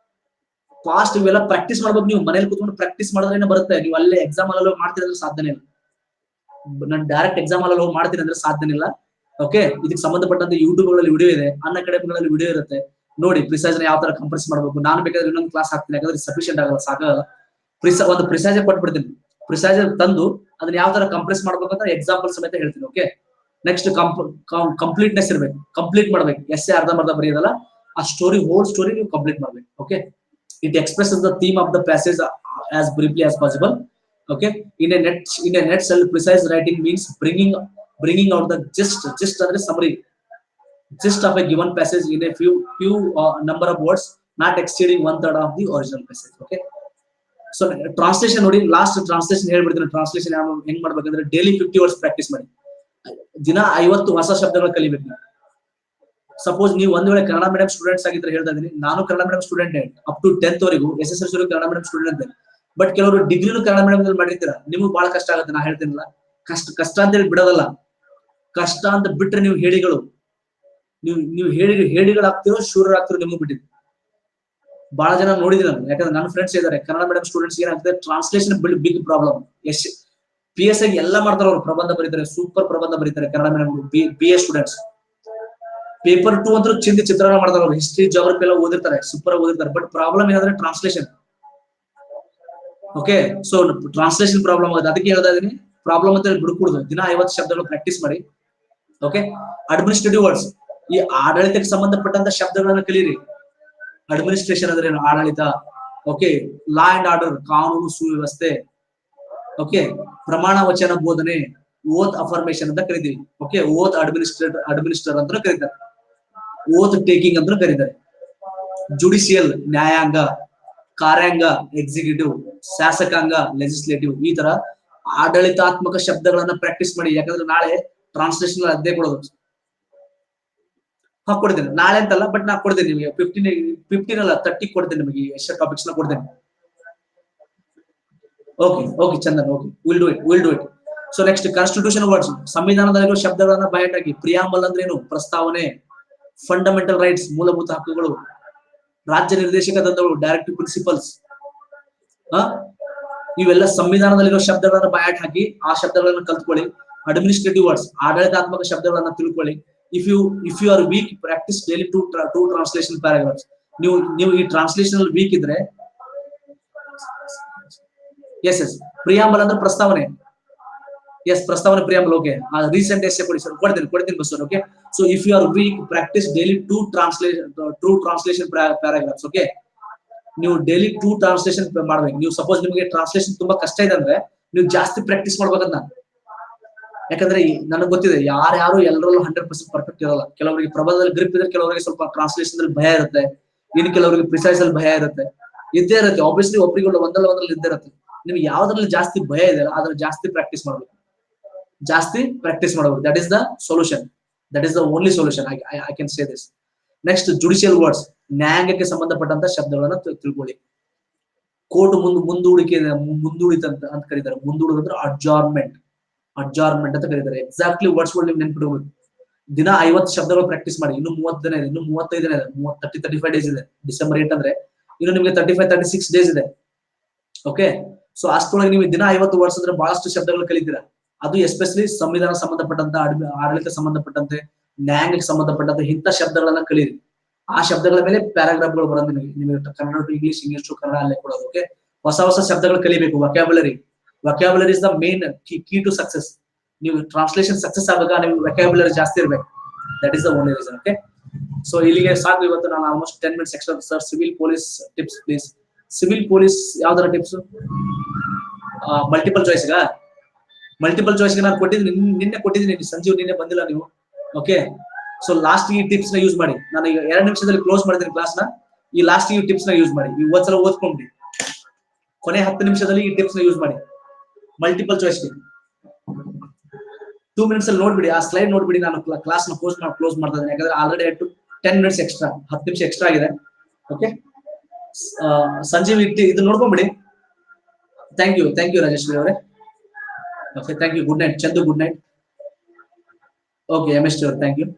ಫಾಸ್ಟ್ ಇವೆಲ್ಲ ಪ್ರಾಕ್ಟೀಸ್ ಮಾಡ್ಬೇಕು ನೀವು ಮನೇಲಿ ಕುತ್ಕೊಂಡು ಪ್ರಾಕ್ಟೀಸ್ ಮಾಡಿದ್ರೆ ಬರುತ್ತೆ ನೀವು ಅಲ್ಲೇ ಎಕ್ಸಾಮ್ ಅಲ್ಲಿ ಮಾಡ್ತೀರಿ ಅಂದ್ರೆ ಸಾಧ್ಯನೇ ಇಲ್ಲ ನಾನು ಡೈರೆಕ್ಟ್ ಎಕ್ಸಾಮ್ ಅಲ್ಲಿ ಹೋಗಿ ಮಾಡ್ತೀನಿ ಅಂದ್ರೆ ಸಾಧ್ಯನೇ ಇಲ್ಲ ಓಕೆ ಇದಕ್ಕೆ ಸಂಬಂಧಪಟ್ಟಂತೆ ಯೂಟ್ಯೂಬ್ ಗಳಲ್ಲಿ ವಿಡಿಯೋ ಇದೆ ಅನ್ ಅಕಾಡೆಮಿಗಳಲ್ಲಿ ವಿಡಿಯೋ ಇರುತ್ತೆ ನೋಡಿ ಪ್ರಿಸೈಸ್ ಯಾವ ತರ ಕಂಪ್ರೆಸ್ ಮಾಡ್ಬೇಕು ನಾನು ಬೇಕಾದ್ರೆ ಇನ್ನೊಂದು ಕ್ಲಾಸ್ ಹಾಕ್ತೀನಿ ಯಾಕಂದ್ರೆ ಸಫಿಶಿಯಂಟ್ ಆಗಲ್ಲ ಸಾಕಾಗಲ್ಲ ಪ್ರಿಸ ಒಂದು ಪ್ರಿಸೈಸ್ ಕೊಟ್ಬಿಡ್ತೀನಿ ಪ್ರಿಸೈಸ್ ತಂದು ಅದನ್ನ ಯಾವ ತರ ಕಂಪ್ರೆಸ್ ಮಾಡ್ಬೇಕು ಅಂತ ಎಕ್ಸಾಂಪಲ್ ಸಮೇತ ಹೇಳ್ತೀನಿ ಓಕೆ ನೆಕ್ಸ್ಟ್ ಕಂಪ್ಲೀಟ್ನೆಸ್ ಇರ್ಬೇಕು ಕಂಪ್ಲೀಟ್ ಮಾಡ್ಬೇಕು ಎಸ್ಸೆ ಅರ್ಧಂಬರ್ಧ ಬರೆಯೋದಲ್ಲ ಆ ಸ್ಟೋರಿ ಹೋಲ್ ಸ್ಟೋರಿ ನೀವು ಕಂಪ್ಲೀಟ್ ಮಾಡ್ಬೇಕು okay it expresses the theme of the passage as briefly as possible okay in a net in a net cell precise writing means bringing bringing out the gist gist ಅಂದ್ರೆ summary gist of a given passage in a few few uh, number of words not exceeding one third of the original passage okay so translation ನೋಡಿ last translation ಹೇಳ್ಬಿಡ್ತೀನಿ translation ಹೆಂಗ್ ಮಾಡ್ಬೇಕಂದ್ರೆ daily fifty words practice ಮಾಡಿ ದಿನ ಐವತ್ತು ಹೊಸ ಶಬ್ದಗಳು ಕಲಿಬೇಕು ನೀವು ಸಪೋಸ್ ನೀವು ಒಂದ್ ವೇಳೆ ಕನ್ನಡ ಮೀಡಿಯಂ ಸ್ಟೂಡೆಂಟ್ಸ್ ಆಗಿದ್ರೆ ಹೇಳ್ತಾ ಇದೀನಿ ನಾನು Kannada medium student up to tenth ವರೆಗೂ S S L C Kannada medium student but ಕೆಲವರು ಡಿಗ್ರಿನೂ ಕನ್ನಡ ಮೀಡಿಯಂ ಮಾಡಿರ್ತೀರ ನಿಮಗ್ ಬಹಳ ಕಷ್ಟ ಆಗುತ್ತೆ ನಾ ಹೇಳ್ತೀನಲ್ಲ ಕಷ್ಟ ಕಷ್ಟ ಅಂತ ಹೇಳಿ ಬಿಡೋದಲ್ಲ ಕಷ್ಟ ಅಂತ ಬಿಟ್ರೆ ನೀವು ಹೇಳಿಗಳು ನೀವು ನೀವು ಹೇಳಿ ಹೇಳಿಗಳಾಗ್ತಿರೋ ಶೂರರಾಗ್ತಿರೋ ನಿಮಗ್ ಬಿಟ್ಟಿದ್ದು ಬಹಳ ಜನ ನೋಡಿದ್ರಿ ನಾನು ಯಾಕಂದ್ರೆ ನನ್ನ ಫ್ರೆಂಡ್ಸ್ ಇದಾರೆ ಕನ್ನಡ ಮೀಡಿಯಂ ಸ್ಟೂಡೆಂಟ್ಸ್ ಏನಾಗ್ತದೆ translation build big problem S P S I ಎಲ್ಲ ಮಾಡ್ತಾರೆ ಅವ್ರು ಪ್ರಬಂಧ ಬರೀತಾರೆ ಸೂಪರ್ ಪ್ರಬಂಧ ಬರೀತಾರೆ Kannada medium B A students paper two ಅಂತ ಚಿಂತೆ ಚಿತ್ರಣ ಮಾಡ್ತಾರೆ ಅವ್ರು ಹಿಸ್ಟ್ರಿ ಜಾಗ್ರಫಿ ಎಲ್ಲ ಓದಿರ್ತಾರೆ ಸೂಪರ್ ಓದಿರ್ತಾರೆ ಬಟ್ ಪ್ರಾಬ್ಲಮ್ ಏನಂದ್ರೆ translation okay so translation problem ಆಗುತ್ತೆ ಅದಕ್ಕೆ ಹೇಳ್ತಾ ಇದೀನಿ ಪ್ರಾಬ್ಲಮ್ ಅಂತ ಹೇಳಿ ಬಿಡ್ಕೂಡುದು ದಿನ ಐವತ್ತು ಶಬ್ದಗಳು ಪ್ರಾಕ್ಟೀಸ್ ಮಾಡಿ ಓಕೆ ಅಡ್ಮಿನಿಸ್ಟ್ರೇಟಿವ್ ವರ್ಡ್ಸ್ ಈ ಆಡಳಿತಕ್ಕೆ ಸಂಬಂಧಪಟ್ಟಂತ ಶಬ್ದಗಳನ್ನ ಕಲೀರಿ ಅಡ್ಮಿನಿಸ್ಟ್ರೇಷನ್ ಅಂದ್ರೆ ಏನು? ಆಡಳಿತ ಓಕೆ ಲಾ ಅಂಡ್ ಆರ್ಡರ್ ಕಾನೂನು ಸುವ್ಯವಸ್ಥೆ ಓಕೆ ಪ್ರಮಾಣ ವಚನ ಬೋಧನೆ ಓತ್ ಅಫರ್ಮೇಶನ್ ಅಂತ ಕರಿತೀವಿ ಓಕೆ ಓತ್ ಅಡ್ಮಿನಿಸ್ಟ್ರೇಟರ್ ಅಡ್ಮಿನಿಸ್ಟರ್ ಅಂತ ಕರೀತಾರೆ ಓತ್ ಟೇಕಿಂಗ್ ಅಂತ ಕರೀತಾರೆ ಜುಡಿಷಿಯಲ್ ನ್ಯಾಯಾಂಗ ಕಾರ್ಯಾಂಗ ಎಕ್ಸಿಕ್ಯೂಟಿವ್ ಶಾಸಕಾಂಗ ಲೆಜಿಸ್ಲೇಟಿವ್ ಈ ತರ ಆಡಳಿತಾತ್ಮಕ ಶಬ್ದಗಳನ್ನ ಪ್ರಾಕ್ಟೀಸ್ ಮಾಡಿ ಯಾಕಂದ್ರೆ ನಾಳೆ ಟ್ರಾನ್ಸ್ಲೇಷನ್ ಅದೇ ಕೊಡೋದು ಹಾ ಕೊಡ್ತೇನೆ ನಾಳೆ ಅಂತಲ್ಲ ಬಟ್ ನಾ ಕೊಡ್ತೇನೆ ನಿಮಗೆ ಫಿಫ್ಟೀನ್ ಫಿಫ್ಟೀನ್ ಅಲ್ಲ ತರ್ಟಿ ಕೊಡ್ತೇನೆ ನಿಮಗೆ ಎಷ್ಟು ಟಾಪಿಕ್ಸ್ ನ ಕೊಡ್ತೇನೆ okay okay Chandan okay will do it will do it so next constitution words ಸಂವಿಧಾನದಲ್ಲಿರುವ ಶಬ್ದಗಳನ್ನ ಬಯಟಾಗಿ ಪ್ರಿಯಾಂಬಲ್ ಅಂದ್ರೆ ಏನು ಪ್ರಸ್ತಾವನೆ ಫಂಡಮೆಂಟಲ್ ರೈಟ್ಸ್ ಮೂಲಭೂತ ಹಕ್ಕುಗಳು ರಾಜ್ಯ ನಿರ್ದೇಶಕ ತಂತ್ರಗಳು ಡೈರೆಕ್ಟಿವ್ ಪ್ರಿನ್ಸಿಪಲ್ಸ್ ಇವೆಲ್ಲ ಸಂವಿಧಾನದಲ್ಲಿರೋ ಶಬ್ದಗಳನ್ನ ಬಯಾಟ್ ಹಾಕಿ ಆ ಶಬ್ದಗಳನ್ನ ಕಲ್ತ್ಕೊಳ್ಳಿ ಅಡ್ಮಿನಿಸ್ಟ್ರೇಟಿವ್ ವರ್ಡ್ಸ್ ಆಡಳಿತಾತ್ಮಕ ಶಬ್ದಗಳನ್ನ ತಿಳ್ಕೊಳ್ಳಿ if you if you are weak practice daily two two translation paragraphs ನೀವು ನೀವು ಈ ಟ್ರಾನ್ಸ್ಲೇಷನ್ ಅಲ್ಲಿ ವೀಕ್ ಇದ್ರೆ ಎಸ್ ಎಸ್ ಪ್ರಿಯಾಂಬಲ್ ಅಂದ್ರೆ ಪ್ರಸ್ತಾವನೆ ಎಸ್ ಪ್ರಸ್ತಾವನೆ ಪ್ರಿಯಾಂಬಲ್ ಓಕೆ ರೀಸೆಂಟ್ ಎಸ್ ಕೊಡಿ ಸರ್ ಕೊಡ್ತೀನಿ ಕೊಡ್ತೀನಿ ಬಸ್ sir okay so if you are weak practice daily two translation two translation paragraphs okay ನೀವು ಡೈಲಿ ಟೂ ಟ್ರಾನ್ಸ್ಲೇಷನ್ ಮಾಡ್ಬೇಕು ನೀವು ಸಪೋಸ್ ನಿಮಗೆ ಟ್ರಾನ್ಸ್ಲೇಷನ್ ತುಂಬಾ ಕಷ್ಟ ಇದೆ ಅಂದ್ರೆ ನೀವು ಜಾಸ್ತಿ ಪ್ರಾಕ್ಟೀಸ್ ಮಾಡ್ಬೇಕಂತ ಯಾಕಂದ್ರೆ ನನಗೆ ಗೊತ್ತಿದೆ ಯಾರ್ಯಾರು ಎಲ್ಲರಲ್ಲೂ ಹಂಡ್ರೆಡ್ ಪರ್ಸೆಂಟ್ ಪರ್ಫೆಕ್ಟ್ ಇರಲ್ಲ ಕೆಲವರಿಗೆ ಪ್ರಬಂಧದಲ್ಲಿ ಗ್ರಿಪ್ ಇದ್ರೆ ಕೆಲವರಿಗೆ ಸ್ವಲ್ಪ ಟ್ರಾನ್ಸ್ಲೇಷನ್ ಅಲ್ಲಿ ಭಯ ಇರುತ್ತೆ ಇನ್ನು ಕೆಲವರಿಗೆ ಪ್ರಿಸೈಸ್ ಅಲ್ಲಿ ಭಯ ಇರುತ್ತೆ ಇದ್ದೇ ಇರುತ್ತೆ ಆಬ್ವಿಯಸ್ಲಿ ಒಬ್ರಿಗೆ ಒಂದಲ್ಲ ಒಂದ್ರಲ್ಲಿ ಇದ್ದೇ ಇರುತ್ತೆ ನಿಮ್ಗೆ ಯಾವ್ದ್ರಲ್ಲಿ ಜಾಸ್ತಿ ಭಯ ಇದೆ ಅದ್ರ ಜಾಸ್ತಿ ಪ್ರಾಕ್ಟೀಸ್ ಮಾಡ್ಬೇಕು ಜಾಸ್ತಿ ಪ್ರಾಕ್ಟೀಸ್ ಮಾಡಬೇಕು that is the solution that is the only solution I can say this next judicial words ನ್ಯಾಯಾಂಗಕ್ಕೆ ಸಂಬಂಧಪಟ್ಟಂತ ಶಬ್ದಗಳನ್ನ ತಿ- ತಿಳ್ಕೊಳ್ಳಿ ಕೋರ್ಟ್ ಮುಂದ್ ಮುಂದೂಡಿಕೆ ಇದೆ, ಮು- ಮುಂದೂಡಿತ ಅಂತ ಅಂತ ಕರೀತಾರೆ ಮುಂದೂಡುದು ಅಂದ್ರೆ ಅಡ್ಜಾರ್ಮೆಂಟ್ ಅಡ್ಜಾರ್ಮೆಂಟ್ ಅಂತ ಕರೀತಾರೆ ಎಕ್ಸಾಕ್ಟ್ಲಿ ವರ್ಡ್ಸ್ ಗಳು ನೀವು ನೆನ್ಪಿಡ್ಬೇಕು ದಿನ ಐವತ್ತು ಶಬ್ದಗಳು ಪ್ರಾಕ್ಟೀಸ್ ಮಾಡಿ ಇನ್ನು ಮೂವತ್ತು ದಿನ ಇದೆ ಇನ್ನು ಮೂವತ್ತೈದು ದಿನ ಇದೆ ತರ್ಟಿ ತರ್ಟಿ ಫೈವ್ ಡೇಸ್ ಇದೆ ಡಿಸೆಂಬರ್ ಏಟ್ ಅಂದ್ರೆ ಇನ್ನು ನಿಮಗೆ thirty five thirty six days ಇದೆ ಓಕೆ ಸೊ ಅಷ್ಟೊಳಗೆ ನೀವು ದಿನ ಐವತ್ತು ವರ್ಡ್ಸ್ ಅಂದ್ರೆ ಬಹಳಷ್ಟು ಶಬ್ದಗಳು ಕಲಿತೀರಾ ಅದು ಎಸ್ಪೆಷಲಿ ಸಂವಿಧಾನ ಸಂಬಂಧಪಟ್ಟಂತ ಆಡಳಿ- ಆಡಳಿತ ಸಂಬಂಧಪಟ್ಟಂತೆ ನ್ಯಾಯಾಂಗಕ್ಕೆ ಸಂಬಂಧಪಟ್ಟಂತೆ ಇಂಥ ಶಬ್ದಗಳನ್ನ ಕಲೀರಿ ಆ ಶಬ್ದಗಳ ಮೇಲೆ ಪ್ಯಾರಾಗ್ರಾಫ್ಗಳು ಬರೋದು ನಿಮಗೆ ನಿಮಗೆ Kannada to English English to Kannada ಅಲ್ಲೇ ಕೊಡೋದು ಓಕೆ ಹೊಸ ಹೊಸ ಶಬ್ದಗಳು ಕಲಿಬೇಕು vocabulary vocabulary is the main key to success ನೀವು ಟ್ರಾನ್ಸ್ಲೇಷನ್ ಸಕ್ಸಸ್ ಆದಾಗ ನೀವು ವಕ್ಯಾಬುಲರಿ ಜಾಸ್ತಿ ಇರ್ಬೇಕು that is the only reason okay so ಇಲ್ಲಿಗೆ ಸಾಕು ಇವತ್ತು ನಾನು almost ten minutes extra sir civil police tips please civil police ಯಾವ್ದಾರ ಟಿಪ್ಸ್ ಮಲ್ಟಿಪಲ್ ಚಾಯ್ಸ್ಗ ಮಲ್ಟಿಪಲ್ ಚಾಯ್ಸ್ಗೆ ನಾನು ಕೊಟ್ಟಿದ್ದೀನಿ ನಿನ್- ನಿನ್ನೆ ಕೊಟ್ಟಿದ್ದೀನಿ ಸಂಜೀವ್ ನಿನ್ನೆ ಬಂದಿಲ್ಲ ನೀವು ಓಕೆ ಸೊ ಲಾಸ್ಟ್ ಈ ಟಿಪ್ಸ್ ನ ಯೂಸ್ ಮಾಡಿ ನಾನು ಈಗ ಎರಡು ನಿಮಿಷದಲ್ಲಿ ಕ್ಲೋಸ್ ಮಾಡಿದ್ದೀನಿ ಕ್ಲಾಸ್ ನ ಈ ಲಾಸ್ಟ್ ಈ ಟಿಪ್ಸ್ ನ ಯೂಸ್ ಮಾಡಿ ಈ ಒಂದ್ಸಲ ಓದ್ಕೊಂಡ್ಬಿಡಿ ಕೊನೆ ಹತ್ತು ನಿಮಿಷದಲ್ಲಿ ಈ ಟಿಪ್ಸ್ ನ ಯೂಸ್ ಮಾಡಿ ಮಲ್ಟಿಪಲ್ ಚಾಯ್ಸ್ ಟೂ ಮಿನಿಟ್ಸ್ ಅಲ್ಲಿ ನೋಡ್ಬಿಡಿ ಆ ಸ್ಲೈಡ್ ನೋಡ್ಬಿಡಿ ನಾನು ಕ್ಲಾಸ್ ನ ಕ್ಲೋಸ್ ಮಾಡಿ ಕ್ಲೋಸ್ ಮಾಡ್ತಾ ಇದ್ದೀನಿ ಯಾಕಂದ್ರೆ already to ten minutes extra ಹತ್ತು ನಿಮಿಷ ಎಕ್ಸ್ಟ್ರಾ ಆಗಿದೆ ಓಕೆ ಸಂಜೀವ್ ಇಟ್ಟು ಇದು ನೋಡ್ಕೊಂಬಿಡಿ thank you thank you Rajeshwari ಅವರೇ okay thank you good night Chandu good night okay M S T ಅವ್ರು ಥ್ಯಾಂಕ್ ಯು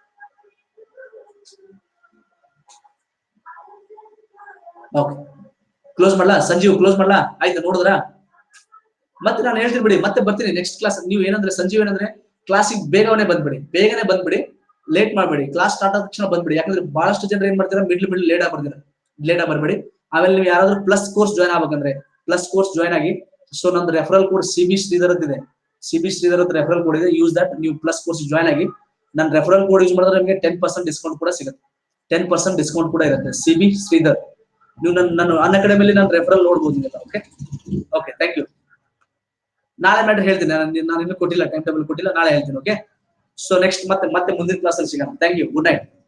ಓಕೆ ಕ್ಲೋಸ್ ಮಾಡ್ಲಾ ಸಂಜೀವ್ ಕ್ಲೋಸ್ ಮಾಡ್ಲಾ ಆಯ್ತು ನೋಡಿದ್ರಾ ಮತ್ತೆ ನಾನು ಹೇಳ್ತೀನಿ ಬಿಡಿ ಮತ್ತೆ ಬರ್ತೀನಿ ನೆಕ್ಸ್ಟ್ ಕ್ಲಾಸ್ ನೀವು ಏನಂದ್ರೆ ಸಂಜೀವ್ ಏನಂದ್ರೆ ಕ್ಲಾಸಿಗೆ ಬೇಗನೆ ಬಂದ್ಬಿಡಿ ಬೇಗನೆ ಬಂದ್ಬಿಡಿ ಲೇಟ್ ಮಾಡ್ಬೇಡಿ ಕ್ಲಾಸ್ ಸ್ಟಾರ್ಟ್ ಆದ ತಕ್ಷಣ ಬಂದ್ಬಿಡಿ ಯಾಕಂದ್ರೆ ಬಹಳಷ್ಟು ಜನರು ಏನ್ ಮಾಡ್ತಾರೆ ಮಿಡ್ಲ್ ಮಿಡ್ಲ್ ಲೇಟ್ ಆಗಿ ಬರ್ತೀರಾ ಲೇಟ್ ಆಗಿ ಬರ್ಬೇಡಿ ಆಮೇಲೆ ನೀವು ಯಾರಾದ್ರೂ ಪ್ಲಸ್ ಕೋರ್ಸ್ ಜಾಯ್ನ್ ಆಗ್ಬೇಕಂದ್ರೆ ಪ್ಲಸ್ ಕೋರ್ಸ್ ಜಾಯ್ನ್ ಆಗಿ ಸೊ ನಂದು referral code C B Shridhar ಅಂತ ಇದೆ ಸಿ ಬಿ ಶ್ರೀಧರ್ ಅಂತ ರೆಫರಲ್ ಕೋಡ್ ಇದೆ ಯೂಸ್ ದಟ್ ನೀವು ಪ್ಲಸ್ ಕೋರ್ಸ್ ಜಾಯ್ನ್ ಆಗಿ ನನ್ನ ರೆಫರಲ್ ಕೋಡ್ ಯೂಸ್ ಮಾಡಿದ್ರೆ ನಿಮಗೆ ಟೆನ್ ಪರ್ಸೆಂಟ್ ಡಿಸ್ಕೌಂಟ್ ಕೂಡ ಸಿಗುತ್ತೆ ಟೆನ್ ಪರ್ಸೆಂಟ್ ಡಿಸ್ಕೌಂಟ್ ಕೂಡ ಇರುತ್ತೆ ಸಿ ಬಿ ಶ್ರೀಧರ್ ನೀವು ನನ್ನ ನಾನು ಅನ್ ಅಕಾಡೆಮಿಲಿ ನಾನು ರೆಫರಲ್ ನೋಡ್ಬೋದು ಓಕೆ ಓಕೆ ಥ್ಯಾಂಕ್ ಯು ನಾಳೆ ಮ್ಯಾಟರ್ ಹೇಳ್ತೀನಿ ನಾನು ನಾನು ಇನ್ನೂ ಕೊಟ್ಟಿಲ್ಲ ಟೈಮ್ ಟೇಬಲ್ ಕೊಟ್ಟಿಲ್ಲ ನಾಳೆ ಹೇಳ್ತೀನಿ ಓಕೆ ಸೊ ನೆಕ್ಸ್ಟ್ ಮತ್ತೆ ಮತ್ತೆ ಮುಂದಿನ ಕ್ಲಾಸಲ್ಲಿ ಸಿಗೋಣ ಥ್ಯಾಂಕ್ ಯು ಗುಡ್ ನೈಟ್